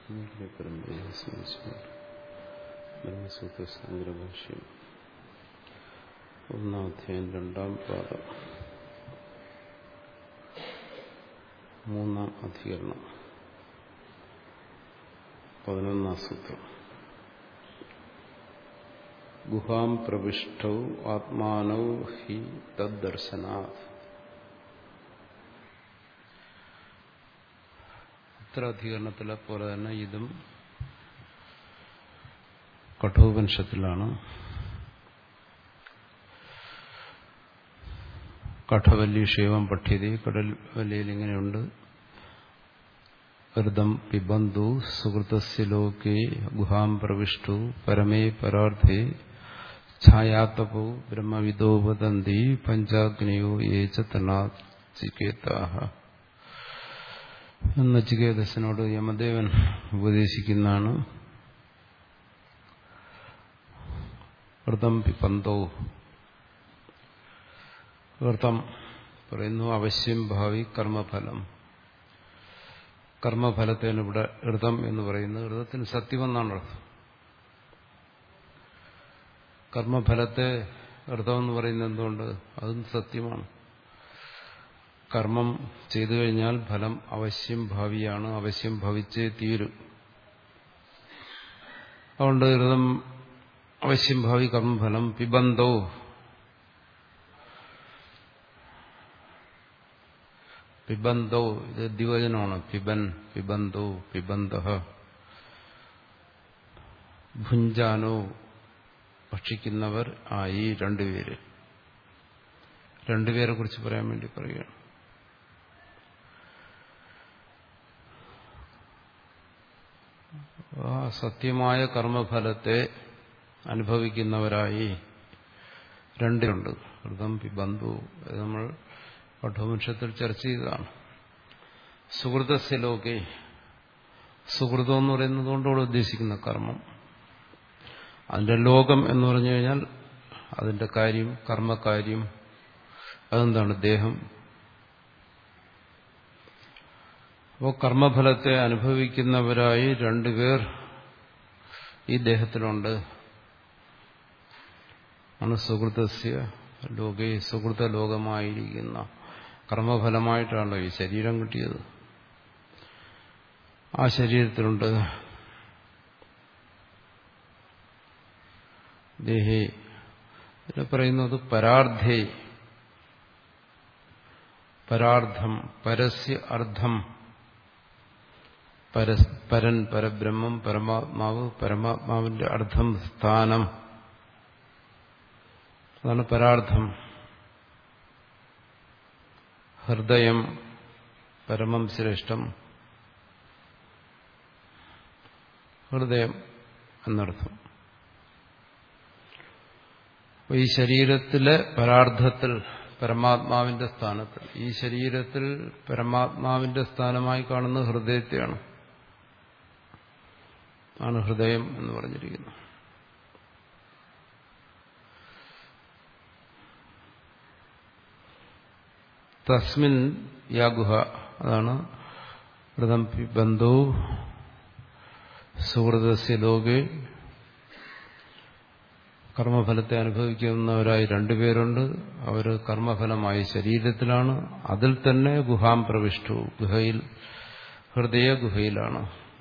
പരമ്പരയെ സ്മരിച്ചുകൊണ്ട് ബ്രഹ്മസൂത്ര സംഗ്രഭാഷ്യം ഒന്നാധ്യായം രണ്ടാം പാദം മൂന്നാം അധികരണം പതിനൊന്നാം സൂത്രം ഗുഹാം പ്രവിഷ്ടൗ ആത്മാനൗ ഹി തദ്ദർശനാത് അധികരണത്തിലെ പോലെ തന്നെ ഇതും കഠോപനിഷത്തിലാണ് കഠവല്ലി ക്ഷേമം പഠ്യതി കടൽവല്ലിയിൽ ഇങ്ങനെയുണ്ട് ഋതം പിബന്തു സുഹൃതസ്യ ലോകേ ഗുഹാം പ്രവിഷ്ടു പരമേ പരാർത്ഥേ ഛായാതപോ ബ്രഹ്മവിദോ വദന്തി പഞ്ചാഗ്നയോ ഏച്ച തനാചികേതാഹ നച്ചികേതസിനോട് യമദേവൻ ഉപദേശിക്കുന്നതാണ് വ്രതം പിപ്പന്തോ വ്രതം പറയുന്നു അവശ്യം ഭാവി കർമ്മഫലം കർമ്മഫലത്തേന് ഇവിടെ ഋതം എന്ന് പറയുന്നത് ഋതത്തിന് സത്യമെന്നാണ് അർത്ഥം കർമ്മഫലത്തെ ഋതം എന്ന് പറയുന്നത് എന്തുകൊണ്ട് അതും സത്യമാണ് കർമ്മം ചെയ്തു കഴിഞ്ഞാൽ ഫലം അവശ്യം ഭാവിയാണ് അവശ്യം ഭവിച്ചേ തീരും അതുകൊണ്ട് ഋതം അവശ്യം ഭാവി കർമ്മഫലം പിബന്ധോ പിബന്ധോ ഇത് ദ്വിവചനമാണ് പിബൻ പിബന്ധോ പിബന്ധ ഭുഞ്ചാനോ ഭക്ഷിക്കുന്നവർ ആയി രണ്ടുപേര് രണ്ടുപേരെ കുറിച്ച് പറയാൻ വേണ്ടി പറയുകയാണ് ആ സത്യമായ കർമ്മഫലത്തെ അനുഭവിക്കുന്നവരായി രണ്ടുണ്ട് ഹൃദം പിബന്ധു നമ്മൾ പഠോപനിഷത്തിൽ ചർച്ച ചെയ്തതാണ് സുഹൃതസ്യ ലോകെ സുഹൃതം എന്ന് പറയുന്നത് കൊണ്ടോട് ഉദ്ദേശിക്കുന്ന കർമ്മം അതിന്റെ ലോകം എന്ന് പറഞ്ഞു കഴിഞ്ഞാൽ അതിന്റെ കാര്യം കർമ്മകാര്യം അതെന്താണ് ദേഹം അപ്പോൾ കർമ്മഫലത്തെ അനുഭവിക്കുന്നവരായി രണ്ടുപേർ ഈ ദേഹത്തിലുണ്ട് ആണ് സുഹൃതസ്യ ലോകേ സുഹൃത ലോകമായിരിക്കുന്ന കർമ്മഫലമായിട്ടാണല്ലോ ഈ ശരീരം കിട്ടിയത് ആ ശരീരത്തിലുണ്ട് ദേഹേ ഇതിനെ പറയുന്നത് പരാർദ്ധേ പരാർദ്ധം പരസ്യ അർത്ഥം പരൻ പരബ്രഹ്മം പരമാത്മാവ് പരമാത്മാവിന്റെ അർത്ഥം സ്ഥാനം അതാണ് പരാർത്ഥം ഹൃദയം പരമം ശ്രേഷ്ഠം ഹൃദയം എന്നർത്ഥം ഈ ശരീരത്തിലെ പരാർത്ഥത്തിൽ പരമാത്മാവിന്റെ സ്ഥാനത്തിൽ ഈ ശരീരത്തിൽ പരമാത്മാവിന്റെ സ്ഥാനമായി കാണുന്ന ഹൃദയത്തെയാണ് ആണ് ഹൃദയം എന്ന് പറഞ്ഞിരിക്കുന്നത് തസ്മിൻ യാഗുഹ അതാണ് വ്രതം ബന്ധു സുഹൃതസ്യ ലോകെ കർമ്മഫലത്തെ അനുഭവിക്കുന്നവരായി രണ്ടുപേരുണ്ട് അവർ കർമ്മഫലമായി ശരീരത്തിലാണ് അതിൽ തന്നെ ഗുഹാം പ്രവിഷ്ടു ഗുഹയിൽ ഹൃദയ ഗുഹയിലാണ്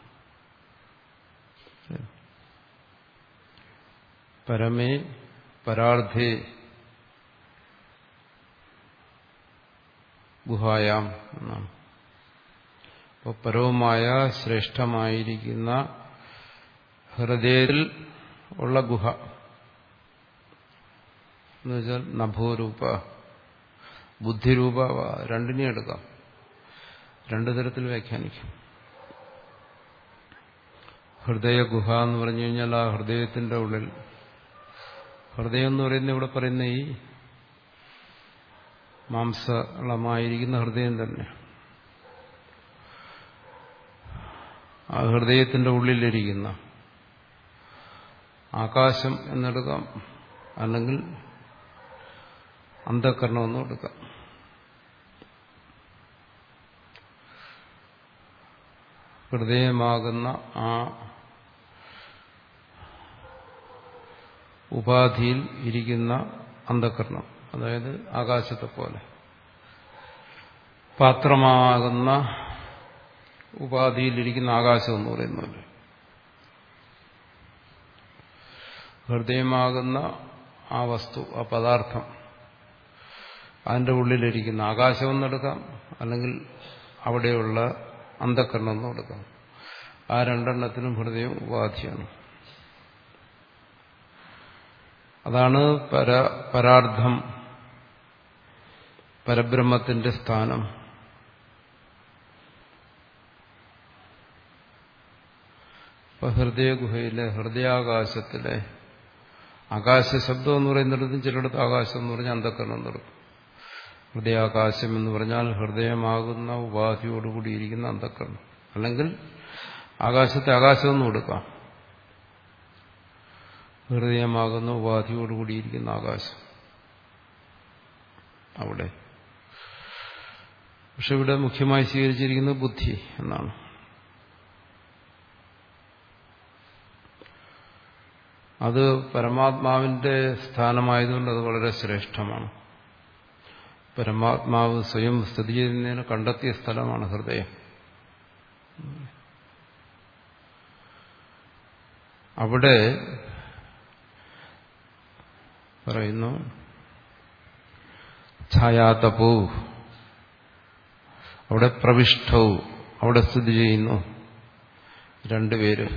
പരമേ പരാർത്ഥേ ഗുഹായാം എന്നാണ് അപ്പോൾ പരവുമായ ശ്രേഷ്ഠമായിരിക്കുന്ന ഹൃദയത്തിൽ ഉള്ള ഗുഹ എന്നുവെച്ചാൽ നഭോരൂപ ബുദ്ധിരൂപ രണ്ടിനെ എടുക്കാം രണ്ടു തരത്തിൽ വ്യാഖ്യാനിക്കും ഹൃദയ ഗുഹ എന്ന് പറഞ്ഞു കഴിഞ്ഞാൽ ആ ഹൃദയത്തിന്റെ ഉള്ളിൽ ഹൃദയം എന്ന് പറയുന്ന ഇവിടെ പറയുന്ന ഈ മാംസളമായിരിക്കുന്ന ഹൃദയം തന്നെ ആ ഹൃദയത്തിന്റെ ഉള്ളിലിരിക്കുന്ന ആകാശം എന്നെടുക്കാം അല്ലെങ്കിൽ അന്ധകരണമെന്നും എടുക്കാം ഹൃദയമാകുന്ന ആ ഉപാധിയിൽ ഇരിക്കുന്ന അന്ധകരണം അതായത് ആകാശത്തെ പോലെ പാത്രമാകുന്ന ഉപാധിയിലിരിക്കുന്ന ആകാശം എന്ന് പറയുന്നത് ഹൃദയമാകുന്ന ആ വസ്തു ആ പദാർത്ഥം അതിൻ്റെ ഉള്ളിലിരിക്കുന്ന ആകാശം എന്നെടുക്കാം അല്ലെങ്കിൽ അവിടെയുള്ള അന്ധക്കരണം എന്നും എടുക്കാം ആ രണ്ടെണ്ണത്തിനും ഹൃദയം ഉപാധിയാണ് അതാണ് പര പരാർത്ഥം പരബ്രഹ്മത്തിന്റെ സ്ഥാനം ഇപ്പൊ ഹൃദയഗുഹയിലെ ഹൃദയാകാശത്തിലെ ആകാശ ശബ്ദം എന്ന് പറയുന്നിടത്തും ചിലയിടത്ത് ആകാശം എന്ന് പറഞ്ഞാൽ അന്ധക്കരണം നടക്കും ഹൃദയാകാശം എന്ന് പറഞ്ഞാൽ ഹൃദയമാകുന്ന ഉപാധിയോടുകൂടിയിരിക്കുന്ന അന്ധക്കരണം അല്ലെങ്കിൽ ആകാശത്തെ ആകാശമെന്നും കൊടുക്കാം ഹൃദയമാകുന്ന ഉപാധിയോടുകൂടിയിരിക്കുന്ന ആകാശം അവിടെ പക്ഷെ ഇവിടെ മുഖ്യമായി സ്വീകരിച്ചിരിക്കുന്നത് ബുദ്ധി എന്നാണ് അത് പരമാത്മാവിന്റെ സ്ഥാനമായതുകൊണ്ട് അത് വളരെ ശ്രേഷ്ഠമാണ് പരമാത്മാവ് സ്വയം സ്ഥിതി ചെയ്യുന്നതിന് കണ്ടെത്തിയ സ്ഥലമാണ് ഹൃദയം അവിടെ പറയുന്നു ഛായാതപോ അവിടെ പ്രവിഷ്ടവും അവിടെ സ്ഥിതി ചെയ്യുന്നു രണ്ടുപേര്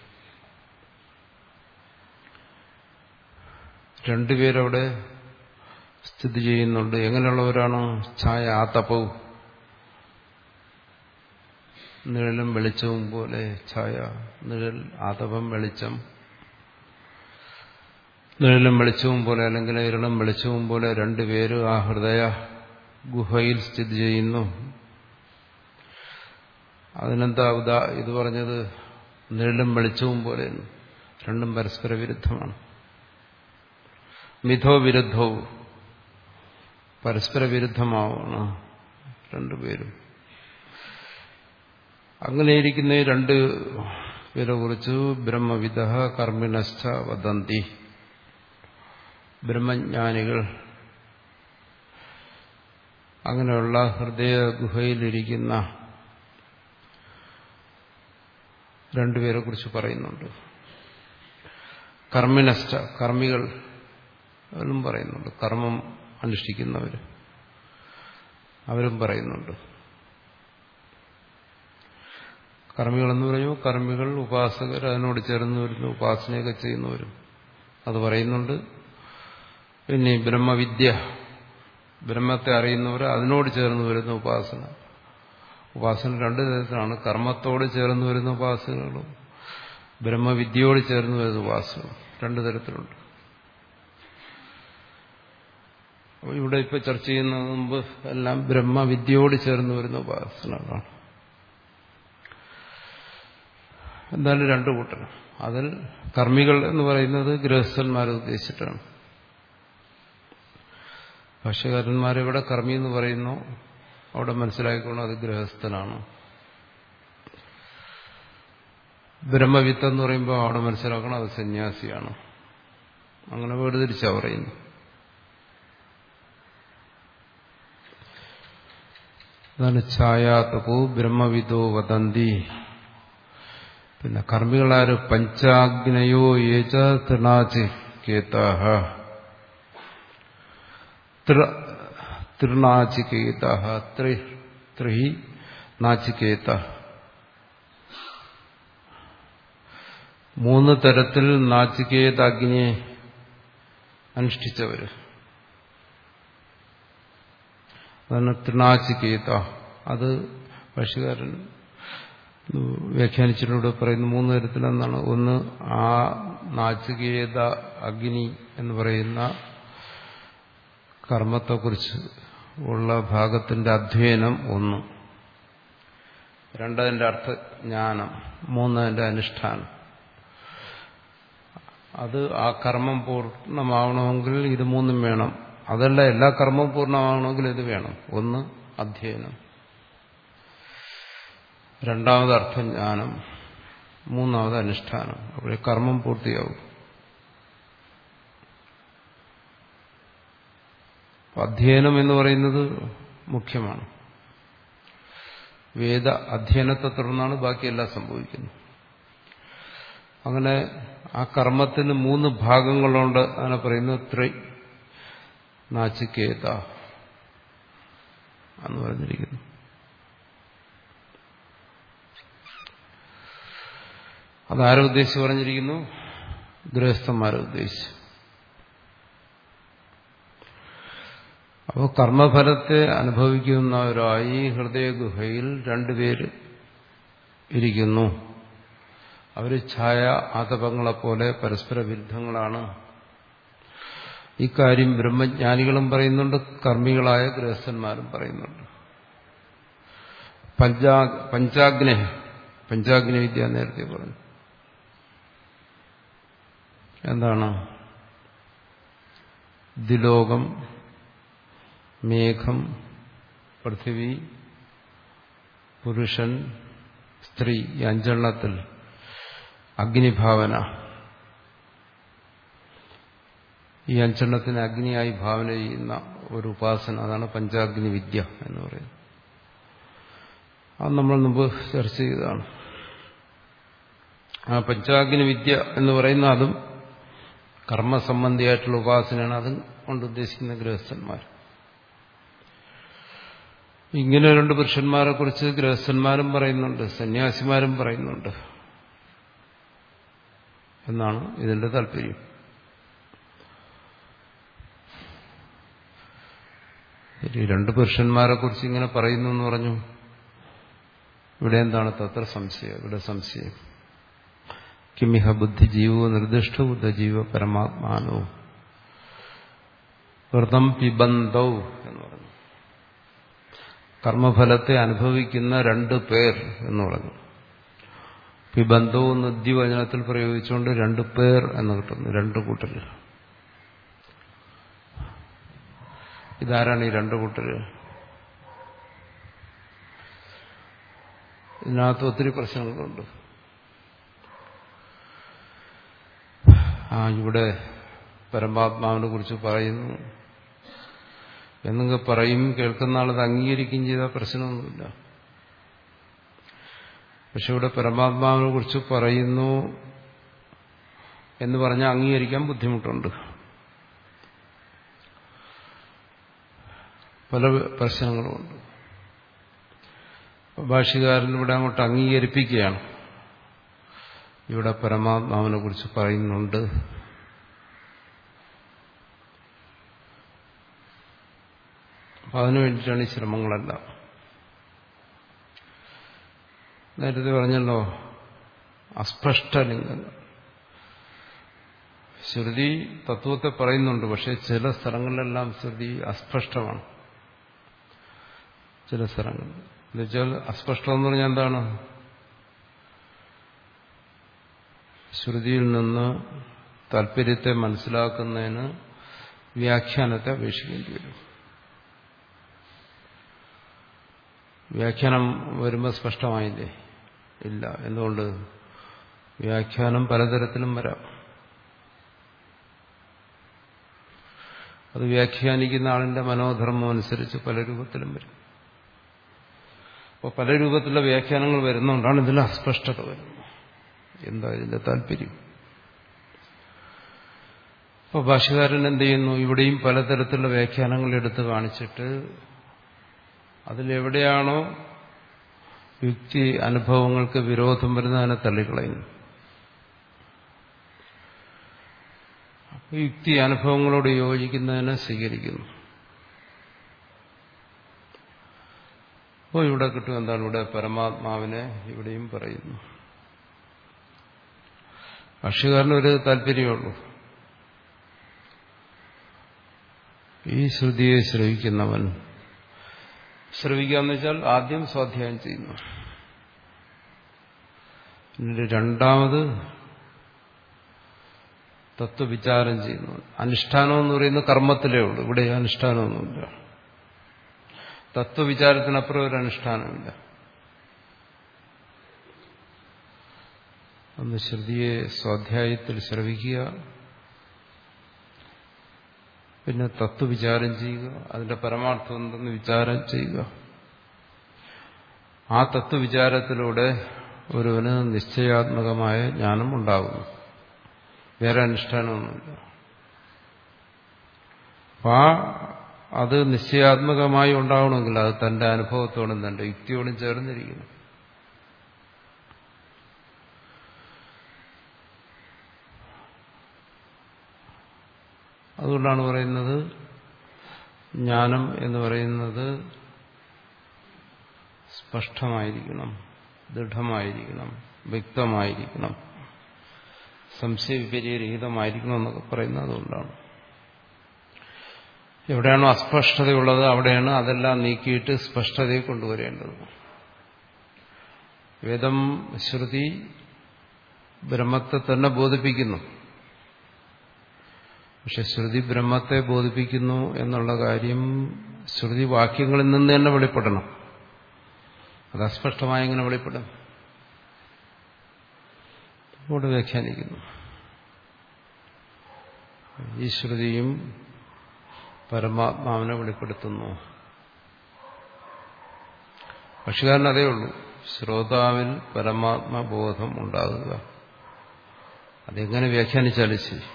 രണ്ടുപേരവിടെ സ്ഥിതി ചെയ്യുന്നുണ്ട് എങ്ങനെയുള്ളവരാണ് ഛായ ആതപവും നിഴലും വെളിച്ചവും പോലെ ഛായ നിഴൽ ആതപം വെളിച്ചം നിഴലും വെളിച്ചവും പോലെ അല്ലെങ്കിൽ ഇരളും വെളിച്ചവും പോലെ രണ്ടുപേര് ആ ഹൃദയ ഗുഹയിൽ സ്ഥിതി ചെയ്യുന്നു അതിനെന്താ ഉദാ ഇത് പറഞ്ഞത് നിഴലും വെളിച്ചവും പോലെ രണ്ടും പരസ്പര വിരുദ്ധമാണ് മിഥോ വിരുദ്ധവും പരസ്പര വിരുദ്ധമാവണം രണ്ടുപേരും അങ്ങനെയിരിക്കുന്ന ഈ രണ്ട് പേരെ കുറിച്ച് ബ്രഹ്മവിദ കർമ്മിണശ്ച വദന്തി ബ്രഹ്മജ്ഞാനികൾ അങ്ങനെയുള്ള ഹൃദയ ഗുഹയിലിരിക്കുന്ന രണ്ടുപേരെ കുറിച്ച് പറയുന്നുണ്ട് കർമ്മിനഷ്ട കർമ്മികൾ അവരും പറയുന്നുണ്ട് കർമ്മം അനുഷ്ഠിക്കുന്നവർ അവരും പറയുന്നുണ്ട് കർമ്മികളെന്ന് പറയുമ്പോൾ കർമ്മികൾ ഉപാസകർ അതിനോട് ചേർന്ന് വരുന്ന ഉപാസനയൊക്കെ ചെയ്യുന്നവരും അത് പറയുന്നുണ്ട് പിന്നെ ബ്രഹ്മവിദ്യ ബ്രഹ്മത്തെ അറിയുന്നവർ അതിനോട് ചേർന്ന് വരുന്ന ഉപാസന ഉപാസന രണ്ട് തരത്തിലാണ് കർമ്മത്തോട് ചേർന്ന് വരുന്ന ഉപാസനകളും ബ്രഹ്മവിദ്യയോട് ചേർന്ന് വരുന്ന ഉപാസനകളും രണ്ടു തരത്തിലുണ്ട് ഇവിടെ ഇപ്പൊ ചർച്ച ചെയ്യുന്ന മുമ്പ് എല്ലാം ബ്രഹ്മവിദ്യയോട് ചേർന്ന് വരുന്ന ഉപാസനകളാണ് എന്തായാലും രണ്ടു കൂട്ടരും അതിൽ കർമ്മികൾ എന്ന് പറയുന്നത് ഗൃഹസ്ഥന്മാരെ ഉദ്ദേശിച്ചിട്ടാണ് ഭാഷ്യകാരന്മാരെവിടെ കർമ്മി എന്ന് പറയുന്നു അവിടെ മനസ്സിലാക്കിക്കൊണ്ട് അത് ഗൃഹസ്ഥനാണ് ബ്രഹ്മവിത്ത് എന്ന് പറയുമ്പോൾ അവിടെ മനസ്സിലാക്കണം അത് സന്യാസിയാണ് അങ്ങനെ വേർതിരിച്ചാ പറയുന്നു അതാണ് ഛായാതപോ ബ്രഹ്മവിദോ വദന്തി പിന്നെ കർമ്മികളാര് പഞ്ചാഗ്നയോ ഏച തൃണാചി കേതാഹ തൃണാചികേത ത്രി നാചികേത മൂന്ന് തരത്തിൽ നാചികേത അഗ്നിയെ അനുഷ്ഠിച്ചവര് അതാണ് തൃണാചികേത അത് ഭാഷകാരൻ വ്യാഖ്യാനിച്ചിട്ടുണ്ട് പറയുന്ന മൂന്ന് തരത്തിലെന്നാണ് ഒന്ന് ആ നാചികേത അഗ്നി എന്ന് പറയുന്ന കർമ്മത്തെക്കുറിച്ച് ഉള്ള ഭാഗത്തിന്റെ അധ്യയനം ഒന്ന് രണ്ടതിന്റെ അർത്ഥജ്ഞാനം മൂന്നതിന്റെ അനുഷ്ഠാനം അത് ആ കർമ്മം പൂർണ്ണമാവണമെങ്കിൽ ഇത് മൂന്നും വേണം അതല്ല എല്ലാ കർമ്മവും പൂർണ്ണമാവണമെങ്കിൽ ഇത് വേണം ഒന്ന് അധ്യയനം രണ്ടാമത് അർത്ഥജ്ഞാനം മൂന്നാമത് അനുഷ്ഠാനം അവിടെ കർമ്മം പൂർത്തിയാവും അധ്യയനം എന്ന് പറയുന്നത് മുഖ്യമാണ് വേദ അധ്യയനത്തെ തുടർന്നാണ് ബാക്കിയെല്ലാം സംഭവിക്കുന്നത് അങ്ങനെ ആ കർമ്മത്തിന് മൂന്ന് ഭാഗങ്ങളുണ്ട് അതിനെ പറയുന്നത് ത്രി നാച്ചിക്കേത എന്ന് പറഞ്ഞിരിക്കുന്നു അതാരെ ഉദ്ദേശിച്ച് പറഞ്ഞിരിക്കുന്നു ഗൃഹസ്ഥന്മാരെ ഉദ്ദേശിച്ച് അപ്പോൾ കർമ്മഫലത്തെ അനുഭവിക്കുന്നവരായി ഹൃദയഗുഹയിൽ രണ്ടുപേര് ഇരിക്കുന്നു അവർ ഛായ ആതപങ്ങളെപ്പോലെ പരസ്പര വിരുദ്ധങ്ങളാണ് ഇക്കാര്യം ബ്രഹ്മജ്ഞാനികളും പറയുന്നുണ്ട് കർമ്മികളായ ഗൃഹസ്ഥന്മാരും പറയുന്നുണ്ട് പഞ്ചാ പഞ്ചാഗ്ന പഞ്ചാഗ്ന വിദ്യ നേരത്തെ പറഞ്ഞു എന്താണ് ദിലോകം മേഘം പൃഥിവി പുരുഷൻ സ്ത്രീ ഈ അഞ്ചെണ്ണത്തിൽ അഗ്നിഭാവന ഈ അഞ്ചെണ്ണത്തിന് അഗ്നിയായി ഭാവന ചെയ്യുന്ന ഒരു ഉപാസന അതാണ് പഞ്ചാഗ്നി വിദ്യ എന്ന് പറയുന്നത് അത് നമ്മൾ മുമ്പ് ചർച്ച ചെയ്തതാണ് ആ പഞ്ചാഗ്നി വിദ്യ എന്ന് പറയുന്ന അതും കർമ്മസംബന്ധിയായിട്ടുള്ള ഉപാസനയാണ് അതും കൊണ്ട് ഉദ്ദേശിക്കുന്ന ഗൃഹസ്ഥന്മാർ ഇങ്ങനെ രണ്ട് പുരുഷന്മാരെ കുറിച്ച് ഗൃഹസ്ഥന്മാരും പറയുന്നുണ്ട് സന്യാസിമാരും പറയുന്നുണ്ട് എന്നാണ് ഇതിന്റെ താല്പര്യം ശരി രണ്ട് പുരുഷന്മാരെ കുറിച്ച് ഇങ്ങനെ പറയുന്നു എന്ന് പറഞ്ഞു ഇവിടെ എന്താണ് തത്ര സംശയം ഇവിടെ സംശയം കിമിഹ ബുദ്ധിജീവോ നിർദ്ദിഷ്ട ബുദ്ധജീവ പരമാത്മാനോ വ്രതം പിബന്ധൗ എന്ന് പറഞ്ഞു കർമ്മഫലത്തെ അനുഭവിക്കുന്ന രണ്ടു പേർ എന്ന് പറഞ്ഞു പിബന്ധോ നദ്യവചനത്തിൽ പ്രയോഗിച്ചുകൊണ്ട് രണ്ടു പേർ എന്ന് കിട്ടുന്നു രണ്ടു കൂട്ടർ ഇതാരാണ് ഈ രണ്ടു കൂട്ടര് ഇതിനകത്ത് ഒത്തിരി പ്രശ്നങ്ങളുണ്ട് ആ ഇവിടെ പരമാത്മാവിനെ കുറിച്ച് പറയുന്നു എന്നൊക്കെ പറയും കേൾക്കുന്ന ആളത് അംഗീകരിക്കുകയും ചെയ്താൽ പ്രശ്നമൊന്നുമില്ല പക്ഷെ ഇവിടെ പരമാത്മാവിനെ കുറിച്ച് പറയുന്നു എന്ന് പറഞ്ഞാൽ അംഗീകരിക്കാൻ ബുദ്ധിമുട്ടുണ്ട് പല പ്രശ്നങ്ങളുമുണ്ട് ഭാഷകാരൻ ഇവിടെ അങ്ങോട്ട് അംഗീകരിപ്പിക്കുകയാണ് ഇവിടെ പരമാത്മാവിനെ കുറിച്ച് പറയുന്നുണ്ട് അപ്പൊ അതിനു വേണ്ടിയിട്ടാണ് ഈ ശ്രമങ്ങളെല്ലാം നേരത്തെ പറഞ്ഞല്ലോ അസ്പഷ്ടലിംഗങ്ങൾ ശ്രുതി തത്വത്തെ പറയുന്നുണ്ട് പക്ഷെ ചില സ്ഥലങ്ങളിലെല്ലാം ശ്രുതി അസ്പഷ്ടമാണ് ചില സ്ഥലങ്ങൾ എന്നുവെച്ചാൽ അസ്പഷ്ടം എന്ന് പറഞ്ഞാൽ എന്താണ് ശ്രുതിയിൽ നിന്ന് താല്പര്യത്തെ മനസ്സിലാക്കുന്നതിന് വ്യാഖ്യാനത്തെ അപേക്ഷിക്കേണ്ടി വരും വ്യാഖ്യാനം വരുമ്പോൾ സ്പഷ്ടമായില്ലേ ഇല്ല എന്തുകൊണ്ട് വ്യാഖ്യാനം പലതരത്തിലും വരാം അത് വ്യാഖ്യാനിക്കുന്ന ആളിന്റെ മനോധർമ്മം അനുസരിച്ച് പല രൂപത്തിലും വരും അപ്പോൾ പല രൂപത്തിലുള്ള വ്യാഖ്യാനങ്ങൾ വരുന്നതുകൊണ്ടാണ് ഇതിൽ അസ്പഷ്ടത വരുന്നത് എന്താ ഇതിന്റെ താല്പര്യം അപ്പോൾ ഭാഷകാരൻ എന്ത് ചെയ്യുന്നു ഇവിടെയും പലതരത്തിലുള്ള വ്യാഖ്യാനങ്ങൾ എടുത്ത് കാണിച്ചിട്ട് അതിലെവിടെയാണോ യുക്തി അനുഭവങ്ങൾക്ക് വിരോധം വരുന്നതിനെ തള്ളിക്കളയുന്നു യുക്തി അനുഭവങ്ങളോട് യോജിക്കുന്നതിനെ സ്വീകരിക്കുന്നു അപ്പോൾ ഇവിടെ കിട്ടും എന്താണ് ഇവിടെ പരമാത്മാവിനെ ഇവിടെയും പറയുന്നു ഭാഷ്യകാരന് ഒരു താല്പര്യമുള്ളൂ ഈ ശ്രുതിയെ ശ്രവിക്കുന്നവൻ ശ്രവിക്കുക എന്ന് വെച്ചാൽ ആദ്യം സ്വാധ്യായം ചെയ്യുന്നു എന്നിട്ട് രണ്ടാമത് തത്വവിചാരം ചെയ്യുന്നു അനുഷ്ഠാനം എന്ന് പറയുന്നത് കർമ്മത്തിലേ ഉള്ളൂ ഇവിടെ അനുഷ്ഠാനമൊന്നുമില്ല തത്വവിചാരത്തിനപ്പുറം ഒരു അനുഷ്ഠാനമില്ല ഒന്ന് ശ്രുതിയെ സ്വാധ്യായത്തിൽ ശ്രവിക്കുക പിന്നെ തത്വവിചാരം ചെയ്യുക അതിന്റെ പരമാർത്ഥം എന്തെന്ന് വിചാരം ചെയ്യുക ആ തത്വവിചാരത്തിലൂടെ ഒരുവന് നിശ്ചയാത്മകമായ ജ്ഞാനം ഉണ്ടാകുന്നു വേറെ അനുഷ്ഠാനമൊന്നുമില്ല അപ്പൊ ആ അത് നിശ്ചയാത്മകമായി ഉണ്ടാവണമെങ്കിൽ അത് തന്റെ അനുഭവത്തോടും തന്റെ യുക്തിയോടും ചേർന്നിരിക്കുന്നു അതുകൊണ്ടാണ് പറയുന്നത് ജ്ഞാനം എന്ന് പറയുന്നത് സ്പഷ്ടമായിരിക്കണം ദൃഢമായിരിക്കണം വ്യക്തമായിരിക്കണം സംശയവിപര്യരഹിതമായിരിക്കണം എന്നൊക്കെ പറയുന്നത് അതുകൊണ്ടാണ് എവിടെയാണോ അസ്പഷ്ടതയുള്ളത് അവിടെയാണ് അതെല്ലാം നീക്കിയിട്ട് സ്പഷ്ടതയെ കൊണ്ടുവരേണ്ടത് വേദം ശ്രുതി ബ്രഹ്മത്തെ തന്നെ ബോധിപ്പിക്കുന്നു പക്ഷെ ശ്രുതി ബ്രഹ്മത്തെ ബോധിപ്പിക്കുന്നു എന്നുള്ള കാര്യം ശ്രുതി വാക്യങ്ങളിൽ നിന്ന് തന്നെ വെളിപ്പെടണം അത് അസ്പഷ്ടമായി എങ്ങനെ വെളിപ്പെടും ഇവിടെ വ്യാഖ്യാനിക്കുന്നു ഈ ശ്രുതിയും പരമാത്മാവിനെ വെളിപ്പെടുത്തുന്നു പക്ഷികാരൻ അതേ ഉള്ളൂ ശ്രോതാവിൽ പരമാത്മബോധം ഉണ്ടാകുക അതെങ്ങനെ വ്യാഖ്യാനിച്ചാലും ശരി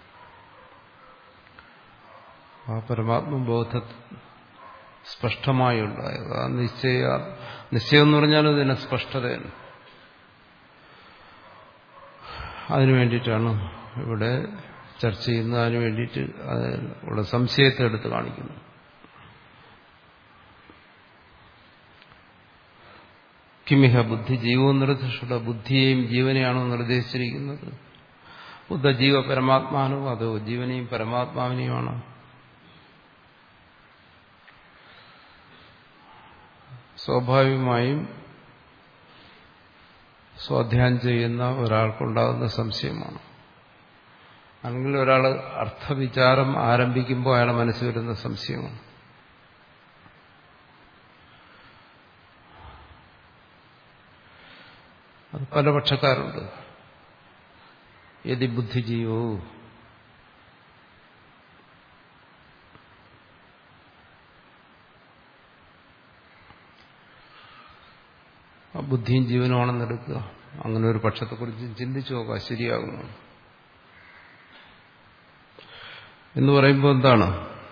ആ പരമാത്മബോധ സ്പഷ്ടമായി ഉണ്ടായത് ആ നിശ്ചയ നിശ്ചയം എന്ന് പറഞ്ഞാൽ ഇതിനെ സ്പഷ്ടതയാണ് അതിനു വേണ്ടിയിട്ടാണ് ഇവിടെ ചർച്ച ചെയ്യുന്നത് അതിനു വേണ്ടിയിട്ട് ഉള്ള സംശയത്തെ എടുത്ത് കാണിക്കുന്നു കിമിഹ ബുദ്ധി ജീവവും നിർദ്ദിഷ്ട ബുദ്ധിയെയും ജീവനെയാണോ നിർദ്ദേശിച്ചിരിക്കുന്നത് ബുദ്ധ ജീവ പരമാത്മാനോ അതോ ജീവനെയും പരമാത്മാവിനെയുമാണോ സ്വാഭാവികമായും സ്വാധ്യാനം ചെയ്യുന്ന ഒരാൾക്കുണ്ടാകുന്ന സംശയമാണ് അല്ലെങ്കിൽ ഒരാൾ അർത്ഥവിചാരം ആരംഭിക്കുമ്പോൾ അയാളെ മനസ്സിൽ വരുന്ന സംശയമാണ് അത് പല പക്ഷക്കാരുണ്ട് യതി ബുദ്ധിജീവോ ആ ബുദ്ധിയും ജീവനുമാണെന്ന് എടുക്കുക അങ്ങനെ ഒരു പക്ഷത്തെക്കുറിച്ച് ചിന്തിച്ചു നോക്കുക ശരിയാകുന്നു എന്ന് പറയുമ്പോൾ എന്താണ്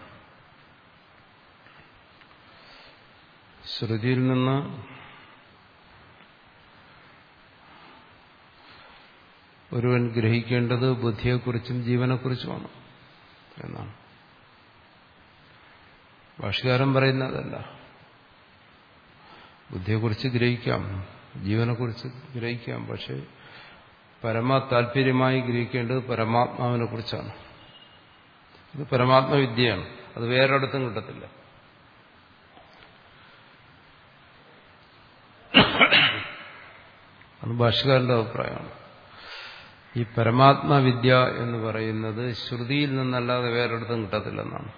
ശ്രുതിയിൽ നിന്ന് ഒരുവൻ ഗ്രഹിക്കേണ്ടത് ബുദ്ധിയെക്കുറിച്ചും ജീവനെക്കുറിച്ചുമാണ് എന്നാണ് ഭാഷകാരൻ പറയുന്നതല്ല ബുദ്ധിയെക്കുറിച്ച് ഗ്രഹിക്കാം ജീവനെക്കുറിച്ച് ഗ്രഹിക്കാം പക്ഷെ പരമ താല്പര്യമായി ഗ്രഹിക്കേണ്ടത് പരമാത്മാവിനെ കുറിച്ചാണ് ഇത് പരമാത്മവിദ്യയാണ് അത് വേറൊരിടത്തും കിട്ടത്തില്ല അത് ഭാഷകാരന്റെ അഭിപ്രായമാണ് ഈ പരമാത്മവിദ്യ എന്ന് പറയുന്നത് ശ്രുതിയിൽ നിന്നല്ലാതെ വേറൊരിടത്തും കിട്ടത്തില്ലെന്നാണ്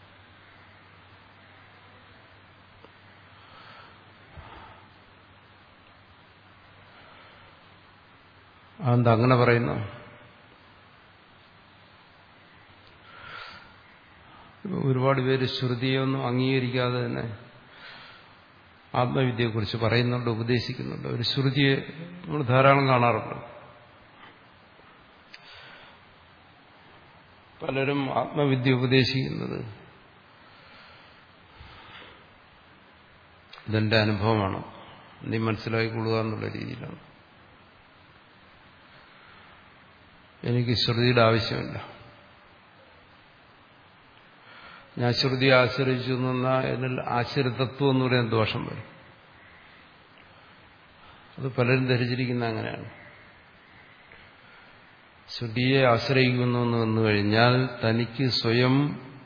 അതെന്താ അങ്ങനെ പറയുന്നു ഒരുപാട് പേര് ശ്രുതിയൊന്നും അംഗീകരിക്കാതെ തന്നെ ആത്മവിദ്യയെക്കുറിച്ച് പറയുന്നുണ്ട് ഉപദേശിക്കുന്നുണ്ട് ഒരു ശ്രുതിയെ നമ്മൾ ധാരാളം കാണാറുണ്ട് പലരും ആത്മവിദ്യ ഉപദേശിക്കുന്നത് ഇതെന്റെ അനുഭവമാണ് നീ മനസ്സിലാക്കിക്കൊള്ളുക എന്നുള്ള രീതിയിലാണ് എനിക്ക് ശ്രുതിയുടെ ആവശ്യമില്ല ഞാൻ ശ്രുതി ആശ്രയിച്ചു നിന്ന എന്നിൽ ആശ്രിതത്വം എന്ന് പറയുന്ന ദോഷം വരും അത് പലരും ധരിച്ചിരിക്കുന്ന അങ്ങനെയാണ് ശ്രുതിയെ ആശ്രയിക്കുന്നു എന്ന് വന്നു കഴിഞ്ഞാൽ തനിക്ക് സ്വയം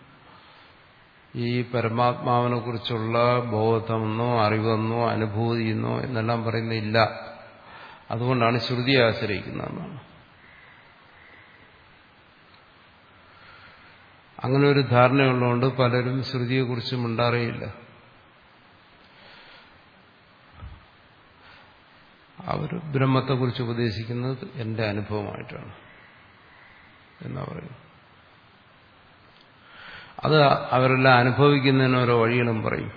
ഈ പരമാത്മാവിനെ കുറിച്ചുള്ള ബോധമെന്നോ അറിവെന്നോ അനുഭൂതിയെന്നോ എന്നെല്ലാം പറയുന്നില്ല അതുകൊണ്ടാണ് ശ്രുതിയെ ആശ്രയിക്കുന്നതെന്നാണ് അങ്ങനെ ഒരു ധാരണയുള്ളതുകൊണ്ട് പലരും ശ്രുതിയെക്കുറിച്ച് മിണ്ടാറേയില്ല അവർ ബ്രഹ്മത്തെക്കുറിച്ച് ഉപദേശിക്കുന്നത് എന്റെ അനുഭവമായിട്ടാണ് എന്നാ പറയുന്നത് അത് അവരെല്ലാം അനുഭവിക്കുന്നതിന് ഓരോ വഴികളും പറയും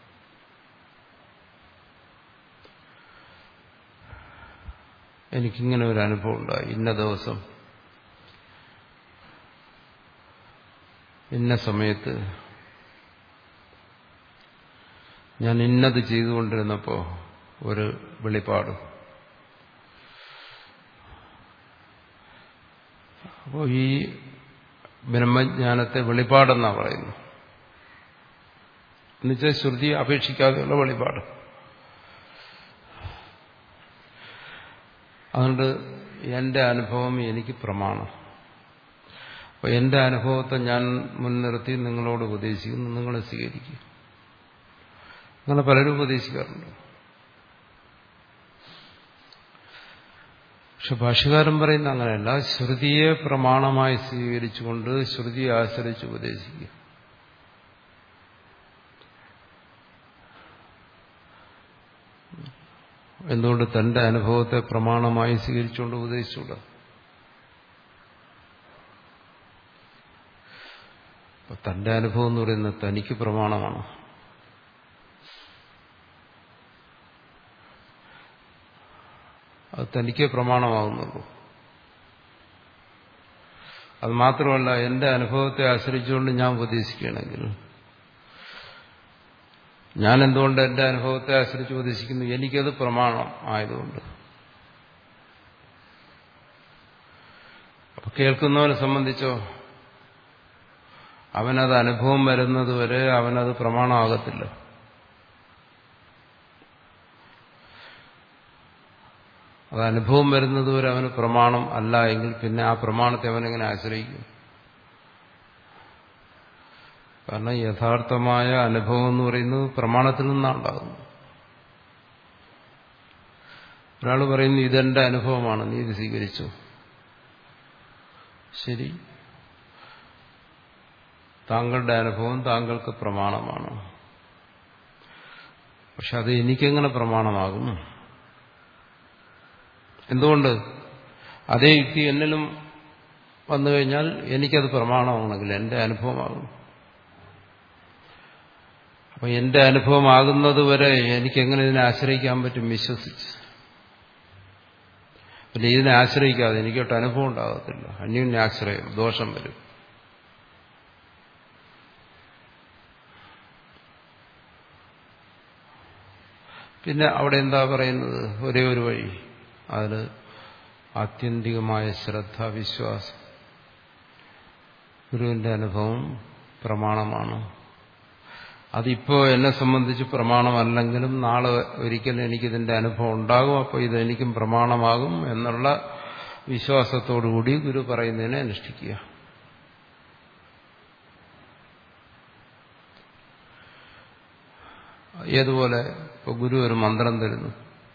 എനിക്കിങ്ങനെ ഒരു അനുഭവം ഉണ്ടായി ഇന്ന ദിവസം ഇന്ന സമയത്ത് ഞാൻ ഇന്നത് ചെയ്തുകൊണ്ടിരുന്നപ്പോൾ ഒരു വെളിപ്പാട് അപ്പോൾ ഈ ബ്രഹ്മജ്ഞാനത്തെ വെളിപ്പാടെന്നാ പറയുന്നു എന്നുവെച്ചാൽ ശ്രുതി അപേക്ഷിക്കാതെയുള്ള വെളിപ്പാട് അതുകൊണ്ട് എന്റെ അനുഭവം എനിക്ക് പ്രമാണം അപ്പൊ എന്റെ അനുഭവത്തെ ഞാൻ മുൻനിർത്തി നിങ്ങളോട് ഉപദേശിക്കുന്നു നിങ്ങൾ സ്വീകരിക്കുക അങ്ങനെ പലരും ഉപദേശിക്കാറുണ്ട് പക്ഷെ ഭാഷകാരൻ പറയുന്ന അങ്ങനെയല്ല ശ്രുതിയെ പ്രമാണമായി സ്വീകരിച്ചുകൊണ്ട് ശ്രുതിയെ ആശ്രയിച്ച് ഉപദേശിക്കുക എന്തുകൊണ്ട് തന്റെ അനുഭവത്തെ പ്രമാണമായി സ്വീകരിച്ചുകൊണ്ട് ഉപദേശിച്ചുകൂടാ തന്റെ അനുഭവം എന്ന് പറയുന്നത് തനിക്ക് പ്രമാണമാണ് അത് തനിക്കേ പ്രമാണമാകുന്നുള്ളൂ അത് മാത്രമല്ല എന്റെ അനുഭവത്തെ ആശ്രയിച്ചുകൊണ്ട് ഞാൻ ഉപദേശിക്കുകയാണെങ്കിൽ ഞാൻ എന്തുകൊണ്ട് എന്റെ അനുഭവത്തെ ആശ്രയിച്ച് ഉപദേശിക്കുന്നു എനിക്കത് പ്രമാണം ആയതുകൊണ്ട് അപ്പൊ കേൾക്കുന്നവനെ സംബന്ധിച്ചോ അവനത് അനുഭവം വരുന്നതുവരെ അവനത് പ്രമാണമാകത്തില്ല അത് അനുഭവം വരുന്നതുവരെ അവന് പ്രമാണം അല്ല എങ്കിൽ പിന്നെ ആ പ്രമാണത്തെ അവനെങ്ങനെ ആശ്രയിക്കും കാരണം യഥാർത്ഥമായ അനുഭവം എന്ന് പറയുന്നത് പ്രമാണത്തിൽ നിന്നാണ് ഉണ്ടാകുന്നത് ഒരാൾ പറയുന്നു ഇതെന്റെ അനുഭവമാണ് നീ ഇത് സ്വീകരിച്ചു ശരി താങ്കളുടെ അനുഭവം താങ്കൾക്ക് പ്രമാണമാണ് പക്ഷെ അത് എനിക്കെങ്ങനെ പ്രമാണമാകും എന്തുകൊണ്ട് അതേ യുക്തി എന്നിലും വന്നു കഴിഞ്ഞാൽ എനിക്കത് പ്രമാണമാണെങ്കിൽ എന്റെ അനുഭവമാകും അപ്പൊ എന്റെ അനുഭവമാകുന്നത് വരെ എനിക്കെങ്ങനെ ഇതിനെ ആശ്രയിക്കാൻ പറ്റും വിശ്വസിച്ച് പിന്നെ ഇതിനെ ആശ്രയിക്കാതെ എനിക്കൊട്ട് അനുഭവം ഉണ്ടാകത്തില്ല അന്യോന്യാശ്രയം ദോഷം വരും പിന്നെ അവിടെ എന്താ പറയുന്നത് ഒരേ ഒരു വഴി അതിൽ ആത്യന്തികമായ ശ്രദ്ധ വിശ്വാസം ഗുരുവിന്റെ അനുഭവം പ്രമാണമാണ് അതിപ്പോ എന്നെ സംബന്ധിച്ച് പ്രമാണമല്ലെങ്കിലും നാളെ ഒരിക്കലും എനിക്കിതിന്റെ അനുഭവം ഉണ്ടാകും അപ്പോൾ ഇത് എനിക്കും പ്രമാണമാകും എന്നുള്ള വിശ്വാസത്തോടുകൂടി ഗുരു പറയുന്നതിനെ അനുഷ്ഠിക്കുക ഏതുപോലെ ഇപ്പോൾ ഗുരു ഒരു മന്ത്രം തരുന്നു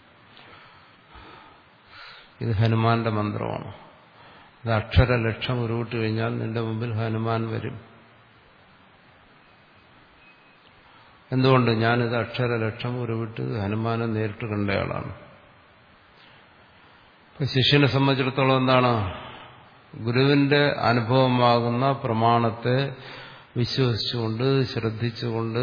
ഇത് ഹനുമാന്റെ മന്ത്രമാണ് ഇത് അക്ഷരലക്ഷം ഉരുവിട്ട് കഴിഞ്ഞാൽ നിന്റെ മുമ്പിൽ ഹനുമാൻ വരും എന്തുകൊണ്ട് ഞാനിത് അക്ഷരലക്ഷം ഉരുവിട്ട് ഹനുമാനെ നേരിട്ട് കണ്ടയാളാണ് ഇപ്പൊ ശിഷ്യനെ സംബന്ധിച്ചിടത്തോളം എന്താണ് ഗുരുവിന്റെ അനുഭവമാകുന്ന പ്രമാണത്തെ വിശ്വസിച്ചുകൊണ്ട് ശ്രദ്ധിച്ചുകൊണ്ട്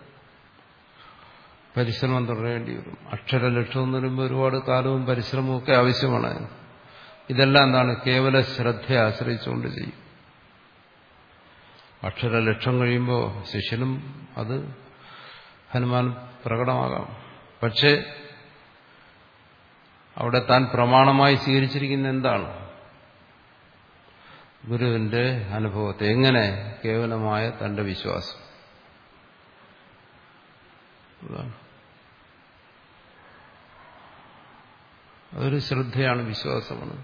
പരിശ്രമം തുടരേണ്ടി വരും അക്ഷരലക്ഷം എന്ന് പറയുമ്പോൾ ഒരുപാട് കാലവും പരിശ്രമവും ഒക്കെ ആവശ്യമാണ് ഇതെല്ലാം എന്താണ് കേവല ശ്രദ്ധയെ ആശ്രയിച്ചുകൊണ്ട് ചെയ്യും അക്ഷരലക്ഷം കഴിയുമ്പോൾ ശിഷ്യനും അത് ഹനുമാൻ പ്രകടമാകാം പക്ഷേ അവിടെ താൻ പ്രമാണമായി സ്വീകരിച്ചിരിക്കുന്ന എന്താണ് ഗുരുവിന്റെ അനുഭവത്തെ എങ്ങനെ കേവലമായ തന്റെ വിശ്വാസം അതാണ് അതൊരു ശ്രദ്ധയാണ് വിശ്വാസമാണ്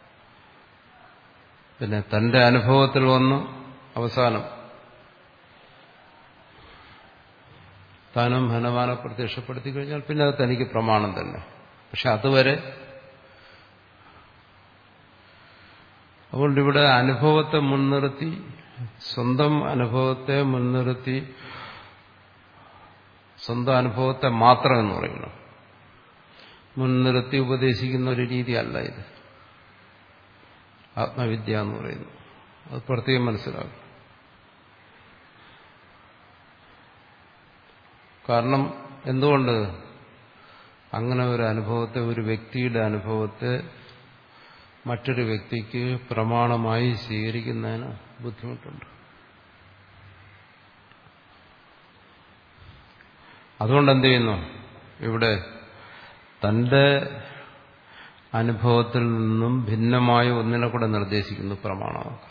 പിന്നെ തന്റെ അനുഭവത്തിൽ വന്ന് അവസാനം താനും ഹനുമാനെ പ്രത്യക്ഷപ്പെടുത്തി കഴിഞ്ഞാൽ പിന്നെ അത് തനിക്ക് പ്രമാണം തന്നെ പക്ഷെ അതുവരെ അതുകൊണ്ട് ഇവിടെ അനുഭവത്തെ മുൻനിർത്തി സ്വന്തം അനുഭവത്തെ മുൻനിർത്തി സ്വന്തം അനുഭവത്തെ മാത്രം എന്ന് പറയുന്നു മുൻനിർത്തി ഉപദേശിക്കുന്ന ഒരു രീതിയല്ല ഇത് ആത്മവിദ്യ എന്ന് പറയുന്നു അത് പ്രത്യേകം മനസ്സിലാകും കാരണം എന്തുകൊണ്ട് അങ്ങനെ ഒരു അനുഭവത്തെ ഒരു വ്യക്തിയുടെ അനുഭവത്തെ മറ്റൊരു വ്യക്തിക്ക് പ്രമാണമായി സ്വീകരിക്കുന്നതിന് ബുദ്ധിമുട്ടുണ്ട് അതുകൊണ്ട് എന്ത് ചെയ്യുന്നു ഇവിടെ തന്റെ അനുഭവത്തിൽ നിന്നും ഭിന്നമായ ഒന്നിനെ കൂടെ നിർദ്ദേശിക്കുന്നു പ്രമാണമാക്കാം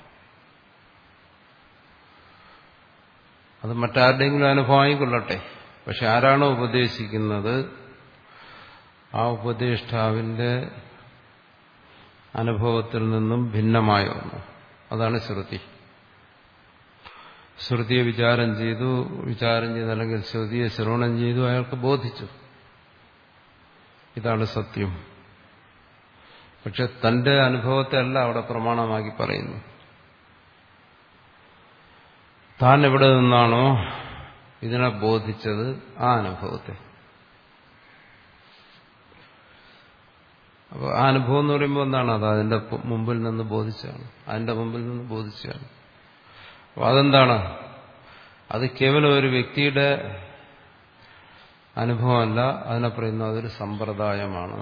അത് മറ്റാരുടെയെങ്കിലും അനുഭവമായി കൊള്ളട്ടെ പക്ഷെ ആരാണോ ഉപദേശിക്കുന്നത് ആ ഉപദേഷ്ടാവിന്റെ അനുഭവത്തിൽ നിന്നും ഭിന്നമായ ഒന്ന് അതാണ് ശ്രുതി ശ്രുതിയെ വിചാരം ചെയ്തു വിചാരം ചെയ്തു അല്ലെങ്കിൽ ശ്രുതിയെ ശ്രവണം ചെയ്തു അയാൾക്ക് ബോധിച്ചു ഇതാണ് സത്യം പക്ഷെ തന്റെ അനുഭവത്തെ അല്ല അവിടെ പ്രമാണമാക്കി പറയുന്നു താൻ എവിടെ നിന്നാണോ ഇതിനെ ബോധിച്ചത് ആ അനുഭവത്തെ അപ്പോൾ ആ അനുഭവം എന്ന് പറയുമ്പോൾ എന്താണ് അത് അതിന്റെ മുമ്പിൽ നിന്ന് ബോധിച്ചാണ് അതിന്റെ മുമ്പിൽ നിന്ന് ബോധിച്ചാണ് അപ്പോൾ അതെന്താണ് അത് കേവലം ഒരു വ്യക്തിയുടെ അനുഭവമല്ല അതിനെ പറയുന്നത് അതൊരു സമ്പ്രദായമാണ്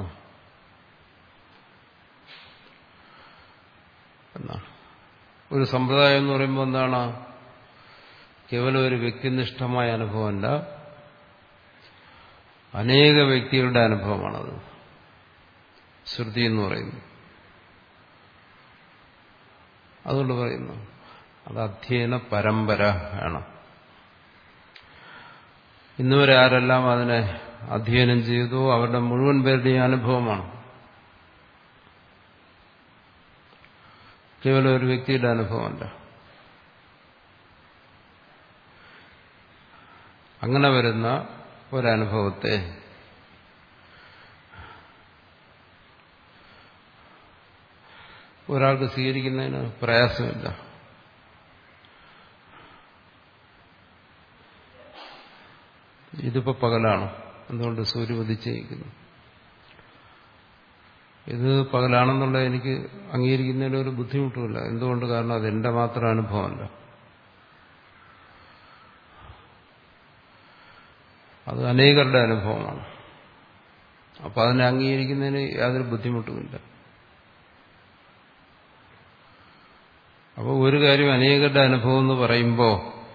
എന്നാണ് ഒരു സമ്പ്രദായം എന്ന് പറയുമ്പോൾ എന്താണ് കേവലം ഒരു വ്യക്തിനിഷ്ഠമായ അനുഭവമല്ല അനേക വ്യക്തികളുടെ അനുഭവമാണത് ശ്രുതി എന്ന് പറയുന്നു അതുകൊണ്ട് പറയുന്നു അത് അധ്യയന പരമ്പര ആണ് ഇന്നുവരെ ആരെല്ലാം അതിനെ അധ്യയനം ചെയ്തു അവരുടെ മുഴുവൻ പേരുടെയും അനുഭവമാണ് കേവലം ഒരു വ്യക്തിയുടെ അനുഭവമല്ല അങ്ങനെ വരുന്ന ഒരനുഭവത്തെ ഒരാൾക്ക് സ്വീകരിക്കുന്നതിന് പ്രയാസമില്ല ഇതിപ്പോ പകലാണ് എന്തുകൊണ്ട് സൂര്യ ഉദിച്ചിരിക്കുന്നു ഇത് പകലാണെന്നുള്ളത് എനിക്ക് അംഗീകരിക്കുന്നതിന് ഒരു ബുദ്ധിമുട്ടുമില്ല എന്തുകൊണ്ട് കാരണം അത് എന്റെ മാത്രം അനുഭവമല്ല അത് അനേകരുടെ അനുഭവമാണ് അപ്പൊ അതിനെ അംഗീകരിക്കുന്നതിന് യാതൊരു ബുദ്ധിമുട്ടുമില്ല അപ്പോൾ ഒരു കാര്യം അനേകരുടെ അനുഭവം എന്ന് പറയുമ്പോൾ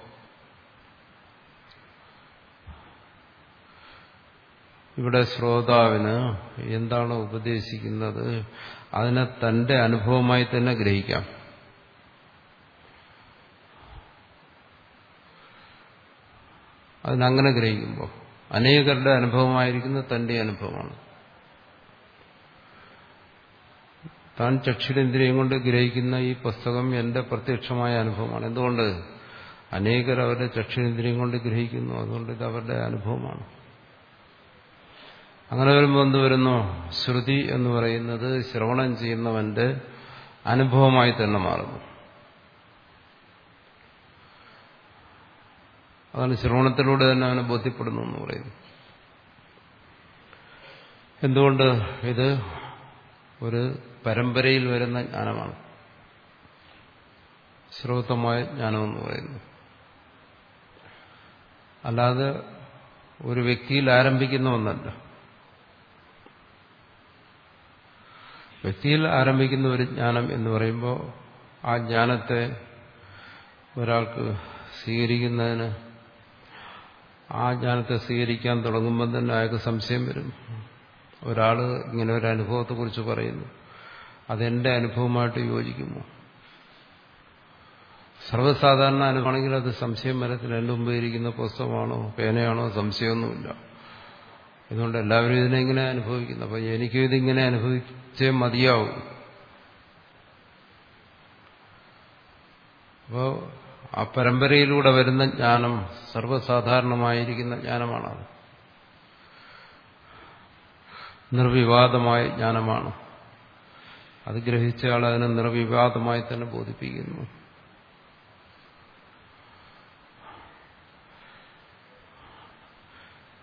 ഇവിടെ ശ്രോതാവിന് എന്താണ് ഉപദേശിക്കുന്നത് അതിനെ തന്റെ അനുഭവമായി തന്നെ ഗ്രഹിക്കാം അതിനങ്ങനെ ഗ്രഹിക്കുമ്പോൾ അനേകരുടെ അനുഭവമായിരിക്കുന്ന തന്റെ അനുഭവമാണ് താൻ ചക്ഷുരേന്ദ്രിയം കൊണ്ട് ഗ്രഹിക്കുന്ന ഈ പുസ്തകം എന്റെ പ്രത്യക്ഷമായ അനുഭവമാണ് എന്തുകൊണ്ട് അനേകർ അവരുടെ ചക്ഷുരേന്ദ്രിയം കൊണ്ട് ഗ്രഹിക്കുന്നു അതുകൊണ്ട് ഇത് അവരുടെ അനുഭവമാണ് അങ്ങനെ വരുമ്പോൾ എന്ത് വരുന്നു ശ്രുതി എന്ന് പറയുന്നത് ശ്രവണം ചെയ്യുന്നവന്റെ അനുഭവമായി തന്നെ മാറുന്നു അതാണ് ശ്രവണത്തിലൂടെ തന്നെ അവനെ ബോധ്യപ്പെടുന്നു എന്ന് പറയുന്നു എന്തുകൊണ്ട് ഇത് ഒരു പരമ്പരയിൽ വരുന്ന ജ്ഞാനമാണ് ശ്രോതമായ ജ്ഞാനമെന്ന് പറയുന്നു അല്ലാതെ ഒരു വ്യക്തിയിൽ ആരംഭിക്കുന്ന ഒന്നല്ല വ്യക്തിയിൽ ആരംഭിക്കുന്ന ഒരു ജ്ഞാനം എന്ന് പറയുമ്പോൾ ആ ജ്ഞാനത്തെ ഒരാൾക്ക് സ്വീകരിക്കുന്നതിന് ആ ജ്ഞാനത്തെ സ്വീകരിക്കാൻ തുടങ്ങുമ്പോൾ തന്നെ അയാൾക്ക് സംശയം വരും ഒരാൾ ഇങ്ങനെ ഒരു അനുഭവത്തെക്കുറിച്ച് പറയുന്നു അതെന്റെ അനുഭവമായിട്ട് യോജിക്കുമോ സർവ്വസാധാരണ അനുഭവമാണെങ്കിൽ അത് സംശയം വരത്തില്ല എൻ്റെ മുമ്പ് ഇരിക്കുന്ന പുസ്തകമാണോ പേനയാണോ സംശയമൊന്നുമില്ല അതുകൊണ്ട് എല്ലാവരും ഇതിനെ ഇങ്ങനെ അനുഭവിക്കുന്നു അപ്പം എനിക്കും ഇതിങ്ങനെ അനുഭവിച്ചേ മതിയാവും അപ്പോൾ ആ പരമ്പരയിലൂടെ വരുന്ന ജ്ഞാനം സർവ്വസാധാരണമായിരിക്കുന്ന ജ്ഞാനമാണത് നിർവിവാദമായ ജ്ഞാനമാണ് അത് ഗ്രഹിച്ച ആൾ അതിനെ നിർവിവാദമായി തന്നെ ബോധിപ്പിക്കുന്നു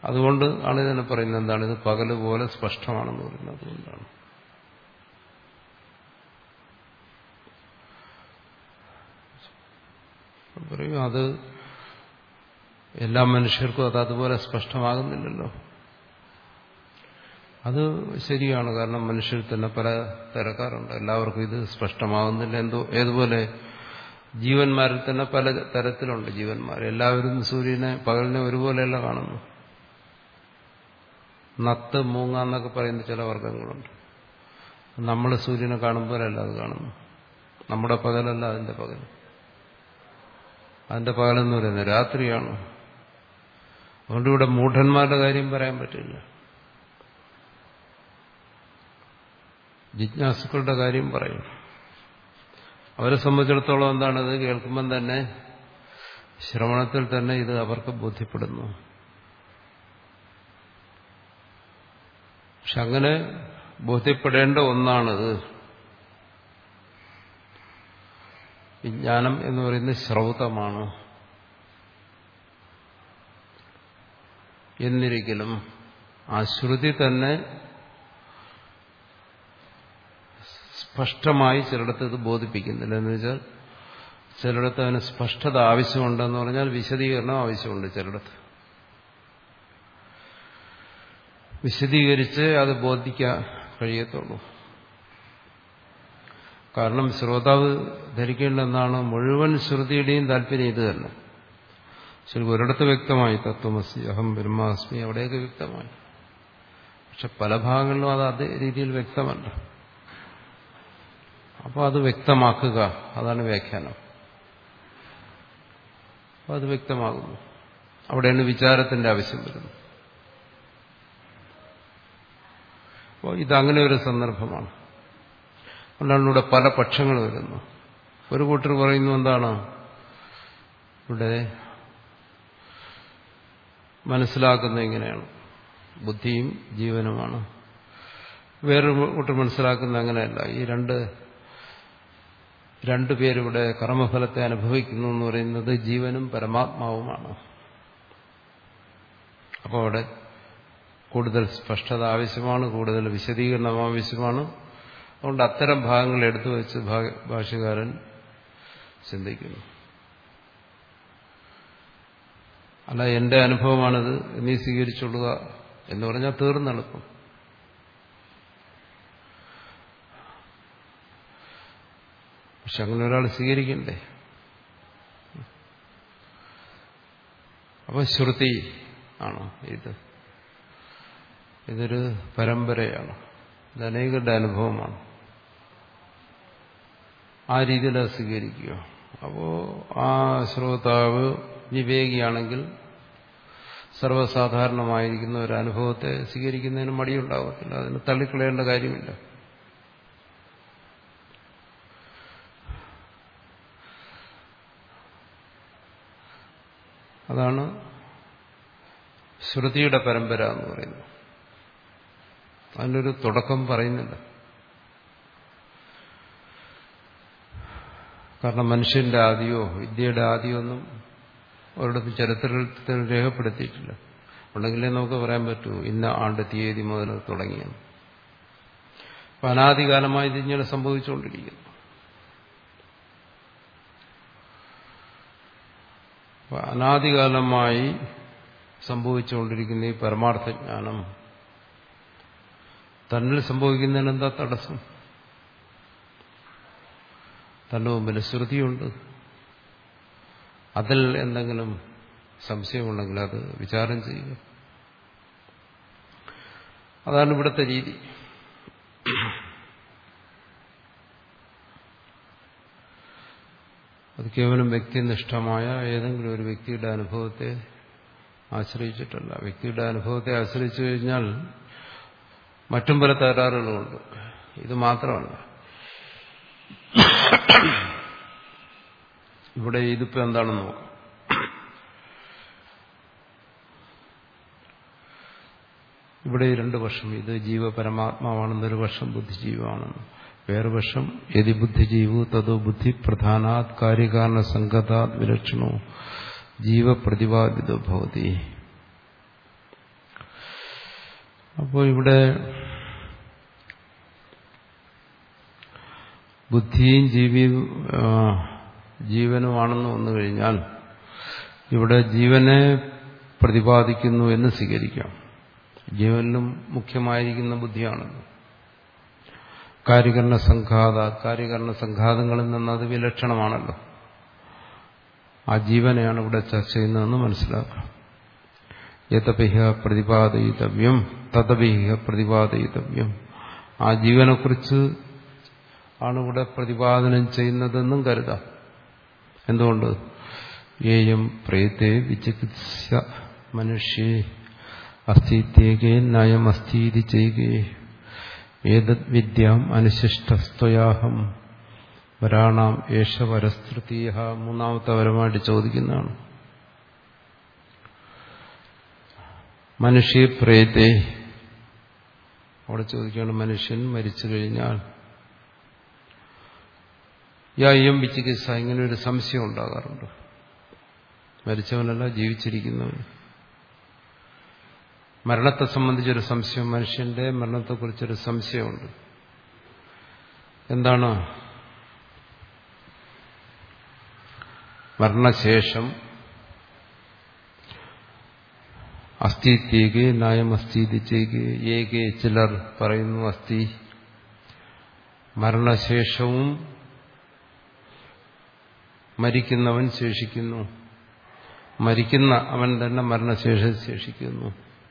അതുകൊണ്ട് ആണ് ഇതിനെ പറയുന്നത് എന്താണ് ഇത് പകല് പോലെ സ്പഷ്ടമാണെന്ന് പറയുന്നത് അതുകൊണ്ടാണ് പറയും അത് എല്ലാ മനുഷ്യർക്കും അത് അതുപോലെ സ്പഷ്ടമാകുന്നില്ലല്ലോ അത് ശരിയാണ് കാരണം മനുഷ്യരിൽ തന്നെ പല തരക്കാരുണ്ട് എല്ലാവർക്കും ഇത് സ്പഷ്ടമാകുന്നില്ല എന്തോ ഏതുപോലെ ജീവന്മാരിൽ തന്നെ പല തരത്തിലുണ്ട് ജീവന്മാർ എല്ലാവരും സൂര്യനെ പകലിനെ ഒരുപോലെയല്ല കാണുന്നു നത്ത് മൂങ്ങ എന്നൊക്കെ പറയുന്ന ചില വർഗങ്ങളുണ്ട് നമ്മൾ സൂര്യനെ കാണുമ്പോഴല്ല അത് കാണുന്നു നമ്മുടെ പകലല്ല അതിന്റെ പകൽ അതിന്റെ പകലെന്ന് പറയുന്നത് രാത്രിയാണ് അതുകൊണ്ട് ഇവിടെ മൂഢന്മാരുടെ കാര്യം പറയാൻ പറ്റില്ല ജിജ്ഞാസുക്കളുടെ കാര്യം പറയും അവരെ സംബന്ധിച്ചിടത്തോളം എന്താണത് കേൾക്കുമ്പം തന്നെ ശ്രവണത്തിൽ തന്നെ ഇത് അവർക്ക് ബോധ്യപ്പെടുന്നു പക്ഷെ അങ്ങനെ ബോധ്യപ്പെടേണ്ട ഒന്നാണത് വിജ്ഞാനം എന്ന് പറയുന്നത് ശ്രൗതമാണ് എന്നിരിക്കലും ആ ശ്രുതി തന്നെ സ്പഷ്ടമായി ചിലയിടത്ത് ഇത് ബോധിപ്പിക്കുന്നില്ല എന്ന് വെച്ചാൽ ചിലയിടത്ത് അതിന് സ്പഷ്ടത ആവശ്യമുണ്ടെന്ന് പറഞ്ഞാൽ വിശദീകരണം ആവശ്യമുണ്ട് ചിലയിടത്ത് വിശദീകരിച്ച് അത് ബോധിക്കാൻ കഴിയത്തുള്ളൂ കാരണം ശ്രോതാവ് ധരിക്കേണ്ടെന്നാണ് മുഴുവൻ ശ്രുതിയുടെയും താല്പര്യം ഇത് തന്നെ ശരി ഒരിടത്ത് വ്യക്തമായി തത്വമസി അഹം ബ്രഹ്മാസ്മി അവിടെയൊക്കെ വ്യക്തമായി പക്ഷെ പല ഭാഗങ്ങളിലും അത് അതേ രീതിയിൽ വ്യക്തമല്ല അപ്പോൾ അത് വ്യക്തമാക്കുക അതാണ് വ്യാഖ്യാനം അപ്പോൾ അത് വ്യക്തമാകുന്നു അവിടെയാണ് വിചാരത്തിന്റെ ആവശ്യം വരുന്നത് അപ്പോൾ ഇതങ്ങനെ ഒരു സന്ദർഭമാണ് അതുകൊണ്ടാണ് ഇവിടെ പല പക്ഷങ്ങൾ വരുന്നു ഒരു കൂട്ടർ പറയുന്നു എന്താണ് ഇവിടെ മനസ്സിലാക്കുന്നത് എങ്ങനെയാണ് ബുദ്ധിയും ജീവനുമാണ് വേറൊരു കൂട്ടർ മനസ്സിലാക്കുന്നത് അങ്ങനെയല്ല ഈ രണ്ട് രണ്ടുപേരിവിടെ കർമ്മഫലത്തെ അനുഭവിക്കുന്നു എന്ന് പറയുന്നത് ജീവനും പരമാത്മാവുമാണ് അപ്പോൾ അവിടെ കൂടുതൽ സ്പഷ്ടത ആവശ്യമാണ് കൂടുതൽ വിശദീകരണം ആവശ്യമാണ് അതുകൊണ്ട് അത്തരം ഭാഗങ്ങൾ എടുത്തു വെച്ച് ഭാഷകാരൻ ചിന്തിക്കുന്നു അല്ല എന്റെ അനുഭവമാണിത് നീ സ്വീകരിച്ചുകൊള്ളുക എന്ന് പറഞ്ഞാൽ തീർന്നെളുപ്പം പക്ഷെ അങ്ങനെ ഒരാൾ സ്വീകരിക്കണ്ടേ അപ്പൊ ശ്രുതി ആണ് ഇത് ഇതൊരു പരമ്പരയാണ് ഇത് അനേകരുടെ അനുഭവമാണ് ആ രീതിയിൽ അത് സ്വീകരിക്കുക അപ്പോ ആ ശ്രോതാവ് വിവേകിയാണെങ്കിൽ സർവ്വസാധാരണമായിരിക്കുന്ന ഒരു അനുഭവത്തെ സ്വീകരിക്കുന്നതിന് മടിയുണ്ടാകത്തില്ല അതിന് തള്ളിക്കളയേണ്ട കാര്യമില്ല അതാണ് ശ്രുതിയുടെ പരമ്പര എന്ന് പറയുന്നത് അതിനൊരു തുടക്കം പറയുന്നില്ല കാരണം മനുഷ്യന്റെ ആദിയോ വിദ്യയുടെ ആദിയോ ഒന്നും ഒരിടത്ത് ചരിത്രത്തിൽ രേഖപ്പെടുത്തിയിട്ടില്ല ഉണ്ടെങ്കിലേ നമുക്ക് പറയാൻ പറ്റൂ ഇന്ന ആണ്ട് തീയതി മുതൽ തുടങ്ങിയെന്ന് അപ്പൊ അനാദികാലമായി ഇതിങ്ങനെ സംഭവിച്ചുകൊണ്ടിരിക്കുന്നു അപ്പൊ അനാദികാലമായി സംഭവിച്ചുകൊണ്ടിരിക്കുന്ന ഈ പരമാർത്ഥജ്ഞാനം തന്നിൽ സംഭവിക്കുന്നതിന് എന്താ തടസ്സം തന്റെ മുമ്പിൽ ശ്രുതിയുണ്ട് അതിൽ എന്തെങ്കിലും സംശയമുണ്ടെങ്കിൽ അത് വിചാരം ചെയ്യുക അതാണ് ഇവിടുത്തെ രീതി അത് കേവലം വ്യക്തിനിഷ്ഠമായ ഏതെങ്കിലും ഒരു വ്യക്തിയുടെ അനുഭവത്തെ ആശ്രയിച്ചിട്ടല്ല വ്യക്തിയുടെ അനുഭവത്തെ ആശ്രയിച്ചു കഴിഞ്ഞാൽ മറ്റും പല തകരാറുകളുമുണ്ട് ഇത് മാത്രമല്ല ഇവിടെ ഇതിപ്പോ എന്താണെന്ന് നോക്കാം ഇവിടെ രണ്ട് വർഷം ഇത് ജീവ പരമാത്മാവാണെന്നൊരു വർഷം ബുദ്ധിജീവാണെന്ന് വേറെ വർഷം യതി ബുദ്ധിജീവു തതോ ബുദ്ധി പ്രധാനാത് കാര്യകാരണ സംഗതാത് വിലക്ഷണോ ജീവപ്രതിപാദിതോ ഭവതി അപ്പോൾ ഇവിടെ ബുദ്ധിയും ജീവിയും ജീവനുമാണെന്ന് വന്നു കഴിഞ്ഞാൽ ഇവിടെ ജീവനെ പ്രതിപാദിക്കുന്നു എന്ന് സ്വീകരിക്കാം ജീവനിലും മുഖ്യമായിരിക്കുന്ന ബുദ്ധിയാണല്ലോ കാര്യകരണ സംഘാത കാര്യകരണ സംഘാതങ്ങളിൽ നിന്ന് അത് വിലക്ഷണമാണല്ലോ ആ ജീവനെയാണ് ഇവിടെ ചർച്ച ചെയ്യുന്നതെന്ന് മനസ്സിലാക്കാം യഥപിഹ പ്രതിപാദയിതവ്യം തഥപിഹ പ്രതിപാദയിതവ്യം ആ ജീവനെക്കുറിച്ച് ആണ് ഇവിടെ പ്രതിപാദനം ചെയ്യുന്നതെന്നും കരുതാം എന്തുകൊണ്ട് ഏയം പ്രേത്തെ വിചികിത്സ മനുഷ്യേ അസ്ഥിത്യേകേ നയം അസ്ഥീതി ചെയ്യുകേ ഏതത് വിദ്യാം അനുശിഷ്ടസ്ത്വയാഹം വരാണാം ഏഷ വരസ്തൃതീയ മൂന്നാമത്തെ വരമായിട്ട് ചോദിക്കുന്നതാണ് മനുഷ്യ പ്രേത്തെ അവിടെ ചോദിക്കുകയാണ് മനുഷ്യൻ മരിച്ചു കഴിഞ്ഞാൽ യായം വിചികിത്സ ഇങ്ങനെ ഒരു സംശയം ഉണ്ടാകാറുണ്ട് മരിച്ചവനല്ല ജീവിച്ചിരിക്കുന്നവൻ മരണത്തെ സംബന്ധിച്ചൊരു സംശയം മനുഷ്യന്റെ മരണത്തെക്കുറിച്ചൊരു സംശയമുണ്ട് എന്താണ് മരണശേഷം അസ്ഥിത്യേകെ ന്യായം അസ്ഥിതിച്ചേക്ക് ഏകെ ചിലർ പറയുന്നു അസ്ഥി മരണശേഷവും മരിക്കുന്നവൻ ശേഷിക്കുന്നു മരിക്കുന്ന അവൻ തന്നെ മരണശേഷം ശേഷിക്കുന്നു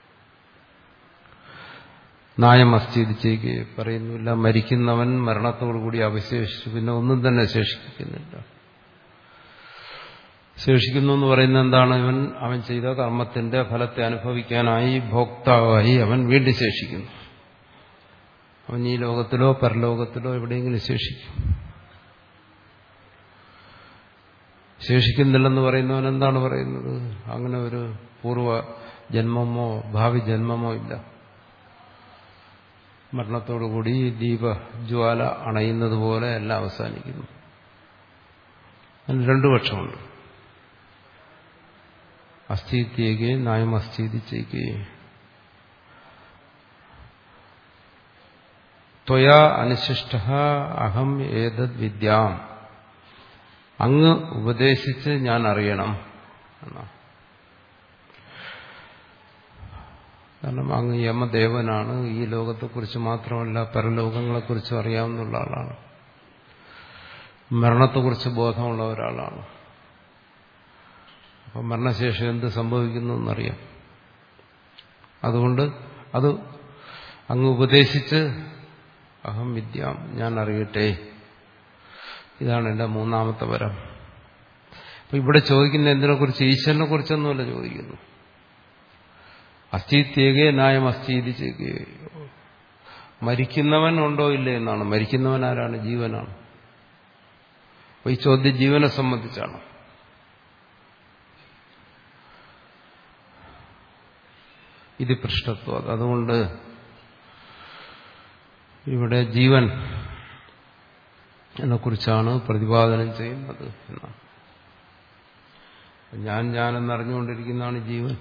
നായം അസ്ഥിതിച്ചേക്ക് പറയുന്നില്ല മരിക്കുന്നവൻ മരണത്തോടുകൂടി അവശേഷിച്ചു പിന്നെ ഒന്നും തന്നെ ശേഷിക്കുന്നില്ല ശേഷിക്കുന്നു എന്ന് പറയുന്നത് എന്താണ് ഇവൻ അവൻ ചെയ്ത കർമ്മത്തിന്റെ ഫലത്തെ അനുഭവിക്കാനായി ഭോക്താവായി അവൻ വീണ്ടും ശേഷിക്കുന്നു അവൻ ഈ ലോകത്തിലോ പരലോകത്തിലോ എവിടെയെങ്കിലും ശേഷിക്കും ശേഷിക്കുന്നില്ലെന്ന് പറയുന്നവൻ എന്താണ് പറയുന്നത് അങ്ങനെ ഒരു പൂർവ്വ ജന്മമോ ഭാവി ജന്മമോ ഇല്ല മരണത്തോടുകൂടി ദീപജ്വാല അണയുന്നത് പോലെ എല്ലാം അവസാനിക്കുന്നു അതിന് രണ്ടു പക്ഷമുണ്ട് അസ്ഥിത്യേകെ നായം അസ്ഥിതിച്ചേക്ക് ത്വയാ അനുശിഷ്ട അഹം ഏതദ് വിദ്യാം അങ്ങ് ഉപദേശിച്ച് ഞാൻ അറിയണം എന്നാ കാരണം അങ്ങ് യമദേവനാണ് ഈ ലോകത്തെക്കുറിച്ച് മാത്രമല്ല പരലോകങ്ങളെക്കുറിച്ചും അറിയാവുന്ന ആളാണ് മരണത്തെക്കുറിച്ച് ബോധമുള്ള ഒരാളാണ് അപ്പം മരണശേഷം എന്ത് സംഭവിക്കുന്നു എന്നറിയാം അതുകൊണ്ട് അത് അങ്ങ് ഉപദേശിച്ച് അഹം വിദ്യാം ഞാൻ അറിയട്ടെ ഇതാണ് എൻ്റെ മൂന്നാമത്തെ വരം അപ്പൊ ഇവിടെ ചോദിക്കുന്ന എന്തിനെ കുറിച്ച് ഈശ്വരനെ കുറിച്ചൊന്നുമല്ല ചോദിക്കുന്നു അസ്ഥിത്യേകെ ന്യായം അസ്ഥിതി ചെയ്യുകയോ മരിക്കുന്നവൻ ഉണ്ടോ ഇല്ലേ എന്നാണ് മരിക്കുന്നവൻ ആരാണ് ജീവനാണ് അപ്പൊ ഈ ചോദ്യം ജീവനെ സംബന്ധിച്ചാണ് ഇത് പൃഷ്ടത്വം അതുകൊണ്ട് ഇവിടെ ജീവൻ എന്നെക്കുറിച്ചാണ് പ്രതിപാദനം ചെയ്യുന്നത് എന്നാണ് ഞാൻ ഞാനെന്നറിഞ്ഞുകൊണ്ടിരിക്കുന്നതാണ് ജീവൻ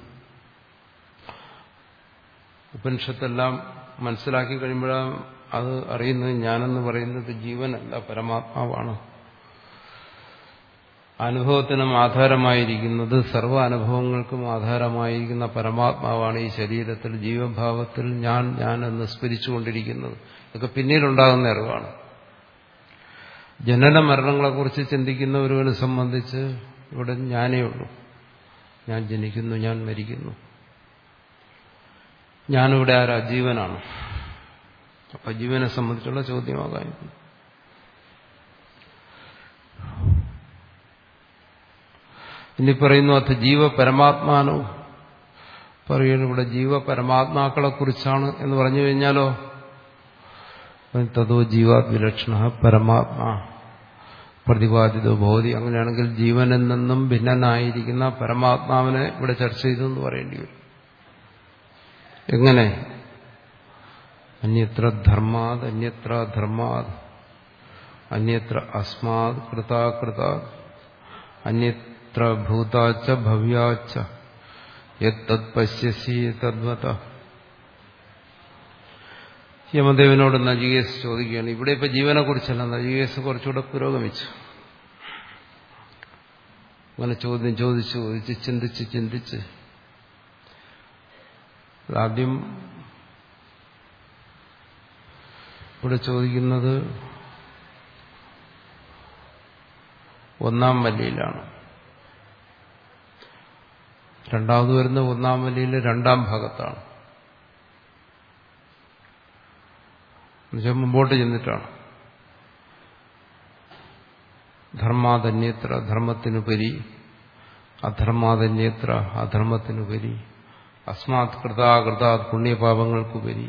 ഉപനിഷത്തെല്ലാം മനസ്സിലാക്കി കഴിയുമ്പോഴാണ് അത് അറിയുന്നത് ഞാനെന്ന് പറയുന്നത് ജീവനല്ല പരമാത്മാവാണ് അനുഭവത്തിനും ആധാരമായിരിക്കുന്നത് സർവ്വ അനുഭവങ്ങൾക്കും ആധാരമായിരിക്കുന്ന പരമാത്മാവാണ് ഈ ശരീരത്തിൽ ജീവഭാവത്തിൽ ഞാൻ ഞാൻ എന്ന് സ്മരിച്ചുകൊണ്ടിരിക്കുന്നത് ഇതൊക്കെ പിന്നീടുണ്ടാകുന്ന അറിവാണ് ജനന മരണങ്ങളെക്കുറിച്ച് ചിന്തിക്കുന്ന ഒരുവനെ സംബന്ധിച്ച് ഇവിടെ ഞാനേ ഉള്ളൂ ഞാൻ ജനിക്കുന്നു ഞാൻ മരിക്കുന്നു ഞാനിവിടെ ആരാ ജീവനാണ് അപ്പൊ ജീവനെ സംബന്ധിച്ചുള്ള ചോദ്യമാകാം ഇനി പറയുന്നു അത് ജീവ പരമാത്മാനോ പറയുന്നു ഇവിടെ ജീവ പരമാത്മാക്കളെ കുറിച്ചാണ് എന്ന് പറഞ്ഞു കഴിഞ്ഞാലോ തതോ ജീവാത് വിലക്ഷണ പരമാത്മാ പ്രതിപാദിത ബോധി അങ്ങനെയാണെങ്കിൽ ജീവനിൽ നിന്നും ഭിന്നനായിരിക്കുന്ന പരമാത്മാവിനെ ഇവിടെ ചർച്ച ചെയ്തു എന്ന് പറയേണ്ടി വരും എങ്ങനെ അന്യത്ര ധർമാത് അന്യത്ര ധർമാത് അന്യത്ര അസ്മാത് കൃതാകൃത അന്യത്ര ഭൂതാച്ച ഭവ്യാച്ച യത്തത് പശ്യസി തദ്വത യമദേവനോട് നജികേസ് ചോദിക്കുകയാണ് ഇവിടെ ഇപ്പൊ ജീവനെ കുറിച്ചല്ല നജികേസ് കുറച്ചുകൂടെ പുരോഗമിച്ചു അങ്ങനെ ചോദ്യം ചോദിച്ചു ചോദിച്ച് ചിന്തിച്ച് ചിന്തിച്ച് ആദ്യം ഇവിടെ ചോദിക്കുന്നത് ഒന്നാം വല്ലിയിലാണ് രണ്ടാമത് വരുന്ന ഒന്നാം വല്ലിയിലെ രണ്ടാം ഭാഗത്താണ് എന്നുവെച്ചാൽ മുമ്പോട്ട് ചെന്നിട്ടാണ് ധർമാതന്യത്ര ധർമ്മത്തിനുപരി അധർമാതന്യത്ര അധർമ്മത്തിനുപരി അസ്മാത് കൃതാകൃതാത് പുണ്യപാപങ്ങൾക്കുപരി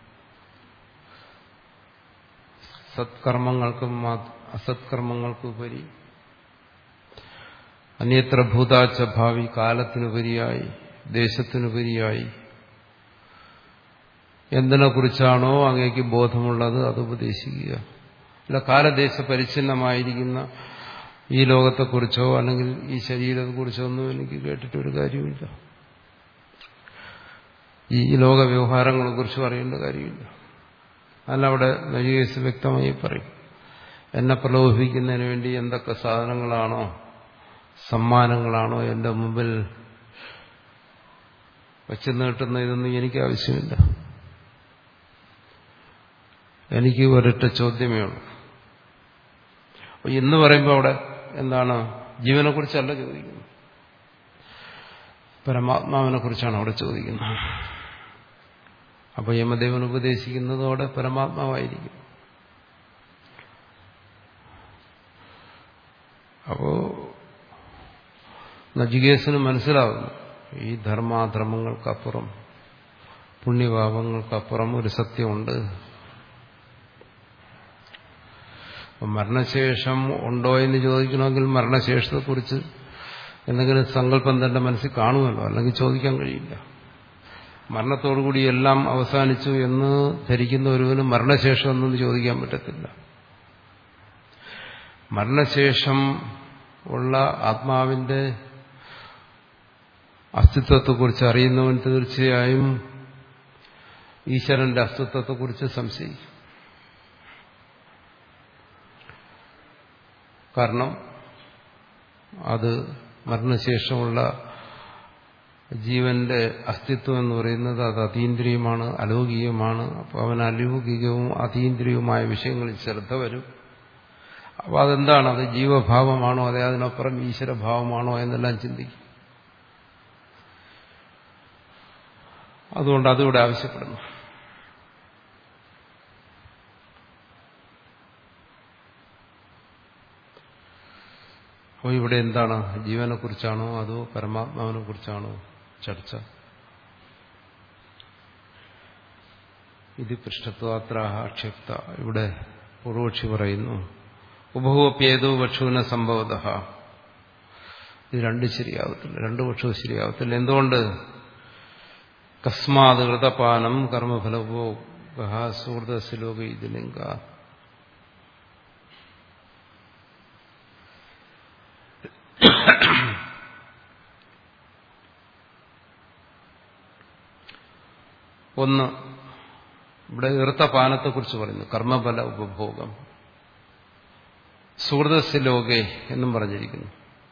സത്കർമ്മങ്ങൾക്കും അസത്കർമ്മങ്ങൾക്കുപരി അന്യത്ര ഭൂതാച്ച ഭാവി കാലത്തിനുപരിയായി ദേശത്തിനുപരിയായി എന്തിനെ കുറിച്ചാണോ അങ്ങേക്ക് ബോധമുള്ളത് അത് ഉപദേശിക്കുക അല്ല കാലദേശ പരിച്ഛിന്നമായിരിക്കുന്ന ഈ ലോകത്തെക്കുറിച്ചോ അല്ലെങ്കിൽ ഈ ശരീരത്തെക്കുറിച്ചോ ഒന്നും എനിക്ക് കേട്ടിട്ടൊരു കാര്യമില്ല ഈ ലോക വ്യവഹാരങ്ങളെക്കുറിച്ചും അറിയേണ്ട കാര്യമില്ല അല്ല അവിടെ നജികേസ് വ്യക്തമായി പറയും എന്നെ പ്രലോഭിക്കുന്നതിന് വേണ്ടി എന്തൊക്കെ സാധനങ്ങളാണോ സമ്മാനങ്ങളാണോ എന്റെ മുമ്പിൽ വച്ചു നീട്ടുന്ന ഇതൊന്നും എനിക്ക് ആവശ്യമില്ല എനിക്ക് ഒരൊറ്റ ചോദ്യമേ ഉള്ളൂ അപ്പൊ ഇന്ന് പറയുമ്പോൾ അവിടെ എന്താണ് ജീവനെ കുറിച്ചല്ല ചോദിക്കുന്നത് പരമാത്മാവിനെ കുറിച്ചാണ് അവിടെ ചോദിക്കുന്നത് അപ്പൊ യമദേവൻ ഉപദേശിക്കുന്നത് അവിടെ പരമാത്മാവായിരിക്കും അപ്പോ നജികേസിന് മനസ്സിലാവുന്നു ഈ ധർമാധർമ്മങ്ങൾക്കപ്പുറം പുണ്യപാപങ്ങൾക്കപ്പുറം ഒരു സത്യമുണ്ട് മരണശേഷം ഉണ്ടോ എന്ന് ചോദിക്കണമെങ്കിൽ മരണശേഷത്തെക്കുറിച്ച് എന്തെങ്കിലും സങ്കല്പം തന്റെ മനസ്സിൽ കാണുമല്ലോ അല്ലെങ്കിൽ ചോദിക്കാൻ കഴിയില്ല മരണത്തോടുകൂടി എല്ലാം അവസാനിച്ചു എന്ന് ധരിക്കുന്ന ഒരുവന് മരണശേഷം എന്നൊന്നും ചോദിക്കാൻ പറ്റത്തില്ല മരണശേഷം ഉള്ള ആത്മാവിന്റെ അസ്തിത്വത്തെക്കുറിച്ച് അറിയുന്നവൻ തീർച്ചയായും ഈശ്വരന്റെ അസ്തിത്വത്തെക്കുറിച്ച് സംശയിക്കും കാരണം അത് മരണശേഷമുള്ള ജീവന്റെ അസ്തിത്വം എന്ന് പറയുന്നത് അത് അതീന്ദ്രിയമാണ് അലൗകികമാണ് അപ്പോൾ അവൻ അലൗകികവും അതീന്ദ്രിയവുമായ വിഷയങ്ങളിൽ ശ്രദ്ധ വരും അപ്പോൾ അതെന്താണ് അത് ജീവഭാവമാണോ അതെ അതിനപ്പുറം ഈശ്വരഭാവമാണോ എന്നെല്ലാം ചിന്തിക്കും അതുകൊണ്ട് അതിവിടെ ആവശ്യപ്പെടുന്നു അപ്പോൾ ഇവിടെ എന്താണ് ജീവനെ കുറിച്ചാണോ അതോ പരമാത്മാവിനെ കുറിച്ചാണോ ചർച്ച ഇത് പൃഷ്ഠത്വാത്ര ആക്ഷേപ്ത ഇവിടെ പൂർവക്ഷി പറയുന്നു ഉപഭോപ്യേതോ പക്ഷുവിന സംഭവത ഇത് രണ്ട് ശരിയാവത്തില്ല രണ്ട് പക്ഷവും ശരിയാവത്തില്ല എന്തുകൊണ്ട് കസ്മാത് കൃതപാനം കർമ്മഫലവോ സുഹൃതസ്ലോക ഇതിലിംഗ ഒന്ന് ഇവിടെ ഈർത്തപാനത്തെക്കുറിച്ച് പറയുന്നു കർമ്മഫല ഉപഭോഗം സുഹൃതസ്ലോകെ എന്നും പറഞ്ഞിരിക്കുന്നു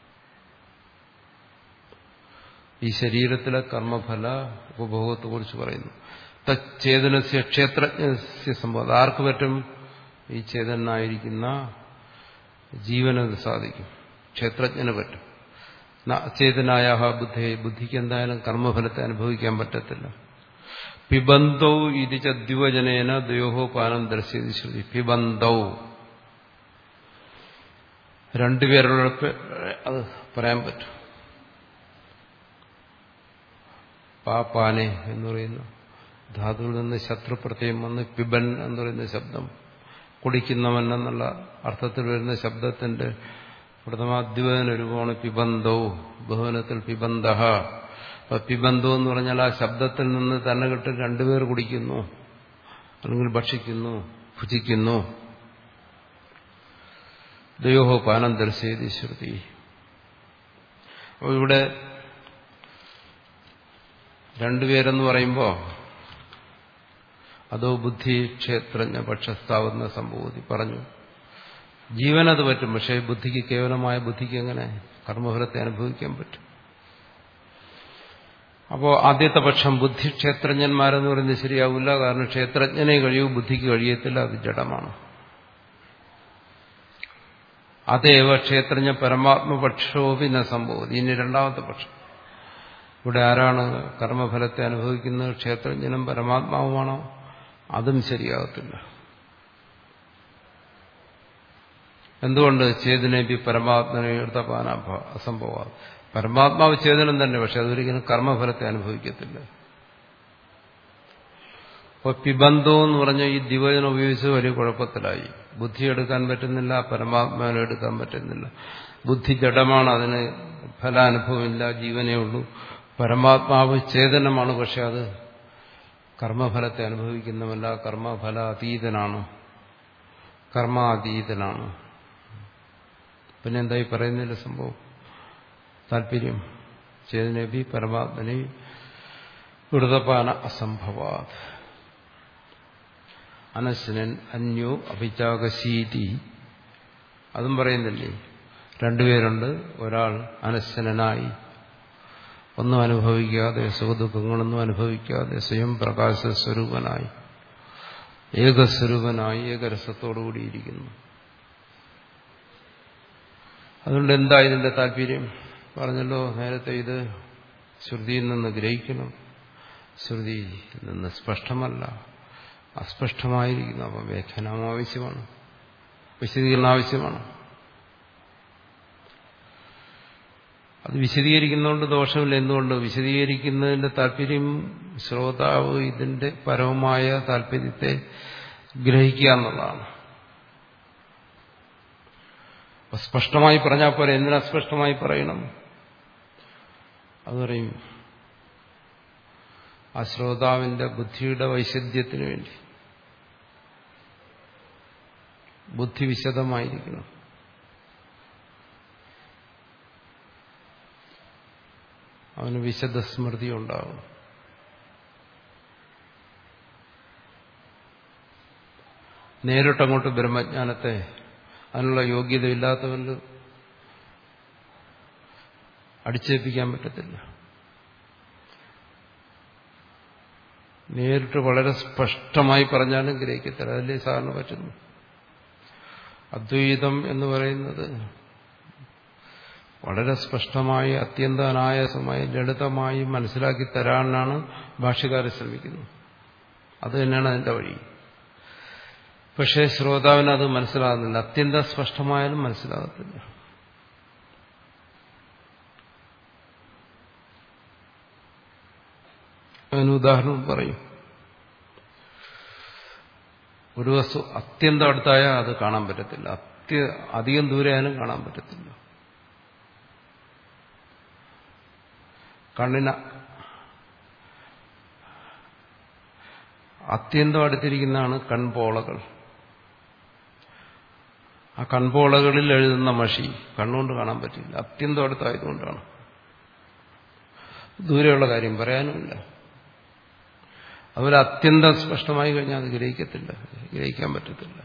ഈ ശരീരത്തിലെ കർമ്മഫല ഉപഭോഗത്തെക്കുറിച്ച് പറയുന്നു തച്ചേതനസ്യ ക്ഷേത്രജ്ഞസ്യ സംഭവം ആർക്ക് പറ്റും ഈ ചേതനായിരിക്കുന്ന ജീവനത് സാധിക്കും ക്ഷേത്രജ്ഞന് പറ്റും അചേതനായ ബുദ്ധി ബുദ്ധിക്ക് എന്തായാലും കർമ്മഫലത്തെ അനുഭവിക്കാൻ പറ്റത്തില്ല പിബന്ധൗ ഇതിച്ച ദ്വിവചനേന ദ്വയോഹോ പാനം ദർശ്യതി ശ്രുതി പിബന്ധൗ രണ്ടുപേരുള്ള അത് പറയാൻ പറ്റും പാപ്പാനെ എന്ന് പറയുന്ന ധാതുവിൽ നിന്ന് ശത്രുപ്രത്യയം വന്ന് പിബൻ എന്ന് പറയുന്ന ശബ്ദം കുടിക്കുന്നവൻ എന്നുള്ള അർത്ഥത്തിൽ വരുന്ന ശബ്ദത്തിന്റെ പ്രഥമാദ്വന രൂപമാണ് പിബന്ധോ ബഹുവനത്തിൽ പിബന്ധ അപ്പൊ പിബന്ധോ എന്ന് പറഞ്ഞാൽ ആ ശബ്ദത്തിൽ നിന്ന് തന്നെ കിട്ട് രണ്ടുപേർ കുടിക്കുന്നു അല്ലെങ്കിൽ ഭക്ഷിക്കുന്നു ഭുജിക്കുന്നു ദയോഹോ പാനം ദർശയതി ശ്രുതി അപ്പോൾ ഇവിടെ രണ്ടുപേരെന്ന് പറയുമ്പോൾ അതോ ബുദ്ധി ക്ഷേത്രജ്ഞ പക്ഷസ്ഥാവുന്ന സംഭവതി പറഞ്ഞു ജീവനത് പറ്റും പക്ഷേ ബുദ്ധിക്ക് കേവലമായ ബുദ്ധിക്ക് എങ്ങനെ കർമ്മഫലത്തെ അനുഭവിക്കാൻ പറ്റും അപ്പോൾ ആദ്യത്തെ പക്ഷം ബുദ്ധി ക്ഷേത്രജ്ഞന്മാരെന്ന് പറയുന്നത് ശരിയാവില്ല കാരണം ക്ഷേത്രജ്ഞനെ കഴിയൂ ബുദ്ധിക്ക് കഴിയത്തില്ല അത് ജഡമാണ് അതേവ ക്ഷേത്രജ്ഞ പരമാത്മപക്ഷോപി ന സംഭവം ഇനി രണ്ടാമത്തെ പക്ഷം ഇവിടെ ആരാണ് കർമ്മഫലത്തെ അനുഭവിക്കുന്നത് ക്ഷേത്രജ്ഞനും പരമാത്മാവുമാണോ അതും ശരിയാകത്തില്ല എന്തുകൊണ്ട് ചേതനേപി പരമാത്മനെടുത്തപാന അസംഭവ പരമാത്മാവ് ചേതനം തന്നെ പക്ഷെ അതൊരിക്കലും കർമ്മഫലത്തെ അനുഭവിക്കത്തില്ല ഇപ്പൊ പിബന്ധോ എന്ന് പറഞ്ഞ ഈ ദിവചനം ഉപയോഗിച്ച് വലിയ കുഴപ്പത്തിലായി ബുദ്ധി എടുക്കാൻ പറ്റുന്നില്ല പരമാത്മാവിനെ എടുക്കാൻ പറ്റുന്നില്ല ബുദ്ധി ജഡമാണ് അതിന് ഫലാനുഭവമില്ല ജീവനേ ഉള്ളൂ പരമാത്മാവ് ചേതനമാണ് പക്ഷെ അത് കർമ്മഫലത്തെ അനുഭവിക്കുന്നവല്ല കർമ്മഫല അതീതനാണ് കർമാതീതനാണ് പിന്നെ എന്തായി പറയുന്നില്ല സംഭവം താല്പര്യം ചേതനബി പരമാത്മനെ വിടുതപാന അസംഭവാത് അനശ്വനൻ അന്യോ അഭിചാകശീതി അതും പറയുന്നില്ലേ രണ്ടുപേരുണ്ട് ഒരാൾ അനശ്വനായി ഒന്നും അനുഭവിക്കാതെ സുഖദുഃഖങ്ങളൊന്നും അനുഭവിക്കാതെ സ്വയം പ്രകാശ സ്വരൂപനായി ഏകസ്വരൂപനായി ഏകരസത്തോടുകൂടിയിരിക്കുന്നു അതുകൊണ്ട് എന്താ ഇതിന്റെ താല്പര്യം പറഞ്ഞല്ലോ നേരത്തെ ഇത് ശ്രുതിയിൽ നിന്ന് ഗ്രഹിക്കണം ശ്രുതിയിൽ നിന്ന് സ്പഷ്ടമല്ല അസ്പഷ്ടമായിരിക്കുന്നു അപ്പം വ്യാഖ്യാനം ആവശ്യമാണ് വിശദീകരണം ആവശ്യമാണ് അത് വിശദീകരിക്കുന്നതുകൊണ്ട് ദോഷമില്ല എന്തുകൊണ്ട് വിശദീകരിക്കുന്നതിന്റെ താല്പര്യം ശ്രോതാവ് ഇതിന്റെ പരമമായ താല്പര്യത്തെ ഗ്രഹിക്കുക എന്നുള്ളതാണ് അപ്പൊ സ്പഷ്ടമായി പറഞ്ഞാൽ പോലെ എന്തിനാ സ്പഷ്ടമായി പറയണം അത് പറയും ആ ശ്രോതാവിന്റെ ബുദ്ധിയുടെ വൈശദ്ധ്യത്തിന് വേണ്ടി ബുദ്ധി വിശദമായിരിക്കണം അവന് വിശദ സ്മൃതി ഉണ്ടാകും നേരിട്ടങ്ങോട്ട് ബ്രഹ്മജ്ഞാനത്തെ അതിനുള്ള യോഗ്യതയില്ലാത്തവന് അടിച്ചേൽപ്പിക്കാൻ പറ്റത്തില്ല നേരിട്ട് വളരെ സ്പഷ്ടമായി പറഞ്ഞാലും ഗ്രഹിക്കത്തില്ല അതല്ലേ സാറിന് പറ്റുന്നു അദ്വൈതം എന്ന് പറയുന്നത് വളരെ സ്പഷ്ടമായി അത്യന്താനായാസമായി ലളിതമായി മനസ്സിലാക്കി തരാനാണ് ഭാഷ്യക്കാരെ ശ്രമിക്കുന്നത് അത് തന്നെയാണ് അതിന്റെ വഴി പക്ഷേ ശ്രോതാവിന് അത് മനസ്സിലാകുന്നില്ല അത്യന്ത സ്പഷ്ടമായാലും മനസ്സിലാകത്തില്ല അതിന് ഉദാഹരണം പറയും ഒരു വസ്തു അത്യന്തം അടുത്തായാൽ അത് കാണാൻ പറ്റത്തില്ല അത്യ അധികം ദൂരെ ആയാലും കാണാൻ പറ്റത്തില്ല കണ്ണിന് അത്യന്തം അടുത്തിരിക്കുന്നതാണ് കൺപോളകൾ ആ കൺപോളകളിൽ എഴുതുന്ന മഷി കണ്ണുകൊണ്ട് കാണാൻ പറ്റില്ല അത്യന്തം അടുത്തായതുകൊണ്ടാണ് ദൂരെയുള്ള കാര്യം പറയാനുമില്ല അതുപോലെ അത്യന്തം സ്പഷ്ടമായി കഴിഞ്ഞാൽ അത് ഗ്രഹിക്കത്തില്ല ഗ്രഹിക്കാൻ പറ്റത്തില്ല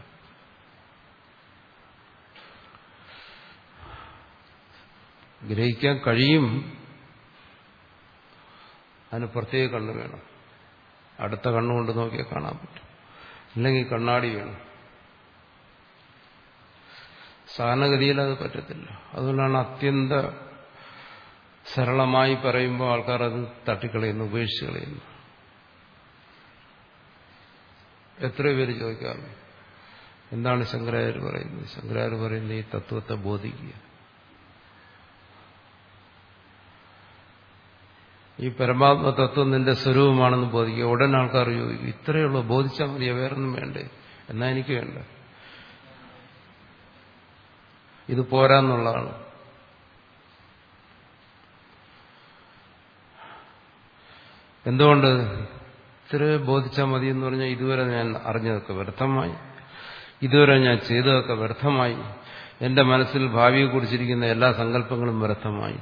ഗ്രഹിക്കാൻ കഴിയും അതിന് പ്രത്യേക കണ്ണ് വേണം അടുത്ത കണ്ണുകൊണ്ട് നോക്കിയാൽ കാണാൻ പറ്റും ഇല്ലെങ്കിൽ കണ്ണാടി വേണം സാധാരണഗതിയിൽ അത് പറ്റത്തില്ല അതുകൊണ്ടാണ് അത്യന്ത സരളമായി പറയുമ്പോൾ ആൾക്കാർ അത് തട്ടിക്കളയുന്നു ഉപേക്ഷിച്ച് കളയുന്നു എത്രയോ പേര് ചോദിക്കാറുണ്ട് എന്താണ് ശങ്കരാചാര്യ പറയുന്നത് ശങ്കരാചാര്യ പറയുന്നത് ഈ തത്വത്തെ ബോധിക്കുക ഈ പരമാത്മ തത്വം നിന്റെ സ്വരൂപമാണെന്ന് ബോധിക്കുക ഉടൻ ആൾക്കാർ ചോദിക്കും ഇത്രയേ ഉള്ളൂ ബോധിച്ചാൽ മതിയോ വേറൊന്നും വേണ്ടേ എന്നാ എനിക്ക് വേണ്ട ഇത് പോരാന്നുള്ളതാണ് എന്തുകൊണ്ട് ഇത്ര ബോധിച്ചാൽ മതി എന്ന് പറഞ്ഞാൽ ഇതുവരെ ഞാൻ അറിഞ്ഞതൊക്കെ വ്യർത്ഥമായി ഇതുവരെ ഞാൻ ചെയ്തതൊക്കെ വ്യർത്ഥമായി എന്റെ മനസ്സിൽ ഭാവിയെ കുറിച്ചിരിക്കുന്ന എല്ലാ സങ്കല്പങ്ങളും വ്യർത്ഥമായി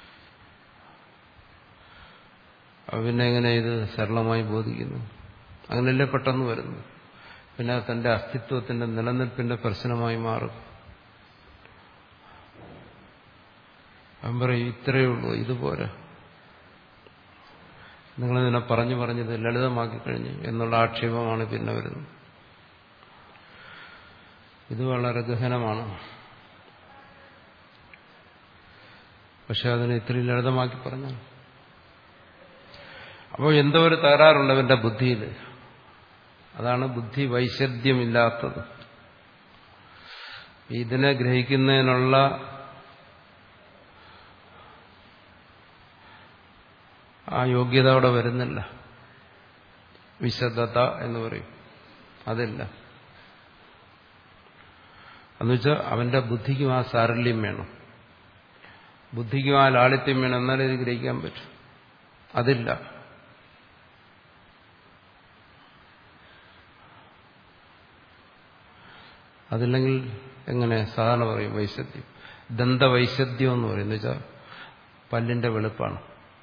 പിന്നെ എങ്ങനെ ഇത് സരളമായി ബോധിക്കുന്നു അങ്ങനെയല്ലേ പെട്ടെന്ന് വരുന്നു പിന്നെ തന്റെ അസ്തിത്വത്തിന്റെ നിലനിൽപ്പിന്റെ പ്രശ്നമായി മാറും അവൻ പറയും ഇത്രയേ ഉള്ളൂ ഇതുപോലെ നിങ്ങളിതിനെ പറഞ്ഞു പറഞ്ഞത് ലളിതമാക്കി കഴിഞ്ഞു എന്നുള്ള ആക്ഷേപമാണ് പിന്നെ വരുന്നത് ഇത് വളരെ ഗഹനമാണ് പക്ഷെ അതിനെ ഇത്രയും ലളിതമാക്കി പറഞ്ഞു അപ്പോൾ എന്തോ ഒരു തകരാറുണ്ട് അവന്റെ ബുദ്ധിയിൽ അതാണ് ബുദ്ധി വൈശദ്യമില്ലാത്തത് ഇതിനെ ഗ്രഹിക്കുന്നതിനുള്ള ആ യോഗ്യത അവിടെ വരുന്നില്ല വിശദത എന്ന് പറയും അതില്ല എന്നുവെച്ചാൽ അവന്റെ ബുദ്ധിക്കും ആ സാരല്യം വേണം ബുദ്ധിക്കും ആ ലാളിത്യം വേണം എന്നാലേ ഇത് ഗ്രഹിക്കാൻ പറ്റും അതില്ല അതില്ലെങ്കിൽ എങ്ങനെ സാധാരണ പറയും വൈശദ്യം ദന്തവൈശദ്യം എന്ന് പറയുന്നത് വെച്ചാൽ പല്ലിന്റെ വെളുപ്പാണ്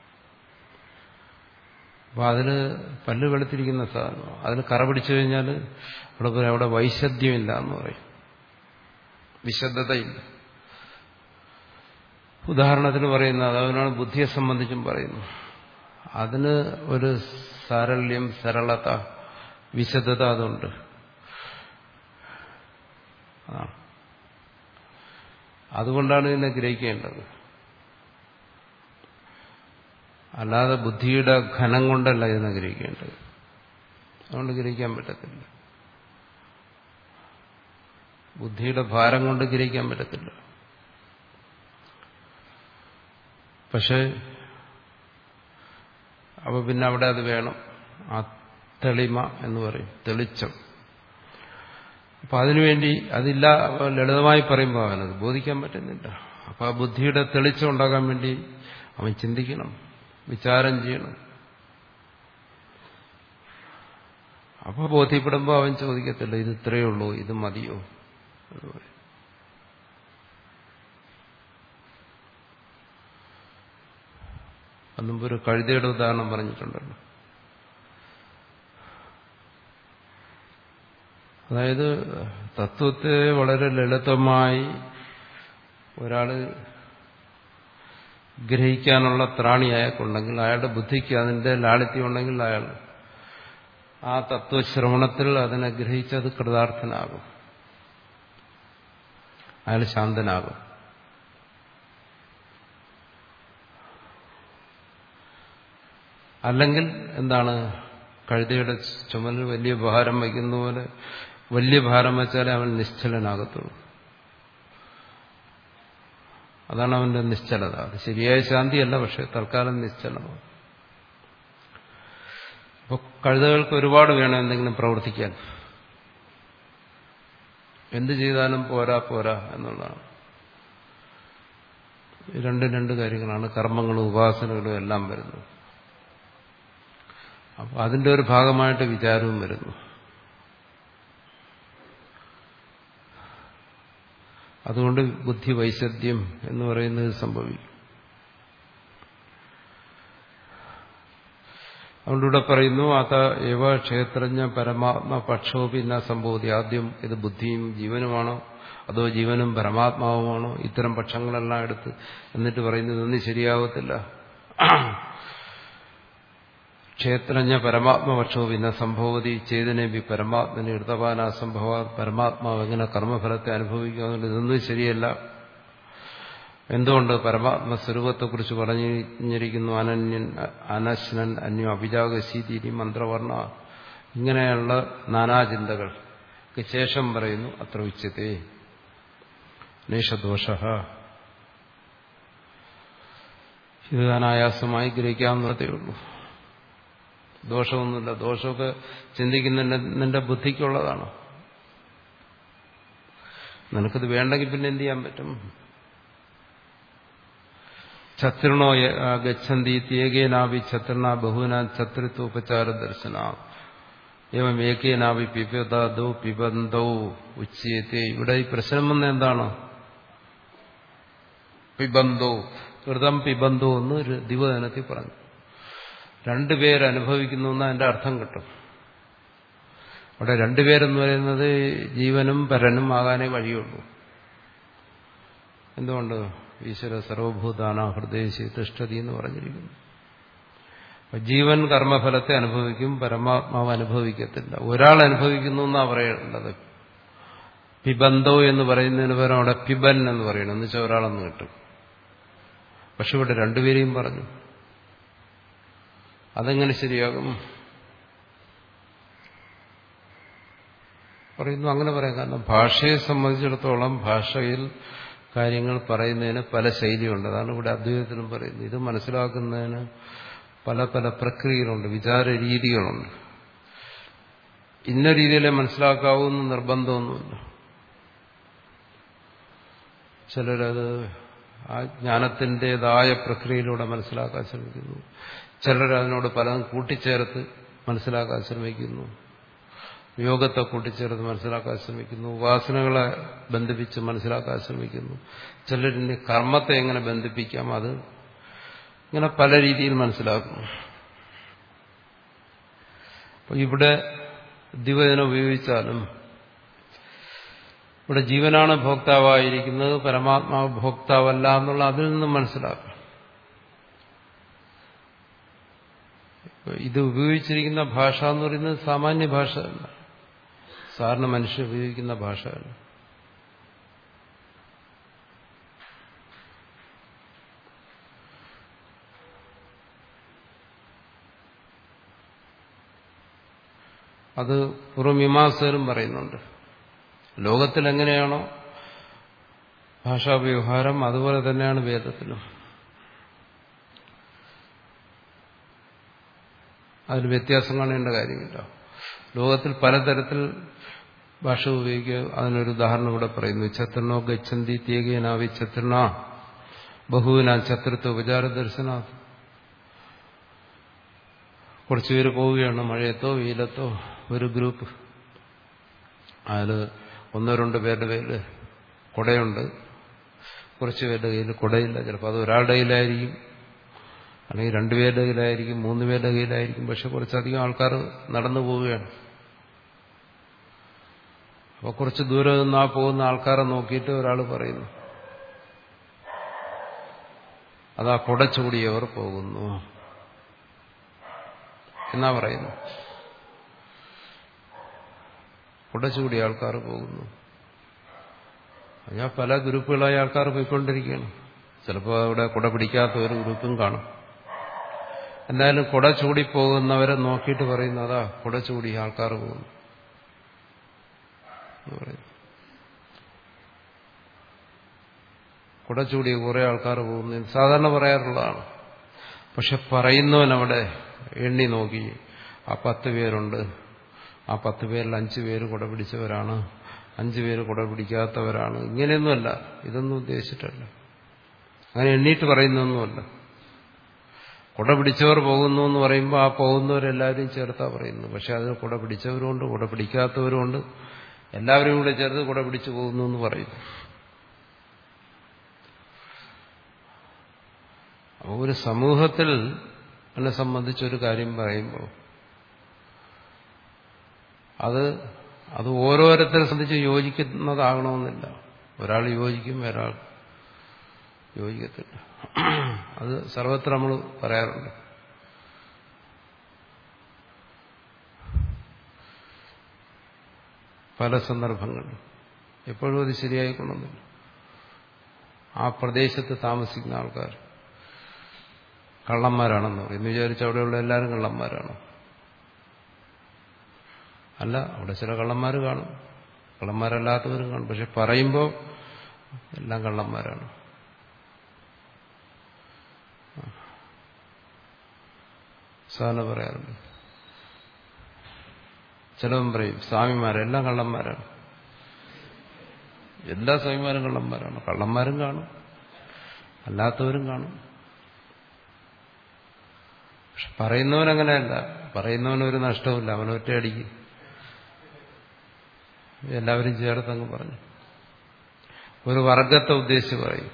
അപ്പൊ അതിന് പല്ല് വെളുത്തിരിക്കുന്ന സാധനം അതിന് കറ പിടിച്ചു കഴിഞ്ഞാൽ അവിടെ പറയും അവിടെ വൈശദ്യമില്ല എന്ന് പറയും വിശദതയില്ല ഉദാഹരണത്തിന് പറയുന്നത് അതിനാണ് ബുദ്ധിയെ സംബന്ധിച്ചും പറയുന്നു അതിന് ഒരു സാരല്യം സരളത വിശദത അതുണ്ട് അതുകൊണ്ടാണ് ഇതിനെ ഗ്രഹിക്കേണ്ടത് അല്ലാതെ ബുദ്ധിയുടെ ഘനം കൊണ്ടല്ല ഇതിനെ ഗ്രഹിക്കേണ്ടത് അതുകൊണ്ട് ഗ്രഹിക്കാൻ പറ്റത്തില്ല ബുദ്ധിയുടെ ഭാരം കൊണ്ട് ഗ്രഹിക്കാൻ പറ്റത്തില്ല പക്ഷേ അപ്പൊ പിന്നെ അവിടെ അത് വേണം ആ തെളിമ എന്ന് പറയും തെളിച്ചം അപ്പൊ അതിനുവേണ്ടി അതില്ല ലളിതമായി പറയുമ്പോൾ അവനത് ബോധിക്കാൻ പറ്റുന്നില്ല അപ്പൊ ആ ബുദ്ധിയുടെ തെളിച്ചം ഉണ്ടാകാൻ വേണ്ടി അവൻ ചിന്തിക്കണം വിചാരം ചെയ്യണം അപ്പൊ ബോധ്യപ്പെടുമ്പോൾ അവൻ ചോദിക്കത്തില്ല ഇത് ഇത്രയേ ഉള്ളൂ ഇത് മതിയോ എന്ന് പറയും അന്നുമ്പ് ഒരു കഴുതയുടെ ഉദാഹരണം പറഞ്ഞിട്ടുണ്ടല്ലോ അതായത് തത്വത്തെ വളരെ ലളിതമായി ഒരാള് ഗ്രഹിക്കാനുള്ള ത്രാണി അയാൾക്കുണ്ടെങ്കിൽ അയാളുടെ ബുദ്ധിക്ക് അതിന്റെ ലാളിത്യം ഉണ്ടെങ്കിൽ അയാൾ ആ തത്വശ്രവണത്തിൽ അതിനെ ഗ്രഹിച്ചത് കൃതാർത്ഥനാകും അയാൾ ശാന്തനാകും അല്ലെങ്കിൽ എന്താണ് കഴുതയുടെ ചുമലിൽ വലിയ ഭാരം വയ്ക്കുന്ന പോലെ വലിയ ഭാരം വെച്ചാലേ അവൻ നിശ്ചലനാകത്തുള്ളൂ അതാണ് അവന്റെ നിശ്ചലത അത് ശരിയായ ശാന്തിയല്ല പക്ഷെ തൽക്കാലം നിശ്ചലമാണ് അപ്പോൾ കഴുതകൾക്ക് ഒരുപാട് വേണം എന്തെങ്കിലും പ്രവർത്തിക്കാൻ എന്ത് ചെയ്താലും പോരാ പോരാ എന്നുള്ളതാണ് രണ്ടും രണ്ട് കാര്യങ്ങളാണ് കർമ്മങ്ങളും ഉപാസനകളും എല്ലാം വരുന്നത് അപ്പൊ അതിന്റെ ഒരു ഭാഗമായിട്ട് വിചാരവും വരുന്നു അതുകൊണ്ട് ബുദ്ധി വൈശദ്യം എന്ന് പറയുന്നത് സംഭവിക്കും അതുകൊണ്ട് ഇവിടെ പറയുന്നു അത ഏവ ക്ഷേത്രജ്ഞ പരമാത്മ പക്ഷോപി ന സംഭവതി ആദ്യം ഇത് ബുദ്ധിയും ജീവനുമാണോ അതോ ജീവനും പരമാത്മാവുമാണോ ഇത്തരം പക്ഷങ്ങളെല്ലാം എടുത്ത് എന്നിട്ട് പറയുന്നത് ഇതൊന്നും ശരിയാവത്തില്ല ക്ഷേത്രജ്ഞ പരമാത്മപക്ഷോ പിന്നെ സംഭവതി ചേതനെ ബി പരമാത്മനെ എടുത്തപാന സംഭവ പരമാത്മാവ് എങ്ങനെ കർമ്മഫലത്തെ അനുഭവിക്കുക എന്നുള്ളത് ഇതൊന്നും ശരിയല്ല എന്തുകൊണ്ട് പരമാത്മ സ്വരൂപത്തെക്കുറിച്ച് പറഞ്ഞിരിക്കുന്നു അനന്യൻ അനശ്നൻ അന്യോ അഭിജാഗശീതിരി മന്ത്രവർണ്ണ ഇങ്ങനെയുള്ള നാനാചിന്തകൾക്ക് ശേഷം പറയുന്നു അത്ര ഉച്ചത്തെ നേഷദോഷ ഇത് അനായാസമായി ഗ്രഹിക്കാവുന്നതേ ഉള്ളൂ ദോഷമൊന്നുമില്ല ദോഷമൊക്കെ ചിന്തിക്കുന്ന നിന്റെ ബുദ്ധിക്കുള്ളതാണ് നിനക്കത് വേണ്ടെങ്കിൽ പിന്നെ എന്ത് ചെയ്യാൻ പറ്റും ഛത്രണോ ഗച്ഛന്തി ഏകേനാവി ഛത്രണ ബഹുന ഛത്രിത്വോപചാര ദർശന ഏവം ഏകേനാവി പിബദോ പിബന്ധോ ഉച്ചയത്തെ ഇവിടെ ഈ പ്രശ്നം വന്ന എന്താണ് പിബന്ധോ കൃതം പിബന്ധോ എന്ന് ഒരു ദിവനത്തിൽ പറഞ്ഞു രണ്ടുപേരനുഭവിക്കുന്നു എന്ന് അതിന്റെ അർത്ഥം കിട്ടും അവിടെ രണ്ടുപേരെന്ന് പറയുന്നത് ജീവനും പരനും ആകാനേ വഴിയുള്ളൂ എന്തുകൊണ്ട് ഈശ്വര സർവഭൂതാന ഹൃദയശി തിഷ്ഠതി എന്ന് പറഞ്ഞിരിക്കുന്നു ജീവൻ കർമ്മഫലത്തെ അനുഭവിക്കും പരമാത്മാവ് അനുഭവിക്കത്തില്ല ഒരാൾ അനുഭവിക്കുന്നു എന്നാ പറയേണ്ടത് പിബന്ധോ എന്ന് പറയുന്നതിന് പകരം അവിടെ പിബൻ എന്ന് പറയണം എന്ന് വെച്ചാൽ ഒരാളെന്ന് കിട്ടും പക്ഷെ ഇവിടെ രണ്ടുപേരെയും പറഞ്ഞു അതെങ്ങനെ ശരിയാകും പറയുന്നു അങ്ങനെ പറയാം കാരണം ഭാഷയെ സംബന്ധിച്ചിടത്തോളം ഭാഷയിൽ കാര്യങ്ങൾ പറയുന്നതിന് പല ശൈലിയുണ്ട് അതാണ് ഇവിടെ അദ്വൈതത്തിലും പറയുന്നത് ഇത് മനസ്സിലാക്കുന്നതിന് പല പല പ്രക്രിയകളുണ്ട് വിചാര രീതികളുണ്ട് ഇന്ന രീതിയിലെ മനസ്സിലാക്കാവുന്ന നിർബന്ധമൊന്നുമില്ല ചിലരത് ആ ജ്ഞാനത്തിൻ്റെതായ പ്രക്രിയയിലൂടെ മനസ്സിലാക്കാൻ ശ്രമിക്കുന്നു ചിലർ അതിനോട് പലതും കൂട്ടിച്ചേർത്ത് മനസ്സിലാക്കാൻ ശ്രമിക്കുന്നു യോഗത്തെ കൂട്ടിച്ചേർത്ത് മനസ്സിലാക്കാൻ ശ്രമിക്കുന്നു ഉപാസനകളെ ബന്ധിപ്പിച്ച് മനസ്സിലാക്കാൻ ശ്രമിക്കുന്നു ചിലരിന് കർമ്മത്തെ എങ്ങനെ ബന്ധിപ്പിക്കാം അത് ഇങ്ങനെ പല രീതിയിൽ മനസ്സിലാക്കുന്നു അപ്പൊ ഇവിടെ ദ്വിവചനം ഉപയോഗിച്ചാലും ഇവിടെ ജീവനാണ് ഭോക്താവായിരിക്കുന്നത് പരമാത്മാവ് ഭോക്താവല്ല എന്നുള്ള അതിൽ നിന്നും മനസ്സിലാക്കും ഇത് ഉപയോഗിച്ചിരിക്കുന്ന ഭാഷ എന്ന് പറയുന്നത് സാമാന്യ ഭാഷയല്ല സാധാരണ മനുഷ്യർ ഉപയോഗിക്കുന്ന ഭാഷയല്ല അത് പൂർവമീമാസകരും പറയുന്നുണ്ട് ലോകത്തിൽ എങ്ങനെയാണോ ഭാഷാവ്യവഹാരം അതുപോലെ തന്നെയാണ് വേദത്തിലും അതിൽ വ്യത്യാസം കാണേണ്ട കാര്യമില്ല ലോകത്തിൽ പലതരത്തിൽ ഭാഷ ഉപയോഗിക്കുക അതിനൊരു ഉദാഹരണം ഇവിടെ പറയുന്നു ചത്രണോ ഗച്ഛന്തി തേകേനാവി ചത്രണ ബഹുവിന ചത്രുത്വ ഉപചാര ദർശന കുറച്ചുപേര് പോവുകയാണ് മഴയത്തോ വെയിലത്തോ ഒരു ഗ്രൂപ്പ് അതിൽ ഒന്നോ രണ്ടോ പേരുടെ കയ്യിൽ കുടയുണ്ട് കുറച്ച് പേരുടെ കയ്യിൽ കുടയില്ല ചിലപ്പോൾ അത് ഒരാളുടെ കയ്യിലായിരിക്കും അല്ലെങ്കിൽ രണ്ടുപേരുടെ കയ്യിലായിരിക്കും മൂന്ന് പേരുടെ കയ്യിലായിരിക്കും പക്ഷെ കുറച്ചധികം ആൾക്കാർ നടന്നു പോവുകയാണ് അപ്പോൾ കുറച്ച് ദൂരെ നിന്ന് ആ പോകുന്ന ആൾക്കാരെ നോക്കിയിട്ട് ഒരാൾ പറയുന്നു അതാ കുട ചൂടിയവർ പോകുന്നു എന്നാ പറയുന്നു കുട ചൂടിയ ആൾക്കാർ പോകുന്നു ഞാൻ പല ഗ്രൂപ്പുകളായ ആൾക്കാർ പോയിക്കൊണ്ടിരിക്കുകയാണ് ചിലപ്പോൾ അവിടെ കുട പിടിക്കാത്ത ഒരു ഗ്രൂപ്പും കാണും എന്തായാലും കുട ചൂടിപ്പോകുന്നവരെ നോക്കിയിട്ട് പറയുന്നു അതാ കുട ചൂടി ആൾക്കാർ പോകുന്നു കുട ചൂടി കുറെ ആൾക്കാർ പോകുന്നു സാധാരണ പറയാറുള്ളതാണ് പക്ഷെ പറയുന്നവനവിടെ എണ്ണി നോക്കി ആ പത്ത് പേരുണ്ട് ആ പത്ത് പേരിൽ അഞ്ചു പേര് കുട പിടിച്ചവരാണ് അഞ്ചു പേര് കുട പിടിക്കാത്തവരാണ് ഇങ്ങനെയൊന്നുമല്ല ഇതൊന്നും ഉദ്ദേശിച്ചിട്ടല്ല അങ്ങനെ എണ്ണീട്ട് പറയുന്നൊന്നുമല്ല കുട പിടിച്ചവർ പോകുന്നു എന്ന് പറയുമ്പോൾ ആ പോകുന്നവരെല്ലാവരും ചേർത്താ പറയുന്നു പക്ഷെ അത് കുട പിടിച്ചവരുമുണ്ട് കുട പിടിക്കാത്തവരുമുണ്ട് എല്ലാവരും കൂടെ ചേർത്ത് കുട പിടിച്ചു പോകുന്നു എന്ന് പറയുന്നു അപ്പോൾ ഒരു സമൂഹത്തിൽ എന്നെ സംബന്ധിച്ചൊരു കാര്യം പറയുമ്പോൾ അത് അത് ഓരോരുത്തരെ സംബന്ധിച്ച് യോജിക്കുന്നതാകണമെന്നില്ല ഒരാൾ യോജിക്കും ഒരാൾ യോജിക്കത്തില്ല അത് സർവത്ര നമ്മൾ പറയാറുണ്ട് പല സന്ദർഭങ്ങളിലും എപ്പോഴും അത് ശരിയായിക്കൊള്ളുന്നില്ല ആ പ്രദേശത്ത് താമസിക്കുന്ന ആൾക്കാർ കള്ളന്മാരാണെന്ന് പറയും വിചാരിച്ച് അവിടെയുള്ള എല്ലാവരും കള്ളന്മാരാണ് അല്ല അവിടെ ചില കള്ളന്മാർ കാണും കള്ളന്മാരല്ലാത്തവരും കാണും പക്ഷെ പറയുമ്പോൾ എല്ലാം കള്ളന്മാരാണ് സാധാരണ പറയാറുണ്ട് ചിലവൻ പറയും സ്വാമിമാരെല്ലാം കള്ളന്മാരാണ് എല്ലാ സ്വാമിമാരും കള്ളന്മാരാണ് കള്ളന്മാരും കാണും അല്ലാത്തവരും കാണും പക്ഷെ പറയുന്നവനങ്ങനെയല്ല പറയുന്നവനൊരു നഷ്ടമില്ല അവനൊറ്റ അടിക്ക് എല്ലാവരും ചേർത്തങ്ങ് പറഞ്ഞു ഒരു വർഗത്തെ ഉദ്ദേശിച്ച് പറയും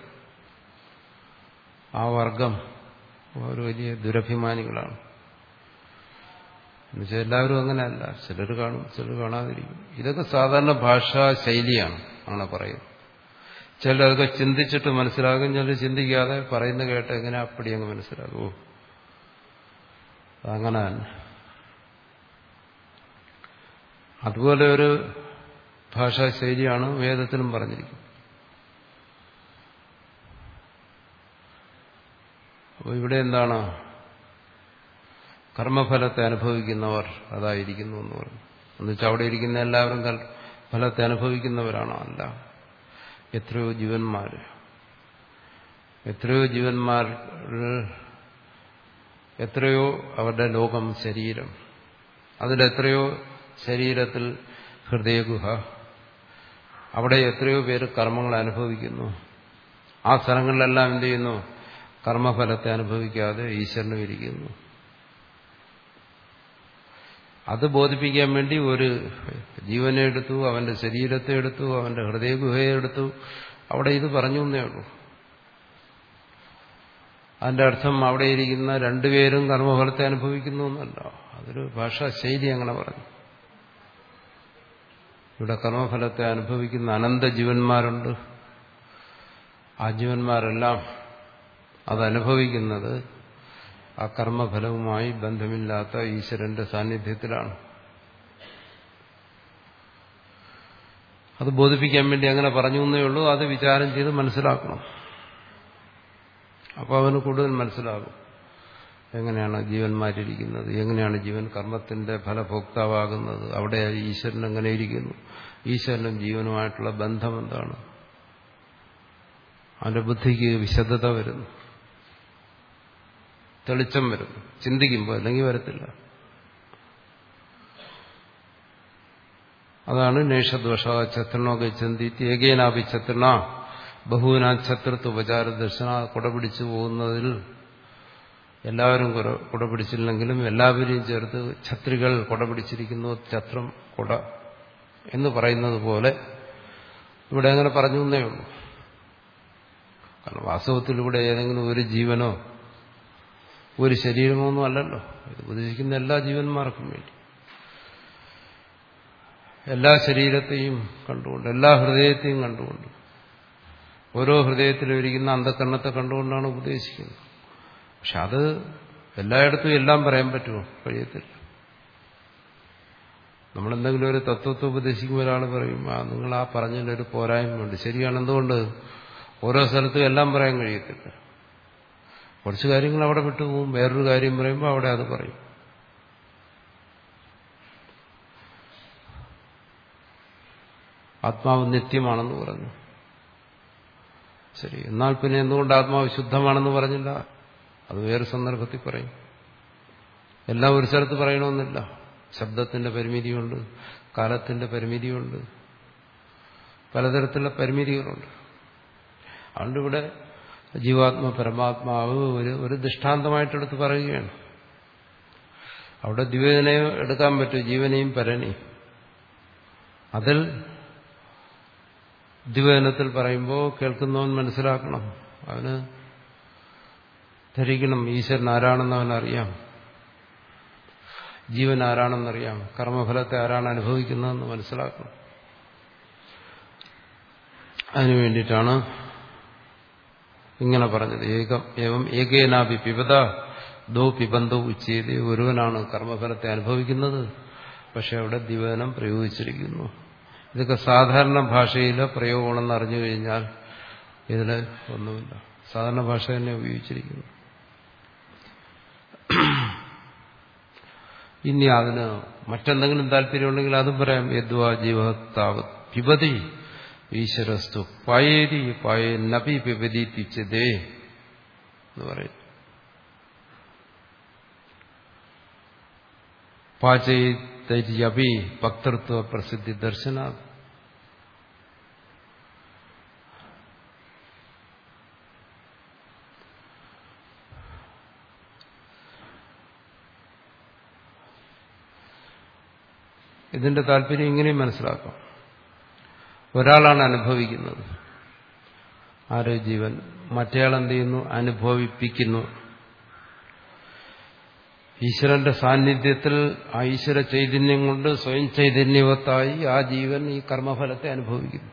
ആ വർഗം ഒരു വലിയ ദുരഭിമാനികളാണ് എന്നുവെച്ചാൽ എല്ലാവരും അങ്ങനെയല്ല ചിലർ കാണും ചിലർ കാണാതിരിക്കും ഇതൊക്കെ സാധാരണ ഭാഷാ ശൈലിയാണ് അങ്ങനെ പറയുന്നത് ചിലരൊക്കെ ചിന്തിച്ചിട്ട് മനസ്സിലാകും ചിലർ ചിന്തിക്കാതെ പറയുന്ന കേട്ട് എങ്ങനെ അപ്പടി അങ്ങ് മനസ്സിലാകുമോ അങ്ങനെ തന്നെ അതുപോലെ ഒരു ഭാഷാ ശൈലിയാണ് വേദത്തിലും പറഞ്ഞിരിക്കുന്നത് അപ്പോൾ ഇവിടെ എന്താണ് കർമ്മഫലത്തെ അനുഭവിക്കുന്നവർ അതായിരിക്കുന്നു എന്ന് പറഞ്ഞു എന്നുവെച്ചാൽ അവിടെ ഇരിക്കുന്ന എല്ലാവരും ഫലത്തെ അനുഭവിക്കുന്നവരാണോ അല്ല എത്രയോ ജീവന്മാർ എത്രയോ ജീവന്മാർ എത്രയോ അവരുടെ ലോകം ശരീരം അതിലെത്രയോ ശരീരത്തിൽ ഹൃദയഗുഹ അവിടെ എത്രയോ പേര് കർമ്മങ്ങൾ അനുഭവിക്കുന്നു ആ സ്ഥലങ്ങളിലെല്ലാം എന്ത് ചെയ്യുന്നു കർമ്മഫലത്തെ അനുഭവിക്കാതെ ഈശ്വരനും ഇരിക്കുന്നു അത് ബോധിപ്പിക്കാൻ വേണ്ടി ഒരു ജീവനെ എടുത്തു അവന്റെ ശരീരത്തെ എടുത്തു അവന്റെ ഹൃദയഗുഹയെ എടുത്തു അവിടെ ഇത് പറഞ്ഞു എന്നേ ഉള്ളൂ അതിന്റെ അർത്ഥം അവിടെ ഇരിക്കുന്ന രണ്ടുപേരും കർമ്മഫലത്തെ അനുഭവിക്കുന്നു എന്നല്ല അതൊരു ഭാഷാ ശൈലി അങ്ങനെ പറഞ്ഞു ഇവിടെ കർമ്മഫലത്തെ അനുഭവിക്കുന്ന അനന്ത ജീവന്മാരുണ്ട് ആ ജീവന്മാരെല്ലാം അതനുഭവിക്കുന്നത് ആ കർമ്മഫലവുമായി ബന്ധമില്ലാത്ത ഈശ്വരന്റെ സാന്നിധ്യത്തിലാണ് അത് ബോധിപ്പിക്കാൻ വേണ്ടി അങ്ങനെ പറഞ്ഞു എന്നേ ഉള്ളൂ അത് വിചാരം ചെയ്ത് മനസ്സിലാക്കണം അപ്പോൾ അവന് കൂടുതൽ മനസ്സിലാകും എങ്ങനെയാണ് ജീവന്മാരിരിക്കുന്നത് എങ്ങനെയാണ് ജീവൻ കർമ്മത്തിന്റെ ഫലഭോക്താവാകുന്നത് അവിടെ ഈശ്വരൻ എങ്ങനെ ഇരിക്കുന്നു ഈശ്വരനും ജീവനുമായിട്ടുള്ള ബന്ധം എന്താണ് അവന്റെ ബുദ്ധിക്ക് വിശദത വരുന്നു തെളിച്ചം വരുന്നു ചിന്തിക്കുമ്പോൾ അല്ലെങ്കിൽ വരത്തില്ല അതാണ് നേഷദ്വഷ ചത്രണോ ഗച്ഛന്തി ഏകേനാപി ചത്രണ ബഹുവിനാ ഛത്രത്വ ഉപചാര ദർശന കുട പിടിച്ചു പോകുന്നതിൽ എല്ലാവരും കുട പിടിച്ചില്ലെങ്കിലും എല്ലാവരെയും ചേർത്ത് ഛത്രികൾ കുട പിടിച്ചിരിക്കുന്നു ഛത്രം കുട എന്ന് പറയുന്നത് പോലെ ഇവിടെ അങ്ങനെ പറഞ്ഞു എന്നേ ഉള്ളൂ കാരണം വാസ്തവത്തിൽ ഇവിടെ ഏതെങ്കിലും ഒരു ജീവനോ ഒരു ശരീരമോ ഒന്നും അല്ലല്ലോ ഇത് ഉപദേശിക്കുന്ന എല്ലാ ജീവന്മാർക്കും വേണ്ടി എല്ലാ ശരീരത്തെയും കണ്ടുകൊണ്ട് എല്ലാ ഹൃദയത്തെയും കണ്ടുകൊണ്ട് ഓരോ ഹൃദയത്തിലും ഇരിക്കുന്ന അന്ധകരണത്തെ കണ്ടുകൊണ്ടാണ് ഉപദേശിക്കുന്നത് പക്ഷെ അത് എല്ലായിടത്തും എല്ലാം പറയാൻ പറ്റുമോ കഴിയത്തില്ല നമ്മളെന്തെങ്കിലും ഒരു തത്വത്തെ ഉപദേശിക്കുമ്പോൾ ഒരാൾ പറയും ആ നിങ്ങൾ ആ പറഞ്ഞതിലൊരു പോരായ്മയുണ്ട് ശരിയാണ് എന്തുകൊണ്ട് ഓരോ സ്ഥലത്തും എല്ലാം പറയാൻ കഴിയത്തില്ല കുറച്ച് കാര്യങ്ങൾ അവിടെ വിട്ടുപോകും വേറൊരു കാര്യം പറയുമ്പോൾ അവിടെ അത് പറയും ആത്മാവ് നിത്യമാണെന്ന് പറഞ്ഞു ശരി എന്നാൽ പിന്നെ എന്തുകൊണ്ട് ആത്മാവ് ശുദ്ധമാണെന്ന് പറഞ്ഞില്ല അത് വേറെ സന്ദർഭത്തിൽ പറയും എല്ലാം ഒരു സ്ഥലത്ത് പറയണമെന്നില്ല ശബ്ദത്തിന്റെ പരിമിതിയുണ്ട് കാലത്തിന്റെ പരിമിതിയുണ്ട് പലതരത്തിലുള്ള പരിമിതികളുണ്ട് അതുകൊണ്ട് ഇവിടെ ജീവാത്മ പരമാത്മാവ് ഒരു ഒരു ദൃഷ്ടാന്തമായിട്ടെടുത്ത് പറയുകയാണ് അവിടെ ദ്വിവേദനയും എടുക്കാൻ പറ്റും ജീവനെയും പരനെയും അതിൽ ദ്വിവേദനത്തിൽ പറയുമ്പോൾ കേൾക്കുന്നവൻ മനസ്സിലാക്കണം അവന് ധരിക്കണം ഈശ്വരൻ ആരാണെന്ന് അവനറിയാം ജീവൻ ആരാണെന്നറിയാം കർമ്മഫലത്തെ ആരാണ് അനുഭവിക്കുന്നതെന്ന് മനസ്സിലാക്കണം അതിനു വേണ്ടിയിട്ടാണ് ഇങ്ങനെ പറഞ്ഞത് ഏകം ഏവം ഏകേനാപി പിബത ദോ പിബന്ധോ ഉച്ചേത് ഒരുവനാണ് കർമ്മഫലത്തെ അനുഭവിക്കുന്നത് പക്ഷെ അവിടെ ദിവനം പ്രയോഗിച്ചിരിക്കുന്നു ഇതൊക്കെ സാധാരണ ഭാഷയിലെ പ്രയോഗമാണെന്ന് അറിഞ്ഞു കഴിഞ്ഞാൽ ഇതിൽ ഒന്നുമില്ല സാധാരണ ഭാഷ തന്നെ ഉപയോഗിച്ചിരിക്കുന്നു ഇനി അതിന് മറ്റെന്തെങ്കിലും താല്പര്യമുണ്ടെങ്കിൽ അതും പറയാം യദ്വാ ജീവത്താവ് പിബതി ഈശ്വരസ്തു പായേരി പായേ നപി പിബതി തിച്ചതേ എന്ന് പറയും പാചയപി ഭക്തൃത്വ പ്രസിദ്ധി ദർശന ഇതിന്റെ താല്പര്യം ഇങ്ങനെയും മനസ്സിലാക്കാം ഒരാളാണ് അനുഭവിക്കുന്നത് ആരോ ജീവൻ മറ്റേയാൾ എന്ത് ചെയ്യുന്നു അനുഭവിപ്പിക്കുന്നു ഈശ്വരന്റെ സാന്നിധ്യത്തിൽ ആ ഈശ്വര ചൈതന്യം കൊണ്ട് സ്വയം ചൈതന്യവത്തായി ആ ജീവൻ ഈ കർമ്മഫലത്തെ അനുഭവിക്കുന്നു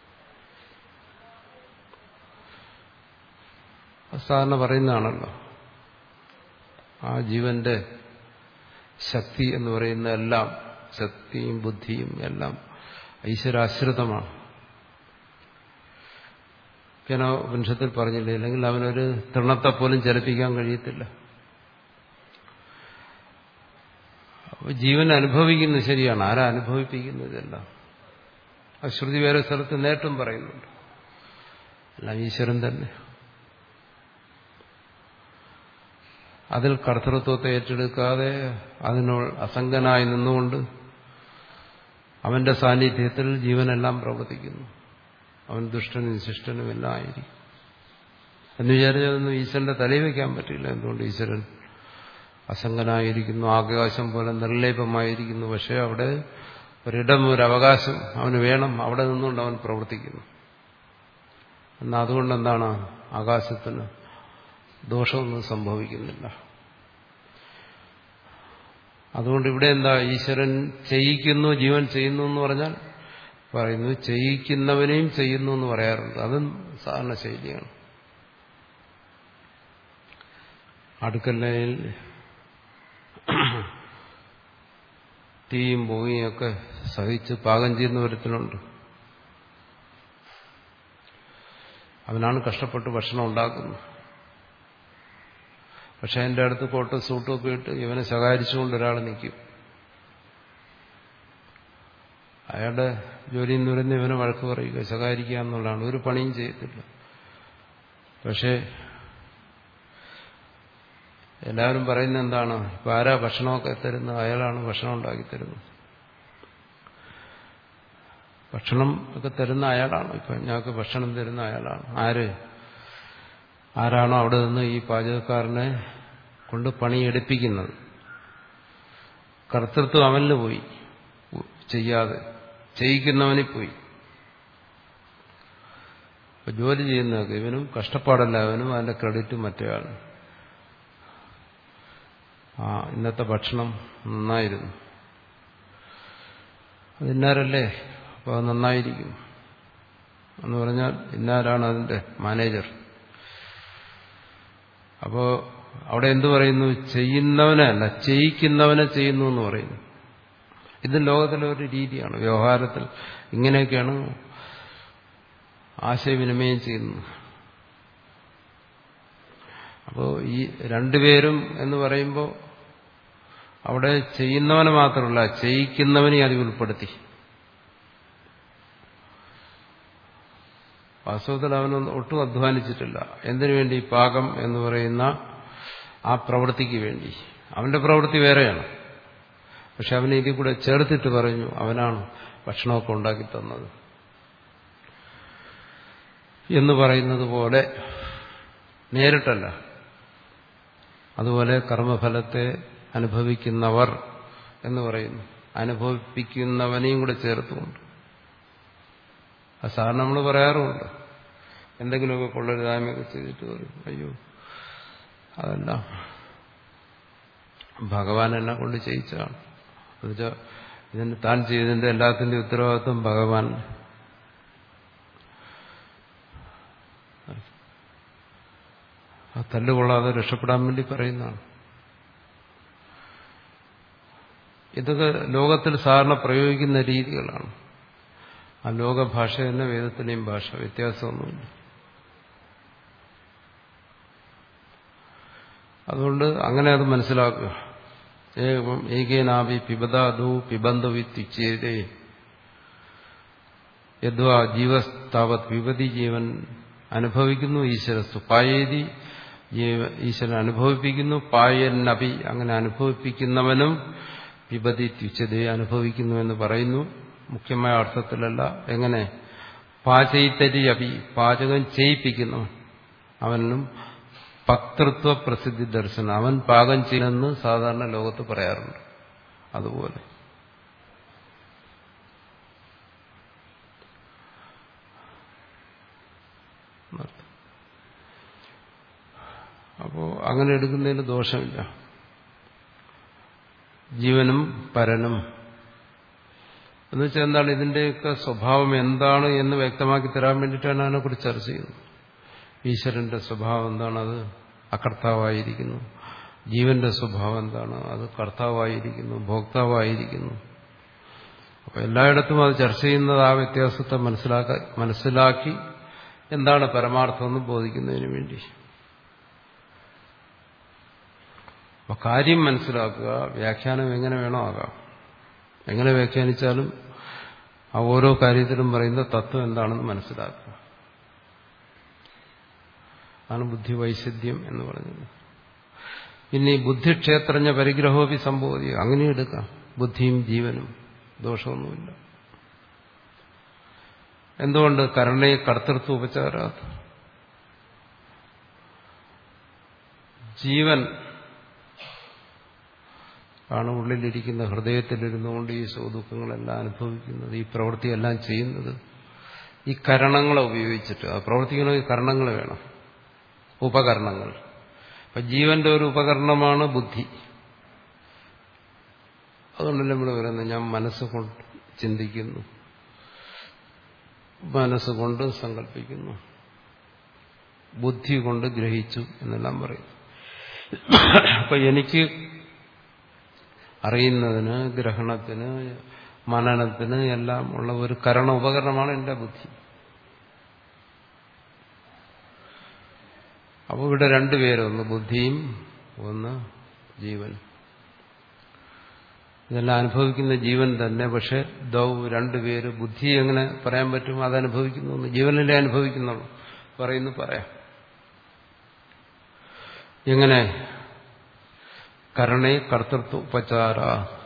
സാധാരണ പറയുന്നതാണല്ലോ ആ ജീവന്റെ ശക്തി എന്ന് പറയുന്ന എല്ലാം ശക്തിയും ബുദ്ധിയും എല്ലാം ഈശ്വരാശ്രിതമാണ് കേനോ വംശത്തിൽ പറഞ്ഞില്ലേ അല്ലെങ്കിൽ അവനൊരു തൃണത്തെ പോലും ചലിപ്പിക്കാൻ കഴിയത്തില്ല ജീവൻ അനുഭവിക്കുന്നത് ശരിയാണ് ആരാ അനുഭവിപ്പിക്കുന്നതെല്ലാം അശ്രുതി വേറെ സ്ഥലത്ത് നേട്ടം പറയുന്നുണ്ട് എല്ലാം ഈശ്വരൻ തന്നെ അതിൽ കർത്തൃത്വത്തെ ഏറ്റെടുക്കാതെ അതിനോട് അസംഗനായി നിന്നുകൊണ്ട് അവന്റെ സാന്നിധ്യത്തിൽ ജീവനെല്ലാം പ്രവർത്തിക്കുന്നു അവൻ ദുഷ്ടനും ശിഷ്ടനും എല്ലാം ആയിരിക്കും എന്ന് വിചാരിച്ചതൊന്നും ഈശ്വരന്റെ തലയിൽ വയ്ക്കാൻ പറ്റില്ല എന്തുകൊണ്ട് ഈശ്വരൻ അസംഗനായിരിക്കുന്നു ആകാശം പോലെ നിർലേപമായിരിക്കുന്നു പക്ഷെ അവിടെ ഒരിടം ഒരു അവകാശം അവന് വേണം അവിടെ നിന്നുകൊണ്ട് അവൻ പ്രവർത്തിക്കുന്നു എന്നാൽ അതുകൊണ്ട് എന്താണ് ആകാശത്തിന് ദോഷമൊന്നും സംഭവിക്കുന്നില്ല അതുകൊണ്ട് ഇവിടെ എന്താ ഈശ്വരൻ ചെയ്യിക്കുന്നു ജീവൻ ചെയ്യുന്നു എന്ന് പറഞ്ഞാൽ പറയുന്നു ചെയ്യിക്കുന്നവനെയും ചെയ്യുന്നു എന്ന് പറയാറുണ്ട് അതും സാധാരണ ശൈലിയാണ് അടുക്കളയിൽ തീയും പുകയും ഒക്കെ സഹിച്ച് പാകം ചെയ്യുന്ന ഒരുത്തിനുണ്ട് അവനാണ് കഷ്ടപ്പെട്ട് ഭക്ഷണം ഉണ്ടാക്കുന്നത് പക്ഷെ അതിൻ്റെ അടുത്ത് കോട്ടും സൂട്ടും ഒക്കെ ഇട്ട് ഇവനെ ശകാരിച്ചുകൊണ്ട് ഒരാൾ നിൽക്കും അയാളുടെ ജോലി എന്ന് പറയുന്നത് ഇവനെ വഴക്ക് പറയുക ശകാരിക്കുക എന്നുള്ളതാണ് ഒരു പണിയും ചെയ്യത്തില്ല പക്ഷേ എല്ലാവരും പറയുന്നത് എന്താണ് ഇപ്പൊ ആരാ ഭക്ഷണമൊക്കെ തരുന്നത് അയാളാണ് ഭക്ഷണം ഉണ്ടാക്കി തരുന്നത് ഭക്ഷണം ഒക്കെ തരുന്ന അയാളാണ് ഇപ്പൊ ഞങ്ങൾക്ക് ഭക്ഷണം തരുന്ന അയാളാണ് ആര് ആരാണോ അവിടെ നിന്ന് ഈ പാചകക്കാരനെ കൊണ്ട് പണിയെടുപ്പിക്കുന്നത് കർത്തൃത്വം അവനിൽ പോയി ചെയ്യാതെ ചെയ്യിക്കുന്നവനിൽ പോയി ഇപ്പൊ ജോലി ചെയ്യുന്നതൊക്കെ ഇവനും കഷ്ടപ്പാടല്ല അവനും അതിന്റെ ക്രെഡിറ്റ് മറ്റേയാളും ആ ഇന്നത്തെ ഭക്ഷണം നന്നായിരുന്നു അത് ഇന്നാരല്ലേ അപ്പോൾ അത് നന്നായിരിക്കും എന്ന് പറഞ്ഞാൽ ഇന്നാരാണ് അതിന്റെ മാനേജർ അപ്പോ അവിടെ എന്തു പറയുന്നു ചെയ്യുന്നവനെ അല്ല ചെയ്യിക്കുന്നവനെ ചെയ്യുന്നു എന്ന് പറയുന്നു ഇത് ലോകത്തിലെ ഒരു രീതിയാണ് വ്യവഹാരത്തിൽ ഇങ്ങനെയൊക്കെയാണ് ആശയവിനിമയം ചെയ്യുന്നത് അപ്പോൾ ഈ രണ്ടുപേരും എന്ന് പറയുമ്പോൾ അവിടെ ചെയ്യുന്നവനെ മാത്രമല്ല ചെയ്യിക്കുന്നവനെ അതിൽ ഉൾപ്പെടുത്തി വാസ്തവത്തിൽ അവനൊന്നും ഒട്ടും അധ്വാനിച്ചിട്ടില്ല എന്തിനു വേണ്ടി പാകം എന്ന് പറയുന്ന ആ പ്രവൃത്തിക്ക് വേണ്ടി അവന്റെ പ്രവൃത്തി വേറെയാണ് പക്ഷെ അവനെ ഇതിൽ കൂടെ ചേർത്തിട്ട് പറഞ്ഞു അവനാണ് ഭക്ഷണമൊക്കെ ഉണ്ടാക്കി തന്നത് എന്ന് പറയുന്നത് പോലെ നേരിട്ടല്ല അതുപോലെ കർമ്മഫലത്തെ അനുഭവിക്കുന്നവർ എന്ന് പറയുന്നു അനുഭവിപ്പിക്കുന്നവനെയും കൂടെ ചേർത്തുകൊണ്ട് അത് സാറിന് നമ്മൾ പറയാറുമുണ്ട് എന്തെങ്കിലുമൊക്കെ കൊള്ളരുതായ്മയൊക്കെ ചെയ്തിട്ട് പറയും അയ്യോ അതല്ല ഭഗവാൻ എന്നെ കൊണ്ട് ചെയ്യിച്ചതാണ് എന്നുവെച്ചാൽ ഇതിന് താൻ ചെയ്തതിന്റെ എല്ലാത്തിന്റെ ഉത്തരവാദിത്വം ഭഗവാൻ ആ തല്ലുകൊള്ളാതെ രക്ഷപ്പെടാൻ വേണ്ടി പറയുന്നതാണ് ഇതൊക്കെ ലോകത്തിൽ സാധാരണ പ്രയോഗിക്കുന്ന രീതികളാണ് ആ ലോകഭാഷ തന്നെ വേദത്തിലെയും ഭാഷ വ്യത്യാസമൊന്നുമില്ല അതുകൊണ്ട് അങ്ങനെ അത് മനസ്സിലാക്കുക ഏകം ഏകേനാഭി പിബദാദു പിബന്ധവിത്യുച്ചേതേ യദ്വാ ജീവസ്താവത് വിപതി ജീവൻ അനുഭവിക്കുന്നു ഈശ്വരസ്തു പായേതി ഈശ്വരൻ അനുഭവിപ്പിക്കുന്നു പായന്നഭി അങ്ങനെ അനുഭവിപ്പിക്കുന്നവനും വിപതി ത്യുച്ചതയെ അനുഭവിക്കുന്നു എന്ന് പറയുന്നു മുഖ്യമായ അർത്ഥത്തിലല്ല എങ്ങനെ പാചയിത്തരി അഭി പാചകം ചെയ്യിപ്പിക്കുന്നു അവനും പക്തൃത്വ പ്രസിദ്ധി ദർശനം അവൻ പാകം ചെയ്യുമെന്ന് സാധാരണ ലോകത്ത് പറയാറുണ്ട് അതുപോലെ അപ്പോ അങ്ങനെ എടുക്കുന്നതിന് ദോഷമില്ല ജീവനും പരനും എന്നുവെച്ചാൽ എന്താണ് ഇതിന്റെയൊക്കെ സ്വഭാവം എന്താണ് എന്ന് വ്യക്തമാക്കി തരാൻ വേണ്ടിയിട്ടാണ് അതിനെക്കുറിച്ച് ചർച്ച ചെയ്യുന്നത് ഈശ്വരന്റെ സ്വഭാവം എന്താണ് അത് അകർത്താവായിരിക്കുന്നു ജീവന്റെ സ്വഭാവം എന്താണ് അത് കർത്താവായിരിക്കുന്നു ഭോക്താവായിരിക്കുന്നു അപ്പൊ എല്ലായിടത്തും അത് ചർച്ച ചെയ്യുന്നത് ആ വ്യത്യാസത്തെ മനസ്സിലാക്ക മനസ്സിലാക്കി എന്താണ് പരമാർത്ഥം എന്ന് ബോധിക്കുന്നതിന് വേണ്ടി അപ്പൊ കാര്യം മനസ്സിലാക്കുക വ്യാഖ്യാനം എങ്ങനെ വേണോ ആകാം എങ്ങനെ വ്യാഖ്യാനിച്ചാലും ആ ഓരോ കാര്യത്തിലും പറയുന്ന തത്വം എന്താണെന്ന് മനസ്സിലാക്കുക ആണ് ബുദ്ധി വൈശദ്യം എന്ന് പറഞ്ഞത് പിന്നെ ഈ ബുദ്ധിക്ഷേത്രജ്ഞ പരിഗ്രഹോപി സംഭവിക്കുക അങ്ങനെ എടുക്കാം ബുദ്ധിയും ജീവനും ദോഷമൊന്നുമില്ല എന്തുകൊണ്ട് കരുണയെ കർത്തൃത്വ ഉപചാരാത് ജീവൻ ആണ് ഉള്ളിലിരിക്കുന്ന ഹൃദയത്തിലിരുന്നുകൊണ്ട് ഈ സുഖദുഃഖങ്ങളെല്ലാം അനുഭവിക്കുന്നത് ഈ പ്രവൃത്തിയെല്ലാം ചെയ്യുന്നത് ഈ കരണങ്ങളെ ഉപയോഗിച്ചിട്ട് ആ പ്രവർത്തിക്കണമെങ്കിൽ കരണങ്ങൾ വേണം ഉപകരണങ്ങൾ അപ്പൊ ജീവന്റെ ഒരു ഉപകരണമാണ് ബുദ്ധി അതുകൊണ്ടല്ലേ നമ്മൾ പറയുന്നത് ഞാൻ മനസ്സുകൊണ്ട് ചിന്തിക്കുന്നു മനസ്സുകൊണ്ട് സങ്കല്പിക്കുന്നു ബുദ്ധി കൊണ്ട് ഗ്രഹിച്ചു എന്നെല്ലാം പറയും അപ്പൊ എനിക്ക് അറിയുന്നതിന് ഗ്രഹണത്തിന് മനനത്തിന് എല്ലാം ഉള്ള ഒരു കരണ ഉപകരണമാണ് എന്റെ ബുദ്ധി അപ്പോൾ ഇവിടെ രണ്ടുപേര് ഒന്ന് ബുദ്ധിയും ഒന്ന് ജീവൻ ഇതെല്ലാം അനുഭവിക്കുന്ന ജീവൻ തന്നെ പക്ഷെ ദൗ രണ്ടുപേര് ബുദ്ധി എങ്ങനെ പറയാൻ പറ്റും അതനുഭവിക്കുന്നു ജീവനല്ലേ അനുഭവിക്കുന്നുള്ളൂ പറയുന്നു പറയാം എങ്ങനെ കരണേ കർത്തൃത്വ ഉപചാര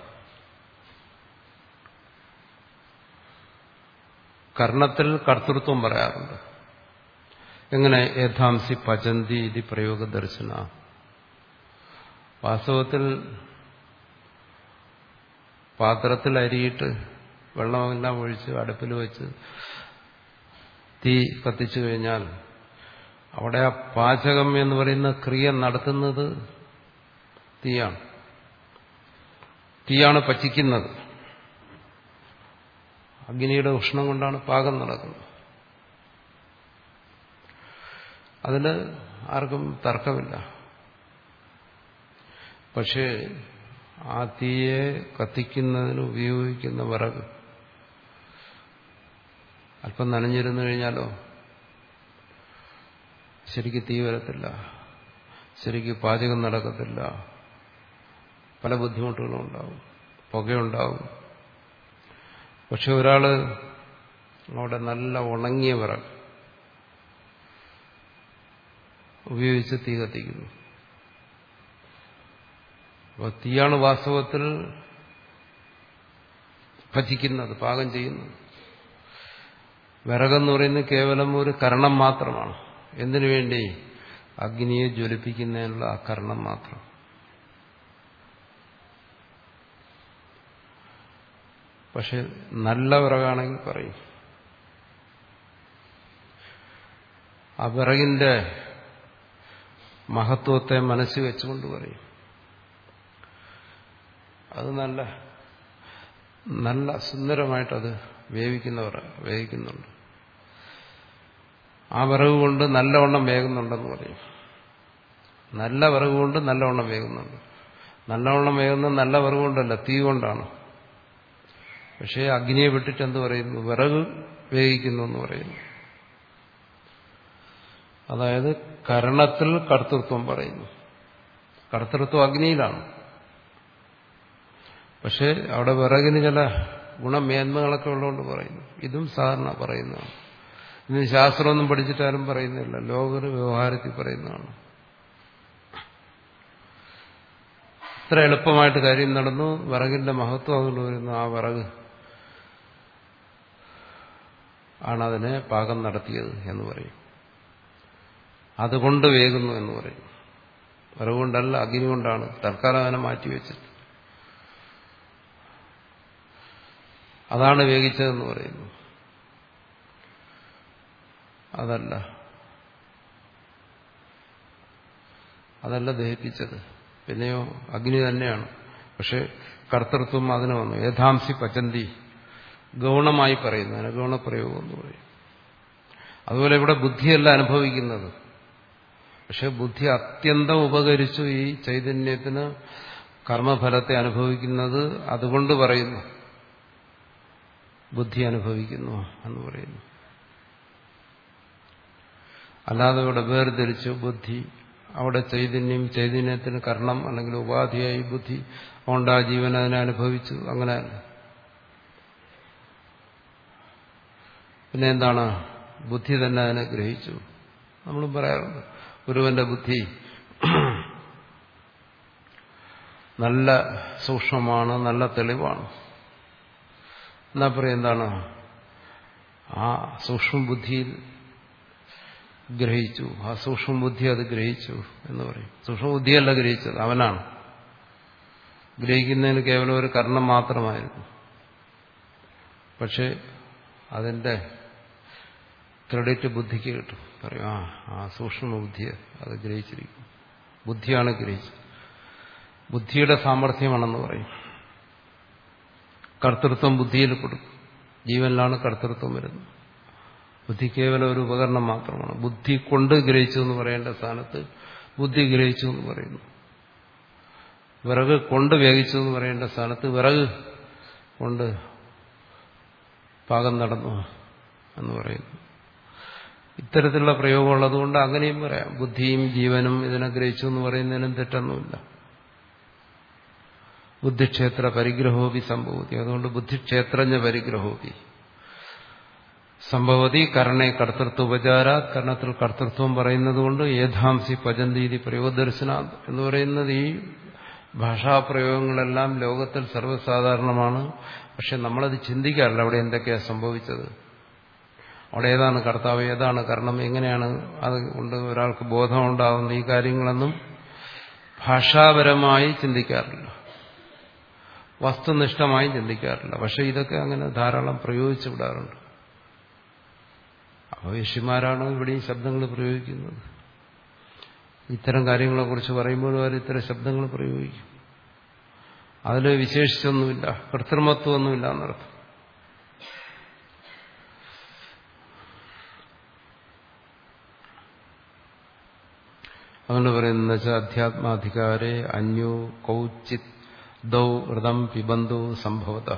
കർണത്തിൽ കർത്തൃത്വം പറയാറുണ്ട് എങ്ങനെ യഥാംസി പചന്തി ഇത് പ്രയോഗ ദർശന വാസ്തവത്തിൽ പാത്രത്തിൽ അരിയിട്ട് വെള്ളമെല്ലാം ഒഴിച്ച് അടുപ്പിൽ വെച്ച് തീ കത്തിച്ചു കഴിഞ്ഞാൽ അവിടെ ആ പാചകം എന്ന് പറയുന്ന ക്രിയ നടത്തുന്നത് തീയാണ് തീയാണ് പച്ചിക്കുന്നത് അഗ്നിയുടെ ഉഷ്ണം കൊണ്ടാണ് പാകം നടക്കുന്നത് അതിന് ആർക്കും തർക്കമില്ല പക്ഷേ ആ തീയെ കത്തിക്കുന്നതിന് ഉപയോഗിക്കുന്ന വിറക് അല്പം നനഞ്ഞിരുന്നു കഴിഞ്ഞാലോ ശരിക്ക് തീ വരത്തില്ല ശരിക്ക് പാചകം നടക്കത്തില്ല പല ബുദ്ധിമുട്ടുകളും ഉണ്ടാവും പുകയുണ്ടാവും പക്ഷെ ഒരാള് അവിടെ നല്ല ഉണങ്ങിയ വിറക് ഉപയോഗിച്ച് തീ കത്തിക്കുന്നു അപ്പോൾ തീയാണ് വാസ്തവത്തിൽ ഭജിക്കുന്നത് പാകം ചെയ്യുന്നത് വിറകെന്ന് പറയുന്നത് കേവലം ഒരു കരണം മാത്രമാണ് എന്തിനു വേണ്ടി അഗ്നിയെ ജ്വലിപ്പിക്കുന്നതിനുള്ള ആ കരണം മാത്രം പക്ഷെ നല്ല വിറകാണെങ്കിൽ പറയും ആ വിറകിന്റെ മഹത്വത്തെ മനസ്സിൽ വെച്ചുകൊണ്ട് പറയും അത് നല്ല നല്ല സുന്ദരമായിട്ടത് വേവിക്കുന്നവർ വേവിക്കുന്നുണ്ട് ആ വിറക് കൊണ്ട് നല്ലവണ്ണം വേകുന്നുണ്ടെന്ന് പറയും നല്ല വിറക് കൊണ്ട് നല്ലവണ്ണം വേകുന്നുണ്ട് നല്ലവണ്ണം വേകുന്നത് നല്ല വിറക് കൊണ്ടല്ല തീ കൊണ്ടാണ് പക്ഷേ അഗ്നിയെ വിട്ടിട്ട് എന്ത് പറയുന്നു വിറക് വേവിക്കുന്നു എന്ന് പറയുന്നു അതായത് കരണത്തിൽ കർത്തൃത്വം പറയുന്നു കർത്തൃത്വം അഗ്നിയിലാണ് പക്ഷെ അവിടെ വിറകിന് ചില ഗുണമേന്മകളൊക്കെ ഉള്ളതുകൊണ്ട് പറയുന്നു ഇതും സാധാരണ പറയുന്നതാണ് ഇന്ന് ശാസ്ത്രമൊന്നും പഠിച്ചിട്ടാരും പറയുന്നില്ല ലോകർ വ്യവഹാരത്തിൽ പറയുന്നതാണ് ഇത്ര എളുപ്പമായിട്ട് കാര്യം നടന്നു വിറകിന്റെ മഹത്വം അതുകൊണ്ട് വരുന്നു ആ വിറക് ആണ് അതിനെ പാകം നടത്തിയത് എന്ന് പറയും അതുകൊണ്ട് വേകുന്നു എന്ന് പറയും വിറക് കൊണ്ടല്ല അഗ്നി കൊണ്ടാണ് തൽക്കാലം അതിനെ മാറ്റിവെച്ചിട്ട് അതാണ് വേഗിച്ചതെന്ന് പറയുന്നു അതല്ല അതല്ല ദഹിപ്പിച്ചത് പിന്നെയോ അഗ്നി തന്നെയാണ് പക്ഷെ കർത്തൃത്വം അതിന് വന്നു യഥാംസി പചന്തി ഗൗണമായി പറയുന്നതിന് ഗൗണപ്രയോഗം എന്ന് പറയും അതുപോലെ ഇവിടെ ബുദ്ധിയല്ല അനുഭവിക്കുന്നത് പക്ഷെ ബുദ്ധി അത്യന്തം ഉപകരിച്ചു ഈ ചൈതന്യത്തിന് കർമ്മഫലത്തെ അനുഭവിക്കുന്നത് അതുകൊണ്ട് പറയുന്നു ബുദ്ധി അനുഭവിക്കുന്നു എന്ന് പറയുന്നു അല്ലാതെ ഇവിടെ വേർതിരിച്ചു ബുദ്ധി അവിടെ ചൈതന്യം ചൈതന്യത്തിന് കർണം അല്ലെങ്കിൽ ഉപാധിയായി ബുദ്ധി അതുകൊണ്ട് ആ ജീവൻ അതിനെ അനുഭവിച്ചു അങ്ങനെ പിന്നെ എന്താണ് ബുദ്ധി തന്നെ അതിനെ ഗ്രഹിച്ചു നമ്മളും പറയാറുണ്ട് ഒരുവന്റെ ബുദ്ധി നല്ല സൂക്ഷ്മമാണ് നല്ല തെളിവാണ് എന്നാ പറയും എന്താണ് ആ സൂക്ഷ്മ ബുദ്ധിയിൽ ഗ്രഹിച്ചു ആ സൂക്ഷ്മ ബുദ്ധി അത് ഗ്രഹിച്ചു എന്ന് പറയും സൂക്ഷ്മ ബുദ്ധിയല്ല ഗ്രഹിച്ചത് അവനാണ് ഗ്രഹിക്കുന്നതിന് കേവലം ഒരു കർണം മാത്രമായിരുന്നു പക്ഷെ അതിന്റെ ക്രെഡിറ്റ് ബുദ്ധിക്ക് കിട്ടും പറയും ആ ആ സൂക്ഷ്മ ബുദ്ധിയെ അത് ഗ്രഹിച്ചിരിക്കും ബുദ്ധിയാണ് ഗ്രഹിച്ചത് ബുദ്ധിയുടെ സാമർഥ്യമാണെന്ന് പറയും കർത്തൃത്വം ബുദ്ധിയിൽ കൊടുക്കും ജീവനിലാണ് കർത്തൃത്വം വരുന്നത് ബുദ്ധി കേവലം ഒരു ഉപകരണം മാത്രമാണ് ബുദ്ധി കൊണ്ട് ഗ്രഹിച്ചു എന്ന് പറയേണ്ട സ്ഥാനത്ത് ബുദ്ധി ഗ്രഹിച്ചു എന്ന് പറയുന്നു വിറക് കൊണ്ട് വേവിച്ചു എന്ന് പറയേണ്ട സ്ഥാനത്ത് വിറക് കൊണ്ട് പാകം നടന്നു എന്ന് പറയുന്നു ഇത്തരത്തിലുള്ള പ്രയോഗം ഉള്ളതുകൊണ്ട് അങ്ങനെയും പറയാം ബുദ്ധിയും ജീവനും ഇതിനെ ഗ്രഹിച്ചു എന്ന് പറയുന്നതിനും തെറ്റൊന്നുമില്ല ബുദ്ധിക്ഷേത്ര പരിഗ്രഹോപി സംഭവതി അതുകൊണ്ട് ബുദ്ധിക്ഷേത്രജ്ഞ പരിഗ്രഹോപി സംഭവതി കർണേ കർത്തൃത്വോപചാര കർണത്തിൽ കർത്തൃത്വം പറയുന്നത് കൊണ്ട് ഏധാംസി പജന്തീതി പ്രയോഗദർശന എന്ന് പറയുന്നത് ഈ ഭാഷാപ്രയോഗങ്ങളെല്ലാം ലോകത്തിൽ സർവ്വസാധാരണമാണ് പക്ഷെ നമ്മളത് ചിന്തിക്കാറില്ല അവിടെ എന്തൊക്കെയാണ് സംഭവിച്ചത് അവിടെ ഏതാണ് കർത്താവ് ഏതാണ് കർണം എങ്ങനെയാണ് അത് കൊണ്ട് ഒരാൾക്ക് ബോധമുണ്ടാകുന്ന ഈ കാര്യങ്ങളൊന്നും ഭാഷാപരമായി ചിന്തിക്കാറില്ല വസ്തുനിഷ്ഠമായി ചിന്തിക്കാറില്ല പക്ഷെ ഇതൊക്കെ അങ്ങനെ ധാരാളം പ്രയോഗിച്ചു വിടാറുണ്ട് അപ്പോൾ ഋഷിമാരാണ് ഇവിടെ ഈ ശബ്ദങ്ങൾ പ്രയോഗിക്കുന്നത് ഇത്തരം കാര്യങ്ങളെക്കുറിച്ച് പറയുമ്പോഴും അവർ ഇത്തരം ശബ്ദങ്ങൾ പ്രയോഗിക്കും അതിൽ വിശേഷിച്ചൊന്നുമില്ല കൃത്രിമത്വമൊന്നുമില്ല എന്നർത്ഥം അതുകൊണ്ട് പറയുന്നത് വെച്ചാൽ അധ്യാത്മാധികാരെ അന്യോ കൗചിത് ദൗ വ്രതം പിബന്ധു സംഭവത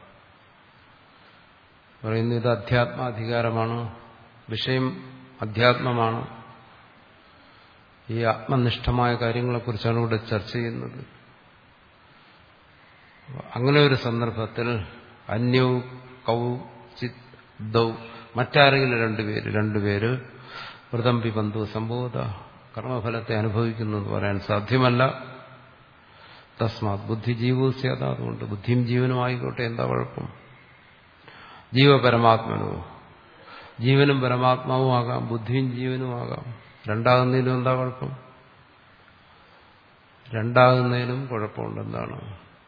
പറയുന്നത് ഇത് അധ്യാത്മാധികാരമാണ് വിഷയം അധ്യാത്മമാണ് ഈ ആത്മനിഷ്ഠമായ കാര്യങ്ങളെക്കുറിച്ചാണ് ഇവിടെ ചർച്ച ചെയ്യുന്നത് അങ്ങനെ ഒരു സന്ദർഭത്തിൽ അന്യൗ കൗ ചിത് ദൗ മറ്റാരെങ്കിലും രണ്ടുപേര് രണ്ടുപേര് വ്രതം പിബന്ധു സംഭവത കർമ്മഫലത്തെ അനുഭവിക്കുന്നു എന്ന് പറയാൻ സാധ്യമല്ല തസ്മാത് ബുദ്ധിജീവസ്യാത അതുകൊണ്ട് ബുദ്ധിയും ജീവനും ആയിക്കോട്ടെ എന്താ കുഴപ്പം ജീവപരമാത്മനോ ജീവനും പരമാത്മാവും ആകാം ബുദ്ധിയും ജീവനും ആകാം രണ്ടാകുന്നതിലും എന്താ കുഴപ്പം രണ്ടാകുന്നതിനും കുഴപ്പമുണ്ട് എന്താണ്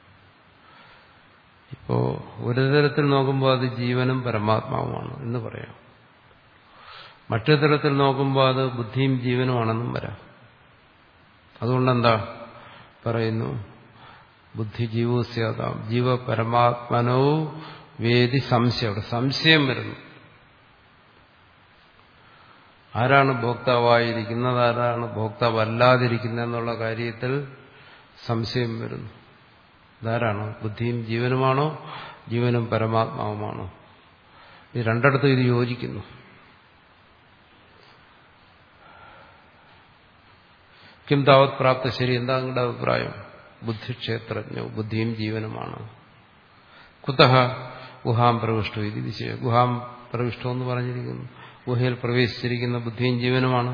ഇപ്പോ ഒരു തരത്തിൽ നോക്കുമ്പോൾ അത് ജീവനും പരമാത്മാവുമാണ് എന്ന് പറയാം മറ്റൊരു തരത്തിൽ നോക്കുമ്പോൾ അത് ബുദ്ധിയും ജീവനുമാണെന്നും വരാം അതുകൊണ്ടെന്താ പറയുന്നു ബുദ്ധി ജീവോസ്യാതാം ജീവ പരമാത്മനോ വേദി സംശയം അവിടെ സംശയം വരുന്നു ആരാണ് ഭോക്താവായിരിക്കുന്നത് ആരാണ് ഭോക്താവല്ലാതിരിക്കുന്നത് എന്നുള്ള കാര്യത്തിൽ സംശയം വരുന്നു ഇതാരാണ് ബുദ്ധിയും ജീവനുമാണോ ജീവനും പരമാത്മാവുമാണോ ഈ രണ്ടിടത്തും ഇത് യോജിക്കുന്നു കിം താവത് പ്രാപ്ത ശരി എന്താ നിങ്ങളുടെ അഭിപ്രായം ബുദ്ധിക്ഷേത്രജ്ഞോ ബുദ്ധിയും ജീവനുമാണ് കുതഹ ഗുഹാം പ്രവിഷ്ടു ഇത് വിഷയം ഗുഹാം പ്രവിഷ്ടം എന്ന് പറഞ്ഞിരിക്കുന്നു ഗുഹയിൽ പ്രവേശിച്ചിരിക്കുന്ന ബുദ്ധിയും ജീവനുമാണ്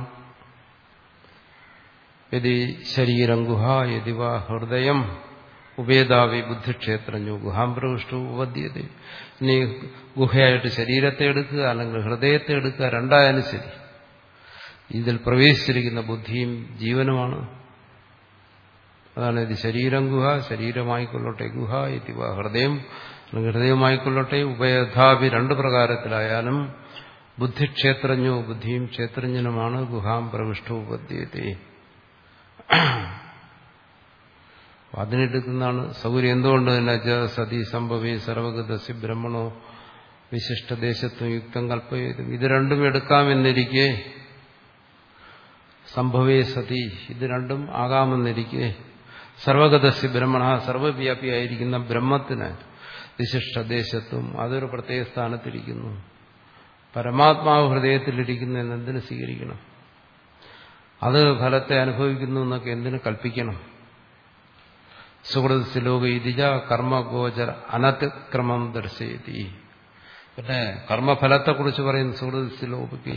യതി ശരീരം ഗുഹ യതി വാ ഹൃദയം ഉപേതാവി ബുദ്ധിക്ഷേത്രഞ്ഞു ഗുഹാം പ്രവിഷ്ടു ഉപദ്ധ്യത ഇനി ഗുഹയായിട്ട് ശരീരത്തെ എടുക്കുക അല്ലെങ്കിൽ ഹൃദയത്തെ എടുക്കുക രണ്ടായാലും ശരി ഇതിൽ പ്രവേശിച്ചിരിക്കുന്ന ബുദ്ധിയും ജീവനുമാണ് അതാണ് ഇത് ശരീരം ഗുഹ ശരീരമായിക്കൊള്ളട്ടെ ഗുഹ ഇതിവ ഹൃദയം അല്ലെങ്കിൽ ഹൃദയമായിക്കൊള്ളട്ടെ ഉഭയഥാപി രണ്ട് പ്രകാരത്തിലായാലും ബുദ്ധിക്ഷേത്രജ്ഞോ ബുദ്ധിയും ക്ഷേത്രജ്ഞനുമാണ് ഗുഹാം പ്രവിഷ്ടോ ഉപദ്ധ്യത്തെ അതിനെടുക്കുന്നതാണ് സൗകര്യം എന്തുകൊണ്ട് തന്നെ സതി സംഭവി സർവഗതസി ബ്രഹ്മണോ വിശിഷ്ടദേശത്വം യുക്തം കൽപ്പയതും ഇത് രണ്ടും എടുക്കാമെന്നിരിക്കെ സംഭവേ സതി ഇത് രണ്ടും ആകാമെന്നിരിക്കെ സർവഗതസ്യ ബ്രഹ്മണ സർവവ്യാപിയായിരിക്കുന്ന ബ്രഹ്മത്തിന് വിശിഷ്ടദേശത്വം അതൊരു പ്രത്യേക സ്ഥാനത്തിരിക്കുന്നു പരമാത്മാവ് ഹൃദയത്തിലിരിക്കുന്നു എന്നെന്തിനു സ്വീകരിക്കണം അത് ഫലത്തെ അനുഭവിക്കുന്നു എന്നൊക്കെ എന്തിനു കൽപ്പിക്കണം സുഹൃതസിലോക ഇതിജ കർമ്മഗോചര അനതിക്രമം ദർശയതി പിന്നെ കർമ്മഫലത്തെക്കുറിച്ച് പറയുന്നു സുഹൃതസിലോകയ്ക്ക്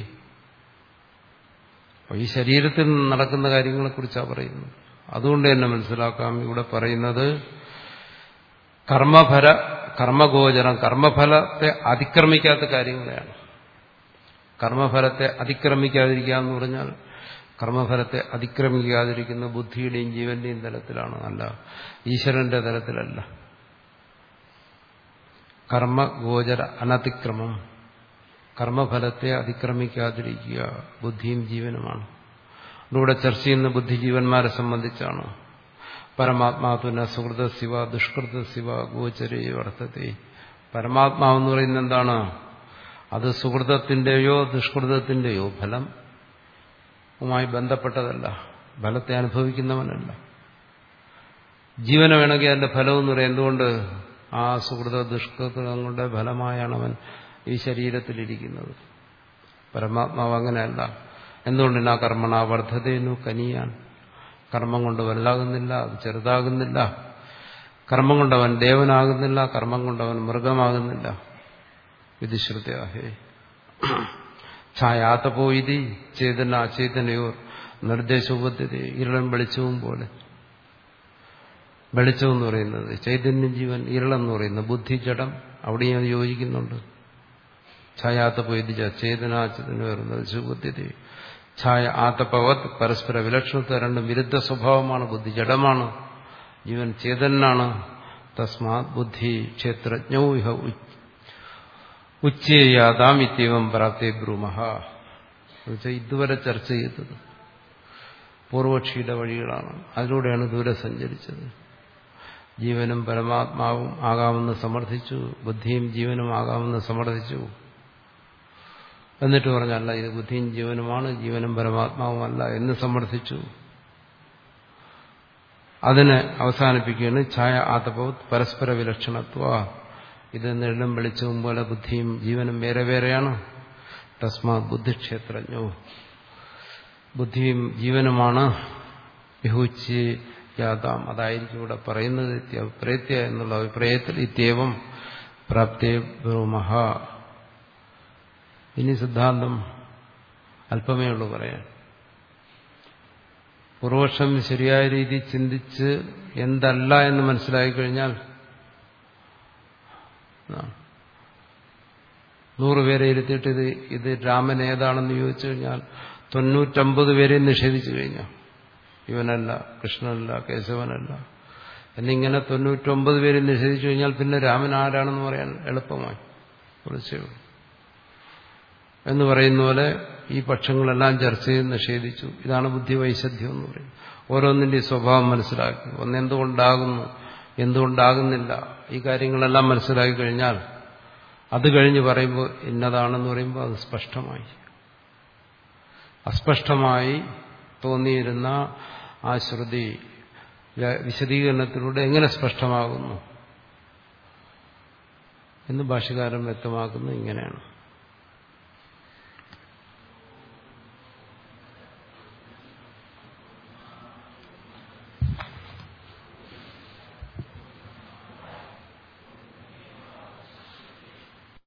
ഈ ശരീരത്തിൽ നടക്കുന്ന കാര്യങ്ങളെക്കുറിച്ചാണ് പറയുന്നത് അതുകൊണ്ട് തന്നെ മനസ്സിലാക്കാം ഇവിടെ പറയുന്നത് കർമ്മഫല കർമ്മഗോചരം കർമ്മഫലത്തെ അതിക്രമിക്കാത്ത കാര്യങ്ങളെയാണ് കർമ്മഫലത്തെ അതിക്രമിക്കാതിരിക്കുക എന്ന് പറഞ്ഞാൽ കർമ്മഫലത്തെ അതിക്രമിക്കാതിരിക്കുന്ന ബുദ്ധിയുടെയും ജീവന്റെയും തലത്തിലാണ് അല്ല ഈശ്വരന്റെ തലത്തിലല്ല കർമ്മഗോചര അനതിക്രമം കർമ്മഫലത്തെ അതിക്രമിക്കാതിരിക്കുക ബുദ്ധിയും ജീവനുമാണ് ഇവിടെ ചർച്ച ചെയ്യുന്ന ബുദ്ധിജീവന്മാരെ സംബന്ധിച്ചാണ് പരമാത്മാതുന സുഹൃത ശിവ ദുഷ്കൃത ശിവ ഗോചരേ വർത്തത്തെ പരമാത്മാവെന്ന് പറയുന്നത് എന്താണ് അത് സുഹൃതത്തിന്റെയോ ദുഷ്കൃതത്തിന്റെയോ ഫലം വുമായി ബന്ധപ്പെട്ടതല്ല ഫലത്തെ അനുഭവിക്കുന്നവനല്ല ജീവന വേണമെങ്കിൽ അതിന്റെ ഫലം എന്ന് പറയാം എന്തുകൊണ്ട് ആ സുഹൃത ദുഷ്കൃതങ്ങളുടെ ഫലമായാണ് അവൻ ഈ ശരീരത്തിലിരിക്കുന്നത് പരമാത്മാവ് അങ്ങനെയല്ല എന്തുകൊണ്ടിനാ കർമ്മണ വർദ്ധതേനു കനിയാൻ കർമ്മം കൊണ്ട് വലുതാകുന്നില്ല അത് ചെറുതാകുന്നില്ല കർമ്മം കൊണ്ടവൻ ദേവനാകുന്നില്ല കർമ്മം കൊണ്ടവൻ മൃഗമാകുന്നില്ല ഇത് ശ്രുതിയാഹേ ഛായാത്തപോ ഇതി ചേതന അചേതനയോർ നിർദ്ദേശോപദ്ധ്യത ഇരുളം വെളിച്ചവും പോലെ വെളിച്ചം എന്ന് പറയുന്നത് ചൈതന്യ ജീവൻ ഇരുളെന്ന് പറയുന്നത് ബുദ്ധി ജഡം അവിടെയും അത് യോജിക്കുന്നുണ്ട് ഛായാത്തപോ ഇതി ചേതനാചേതനയോർ നിർദ്ദേശോപദ്ധ്യത ഛായ ആത്തപവത് പരസ്പര വിലക്ഷണത്വ രണ്ടും വിരുദ്ധ സ്വഭാവമാണ് ബുദ്ധി ജഡമാണ് ജീവൻ ചേതനാണ് തസ്മാത് ബുദ്ധി ക്ഷേത്രജ്ഞോ ഇഹ ഉച്ചയാതാം ഇത്യവം പ്രാപ്തേ ബ്രൂമഹ ഇതുവരെ ചർച്ച ചെയ്തത് പൂർവക്ഷിയുടെ വഴികളാണ് അതിലൂടെയാണ് ദൂരെ സഞ്ചരിച്ചത് ജീവനും പരമാത്മാവും ആകാമെന്ന് സമർത്ഥിച്ചു ബുദ്ധിയും ജീവനും ആകാമെന്ന് സമർത്ഥിച്ചു എന്നിട്ട് പറഞ്ഞല്ല ഇത് ബുദ്ധിയും ജീവനുമാണ് ജീവനും പരമാത്മാവുമല്ല എന്ന് സമർത്ഥിച്ചു അതിനെ അവസാനിപ്പിക്കുകയാണ് ഛായ ആതപവത് പരസ്പര വിലക്ഷണത്വ ഇത് നെല്ലും വെളിച്ചവും പോലെ ബുദ്ധിയും ജീവനും വേറെ വേറെയാണ് തസ്മാത് ബുദ്ധിക്ഷേത്രജ്ഞോ ബുദ്ധിയും ജീവനുമാണ് വിഹുച്ചി യാതാം അതായിരിക്കും ഇവിടെ പറയുന്നത് അഭിപ്രേത്യ എന്നുള്ള അഭിപ്രായത്തിൽ ഇത്യവം പ്രാപ്തേ ബ്രൂമഹ ഇനി സിദ്ധാന്തം അല്പമേ ഉള്ളൂ പറയാൻ പൂർവക്ഷം ശരിയായ രീതി ചിന്തിച്ച് എന്തല്ല എന്ന് മനസ്സിലാക്കി കഴിഞ്ഞാൽ നൂറുപേരെ ഇരുത്തിയിട്ട് ഇത് ഇത് രാമൻ ഏതാണെന്ന് ചോദിച്ചു കഴിഞ്ഞാൽ തൊണ്ണൂറ്റമ്പത് പേരെ നിഷേധിച്ചു കഴിഞ്ഞു ഇവനല്ല കൃഷ്ണനല്ല കേശവനല്ല എന്നിങ്ങനെ തൊണ്ണൂറ്റൊമ്പത് പേരെ നിഷേധിച്ചു കഴിഞ്ഞാൽ പിന്നെ രാമൻ ആരാണെന്ന് പറയാൻ എളുപ്പമായി കുറച്ചേ ഉള്ളൂ എന്ന് പറയുന്ന പോലെ ഈ പക്ഷങ്ങളെല്ലാം ചർച്ച ചെയ്ത് നിഷേധിച്ചു ഇതാണ് ബുദ്ധി വൈശദ്ധ്യം എന്ന് പറയുന്നത് ഓരോന്നിന്റെ സ്വഭാവം മനസ്സിലാക്കി ഒന്നെന്തുകൊണ്ടാകുന്നു എന്തുകൊണ്ടാകുന്നില്ല ഈ കാര്യങ്ങളെല്ലാം മനസ്സിലാക്കി കഴിഞ്ഞാൽ അത് കഴിഞ്ഞ് പറയുമ്പോൾ ഇന്നതാണെന്ന് പറയുമ്പോൾ അത് സ്പഷ്ടമായി അസ്പഷ്ടമായി തോന്നിയിരുന്ന ആ ശ്രുതി വിശദീകരണത്തിലൂടെ എങ്ങനെ സ്പഷ്ടമാകുന്നു എന്ന് ഭാഷകാരൻ വ്യക്തമാക്കുന്നത് ഇങ്ങനെയാണ്